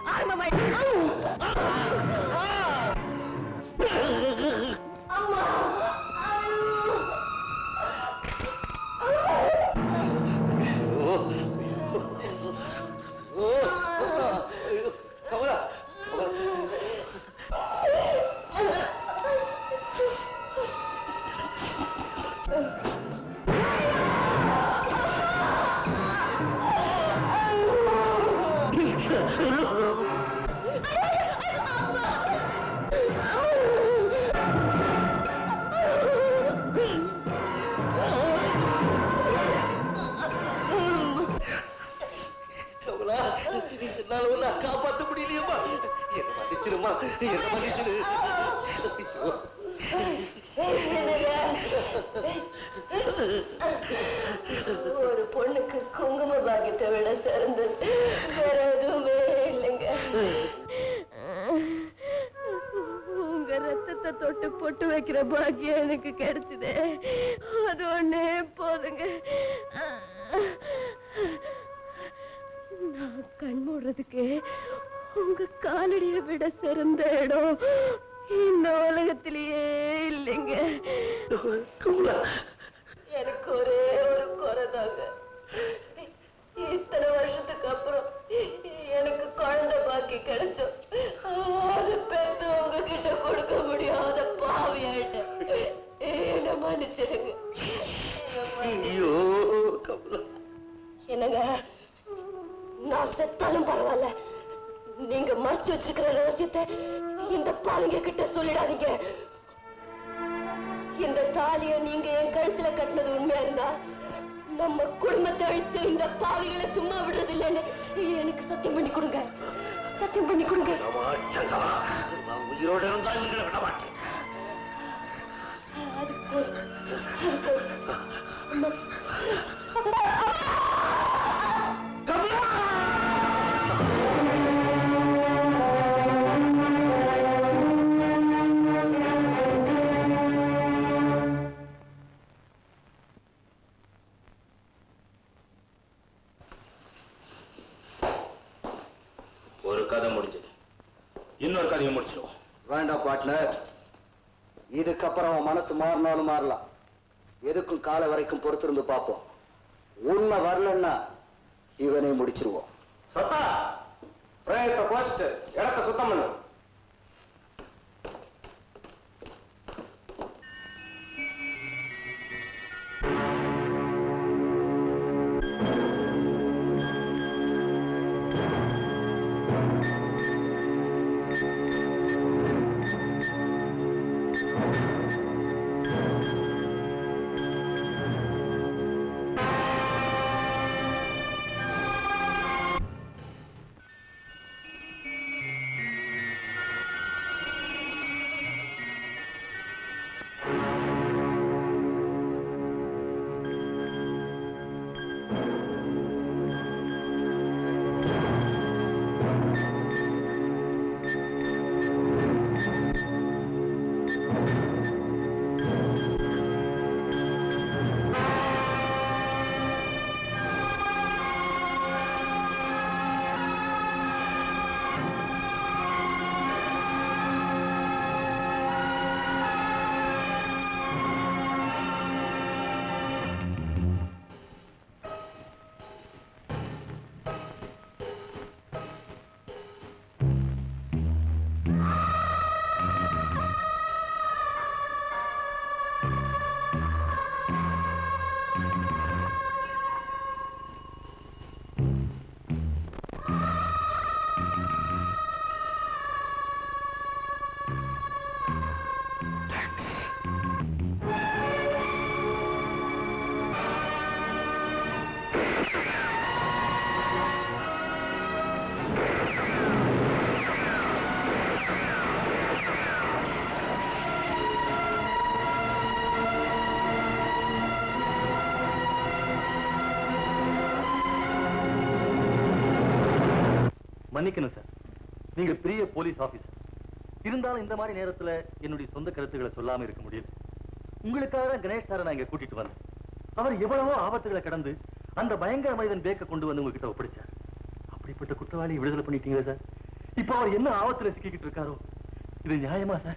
F: ஆரம்பமாயிடுச்சு அம்மா
E: கமலா என்னால உன்னை காப்பாத்த முடியலையம்மா என்ன மன்னிச்சிருமா என்ன மன்னிச்சிரு
F: ஒரு பொண்ணுக்கு குங்கும பாக்கியத்தை விட சிறந்தது வேற எதுவுமே இல்லைங்க உங்க ரத்தத்தை தொட்டு பொட்டு வைக்கிற பாக்கியம் எனக்கு கிடைச்சது அது ஒண்ணே போதுங்க நான் கண் மூடுறதுக்கு உங்க காலடியை விட சிறந்த இடம் இந்த உலகத்திலேயே இல்லைங்க எனக்கு ஒரே ஒரு குறைதாங்க இத்தனை வருஷத்துக்கு அப்புறம் எனக்கு குழந்தை பாக்கி கிடைச்சோம் அது பெத்து உங்ககிட்ட கொடுக்க முடியாத பாவி ஆயிட்டேன் என்ன மன்னிச்சிடுங்க
E: ஐயோ கமலா
F: என்னங்க நான் செத்தாலும் பரவாயில்ல நீங்க மறைச்சு வச்சிருக்கிற ரகசியத்தை இந்த பாருங்க கிட்ட சொல்லிடாதீங்க இந்த தாலிய நீங்க என் கழுத்துல கட்டினது உண்மையா இருந்தா நம்ம குடும்பத்தை அழிச்சு இந்த பாவிகளை சும்மா விடுறது இல்லைன்னு எனக்கு சத்தியம் பண்ணி கொடுங்க சத்தியம் பண்ணி கொடுங்க
E: நான் உயிரோட இருந்தா இவங்களை விட மாட்டேன்
F: அதுக்கு அதுக்கு அம்மா.
L: ஒரு கதை முடிஞ்சது இன்னொரு கதையை முடிச்சிருவோம்
A: வேண்டாம் பார்ட்னர் இதுக்கப்புறம் அவன் மனசு மாறினாலும் மாறலாம் எதுக்கும் காலை வரைக்கும் பொறுத்திருந்து பார்ப்போம் உண்மை வரலன்னா இவனை முடிச்சிருவோம்
P: சத்தா பிரயத்தை போச்சுட்டு இடத்த சுத்தம் பண்ணு
M: மன்னிக்கணும் சார் நீங்க பெரிய போலீஸ் ஆபீசர் இருந்தாலும் இந்த மாதிரி நேரத்துல என்னுடைய சொந்த கருத்துக்களை சொல்லாம இருக்க முடியல உங்களுக்காக தான் கணேஷ் சாரை நான் இங்க கூட்டிட்டு வந்தேன் அவர் எவ்வளவோ ஆபத்துகளை கடந்து அந்த பயங்கர மனிதன் பேக்க கொண்டு வந்து உங்ககிட்ட ஒப்படைச்சார் அப்படிப்பட்ட குற்றவாளி விடுதலை பண்ணிட்டீங்களே சார் இப்போ அவர் என்ன ஆபத்துல சிக்கிக்கிட்டு இருக்காரோ இது நியாயமா சார்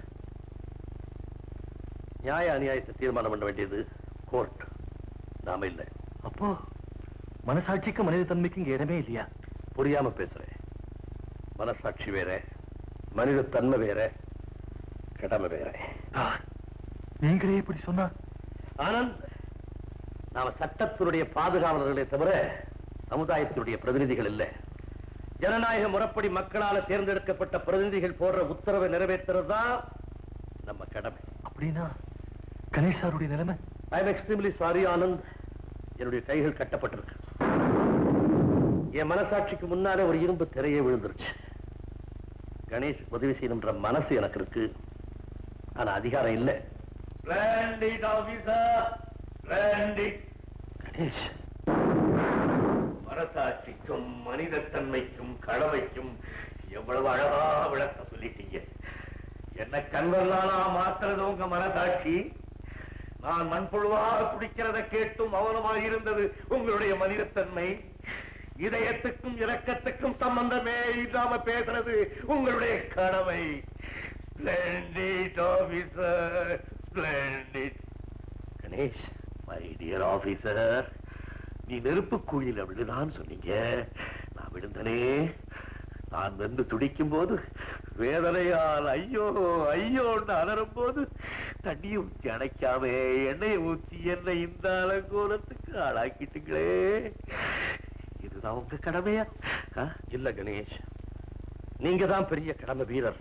E: நியாய அநியாயத்தை தீர்மானம் பண்ண வேண்டியது கோர்ட் நாம இல்ல
M: அப்போ மனசாட்சிக்கு மனித தன்மைக்கு இங்க இடமே இல்லையா
E: புரியாம பேசுறேன் மனசாட்சி வேற மனித தன்மை வேற கடமை வேற
M: நீங்களே இப்படி சொன்னா
E: ஆனந்த் நாம சட்டத்தினுடைய பாதுகாவலர்களே தவிர சமுதாயத்தினுடைய பிரதிநிதிகள் இல்ல ஜனநாயக முறைப்படி மக்களால தேர்ந்தெடுக்கப்பட்ட பிரதிநிதிகள் போடுற உத்தரவை நிறைவேற்றுறது தான் நம்ம கடமை
M: அப்படின்னா கணேஷ் சாருடைய நிலைமை
E: I am extremely sorry Anand என்னுடைய கைகள் கட்டப்பட்டிருக்கு என் மனசாட்சிக்கு முன்னாலே ஒரு இரும்பு திரையே விழுந்துருச்சு கணேஷ் உதவி செய்யணுன்ற மனசு எனக்கு இருக்கு ஆனா அதிகாரம் இல்லை Splendid, officer. Splendid. கணேஷ் மனசாட்சிக்கும் மனிதத்தன்மைக்கும் கடமைக்கும் எவ்வளவு அழகா விளக்க சொல்லிட்டீங்க என்ன கண்வர்லானா மாத்துறது உங்க மனசாட்சி நான் மண்புழுவா குடிக்கிறத கேட்டும் மௌனமாக இருந்தது உங்களுடைய மனிதத்தன்மை இதயத்துக்கும் இரக்கத்துக்கும் சம்பந்தமே இல்லாம பேசுறது உங்களுடைய கடமை splendid officer splendid Ganesh my dear officer நீ நெருப்பு குழியில விழுதான்னு சொன்னீங்க நான் விழுந்தனே நான் வெந்து துடிக்கும் போது வேதனையால் ஐயோ ஐயோன்னு அலறும் போது தண்ணியை ஊற்றி அணைக்காம எண்ணெயை ஊற்றி என்னை இந்த அலங்கோலத்துக்கு ஆளாக்கிட்டீங்களே இதுதான் உங்க கடமையா ஆ? இல்ல கணேஷ் நீங்க தான் பெரிய கடமை வீரர்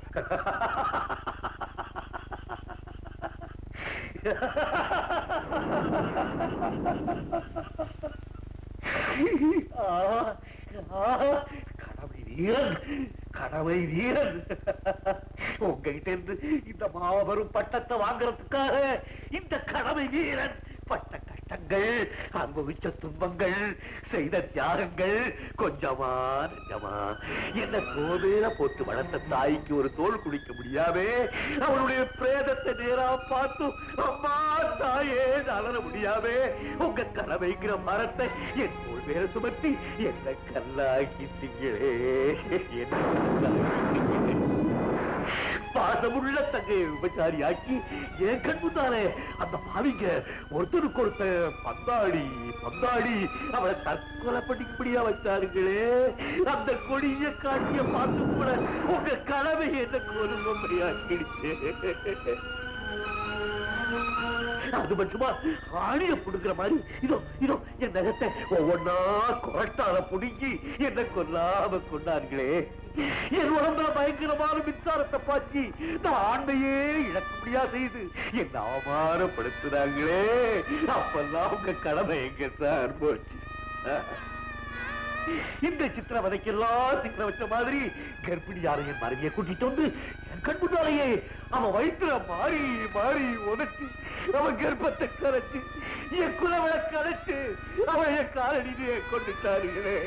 E: ஆ, ஆ, கடமை வீரன் கடமை வீரன் உங்ககிட்ட இருந்து இந்த மாபெரும் பட்டத்தை வாங்குறதுக்காக இந்த கடமை வீரன் பட்ட கஷ்டங்கள் அனுபவிச்ச துன்பங்கள் செய்த தியாகங்கள் கொஞ்சமா நெஞ்சமா என்ன தோதேல போட்டு வளர்த்த தாய்க்கு ஒரு தோல் குடிக்க முடியாமே அவளுடைய பிரேதத்தை நேரா பார்த்து அம்மா தாயே அலற முடியாமே உங்க கடமைங்கிற மரத்தை என் தோல் மேல சுமத்தி என்ன கல்லாக்கிட்டீங்களே என்ன கல்லாக்கிட்டீங்களே பாசமுள்ள தங்கையை விபச்சாரியாக்கி என் கண் முன்னாலே அந்த பாவிங்க ஒருத்தருக்கு ஒருத்தர் பந்தாடி பந்தாடி அவளை தற்கொலை பண்ணிக்கப்படியா வச்சாருங்களே அந்த கொடிய காட்சிய பார்த்து கூட உங்க கடமை என்ன கொடுமையாக்கிடுச்சு அது மட்டுமா ஆணிய புடுங்கிற மாதிரி இதோ இதோ என் நகத்தை ஒவ்வொன்னா குரட்டால புடுங்கி என்ன கொல்லாம கொண்டார்களே என் உடம்புல பயங்கரமான மின்சாரத்தை பாய்ச்சி நான் ஆண்மையே இழக்க முடியா செய்து என்ன அவமானப்படுத்துறாங்களே அப்பெல்லாம் உங்க கடமை எங்க சார் போச்சு இந்த சித்திரவதைக்கெல்லாம் சித்திர வச்ச மாதிரி கர்ப்பிணியான என் மனைவியை கூட்டிட்டு வந்து என் கண் முன்னாலேயே அவன் வயிற்றுல மாறி மாறி உதச்சி அவன் கர்ப்பத்தை கரைச்சு என் குலவளை கரைச்சு அவன் என் காலடியிலே கொண்டுட்டாருங்களே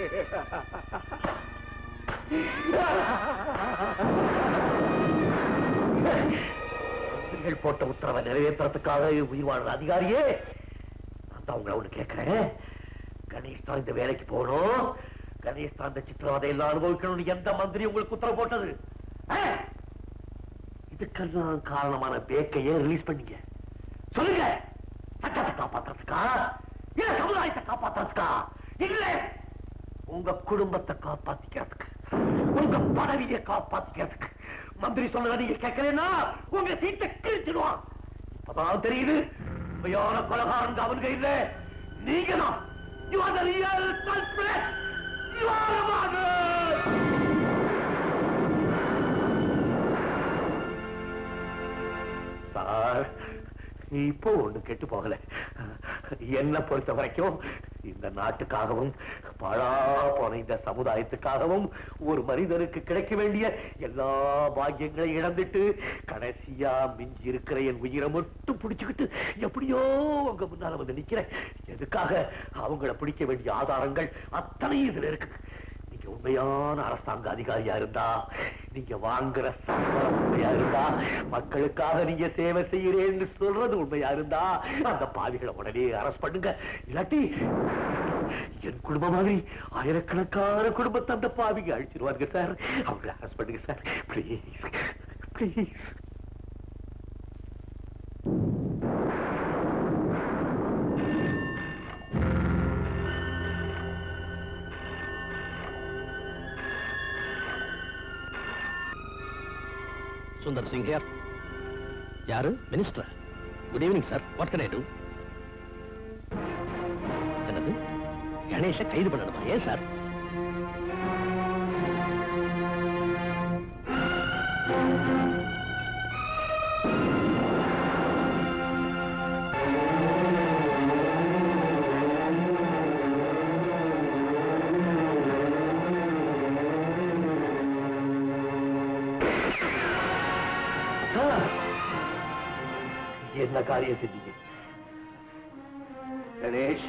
E: நீங்கள் போட்ட உத்தரவை நிறைவேற்றுறதுக்காக உயிர் வாழ்ற அதிகாரியே நான் தான் உங்களை ஒண்ணு கேட்கிறேன் கணேஷ் தான் இந்த வேலைக்கு போகணும் கணேஷ் தான் இந்த சித்திரவதை எல்லாம் அனுபவிக்கணும்னு எந்த மந்திரி உங்களுக்கு உத்தரவு போட்டது ஆ? இதுக்கெல்லாம் காரணமான பேக்கையே ரிலீஸ் பண்ணீங்க சொல்லுங்க சட்டத்தை காப்பாத்துறதுக்கா இல்ல சமுதாயத்தை காப்பாத்துறதுக்கா இல்ல உங்க குடும்பத்தை காப்பாத்திக்கிறதுக்கு உங்க பதவியை காப்பாத்திக்கிறதுக்கு மந்திரி சொன்னதை நீங்க கேட்கலன்னா உங்க சீட்டை கிழிச்சிடுவான் இப்பதான் தெரியுது உண்மையான கொலகாரங்க அவனுங்க இல்ல நீங்க தான் You are the real culprit! You are the murderer! Sir இப்போ ஒண்ணு கெட்டு போகல என்ன பொறுத்த வரைக்கும் இந்த நாட்டுக்காகவும் பாழா போன இந்த சமுதாயத்துக்காகவும் ஒரு மனிதனுக்கு கிடைக்க வேண்டிய எல்லா பாக்கியங்களையும் இழந்துட்டு கடைசியா மிஞ்சி இருக்கிற என் உயிரை மட்டும் பிடிச்சுக்கிட்டு எப்படியோ உங்க முன்னால வந்து நிக்கிறேன் எதுக்காக அவங்கள பிடிக்க வேண்டிய ஆதாரங்கள் அத்தனையும் இதுல இருக்கு நீங்க உண்மையான அரசாங்க அதிகாரியா இருந்தா நீங்க வாங்குற சம்பளம் உண்மையா இருந்தா மக்களுக்காக நீங்க சேவை செய்யறேன்னு சொல்றது உண்மையா இருந்தா அந்த பாவிகளை உடனே அரஸ்ட் பண்ணுங்க இல்லாட்டி என் குடும்பம் மாதிரி ஆயிரக்கணக்கான குடும்பத்தை அந்த பாவிங்க அழிச்சிருவாங்க சார் அவங்களை அரஸ்ட் பண்ணுங்க sir please please
D: Sundar Singh here யாரு minister good evening sir what can I do என்னது கணேஷ கைது பண்ணணுமா ஏன் சார்
E: என்ன காரியம் செஞ்சீங்க கணேஷ்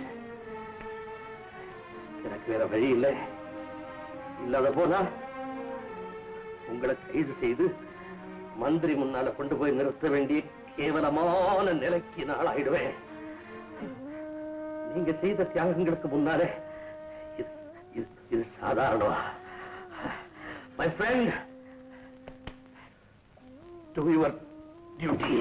E: எனக்கு வேற வழி இல்லை இல்லாத போனா உங்களை கைது செய்து மந்திரி முன்னால கொண்டு போய் நிறுத்த வேண்டிய கேவலமான நிலைக்கு நான் ஆயிடுவேன் நீங்க செய்த தியாகங்களுக்கு முன்னாலே இது- இது- இது சாதாரணமா my friend do your duty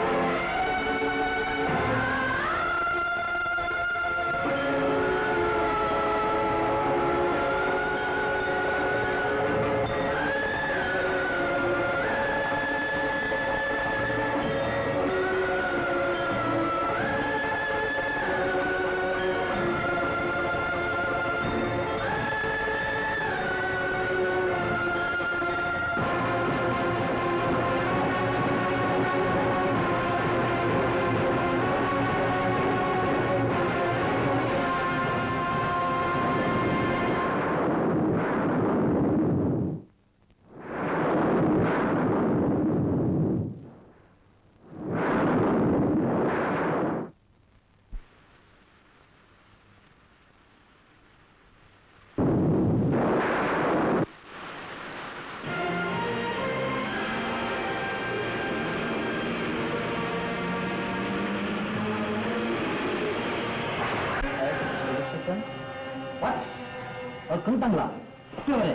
A: அவர் கொண்டுட்டாங்களா இவரே.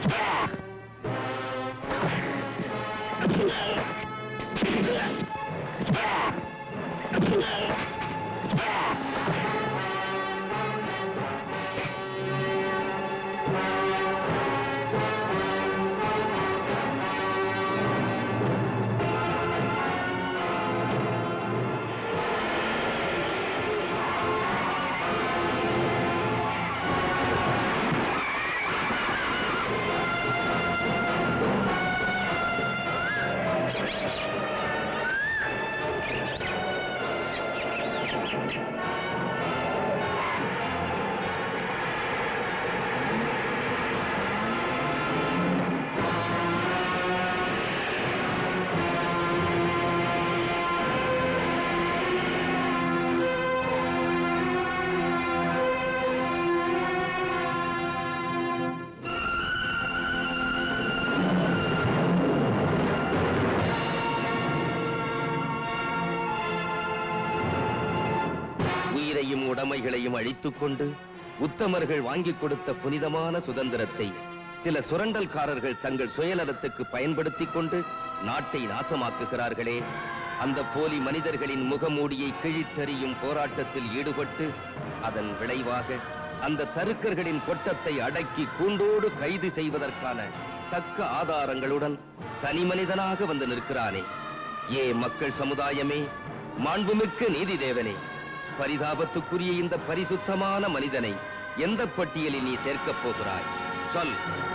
D: உயிரையும் உடைமைகளையும் அழித்துக் கொண்டு உத்தமர்கள் வாங்கிக் கொடுத்த புனிதமான சுதந்திரத்தை சில சுரண்டல்காரர்கள் தங்கள் சுயநலத்துக்கு பயன்படுத்திக் கொண்டு நாட்டை நாசமாக்குகிறார்களே அந்த போலி மனிதர்களின் முகமூடியை கிழித்தெறியும் போராட்டத்தில் ஈடுபட்டு அதன் விளைவாக அந்த தருக்கர்களின் கொட்டத்தை அடக்கி கூண்டோடு கைது செய்வதற்கான தக்க ஆதாரங்களுடன் தனி மனிதனாக வந்து நிற்கிறானே ஏ மக்கள் சமுதாயமே மாண்புமிக்க நீதி தேவனே பரிதாபத்துக்குரிய இந்த பரிசுத்தமான மனிதனை எந்த பட்டியலில் நீ சேர்க்கப் போகிறாய் சொல்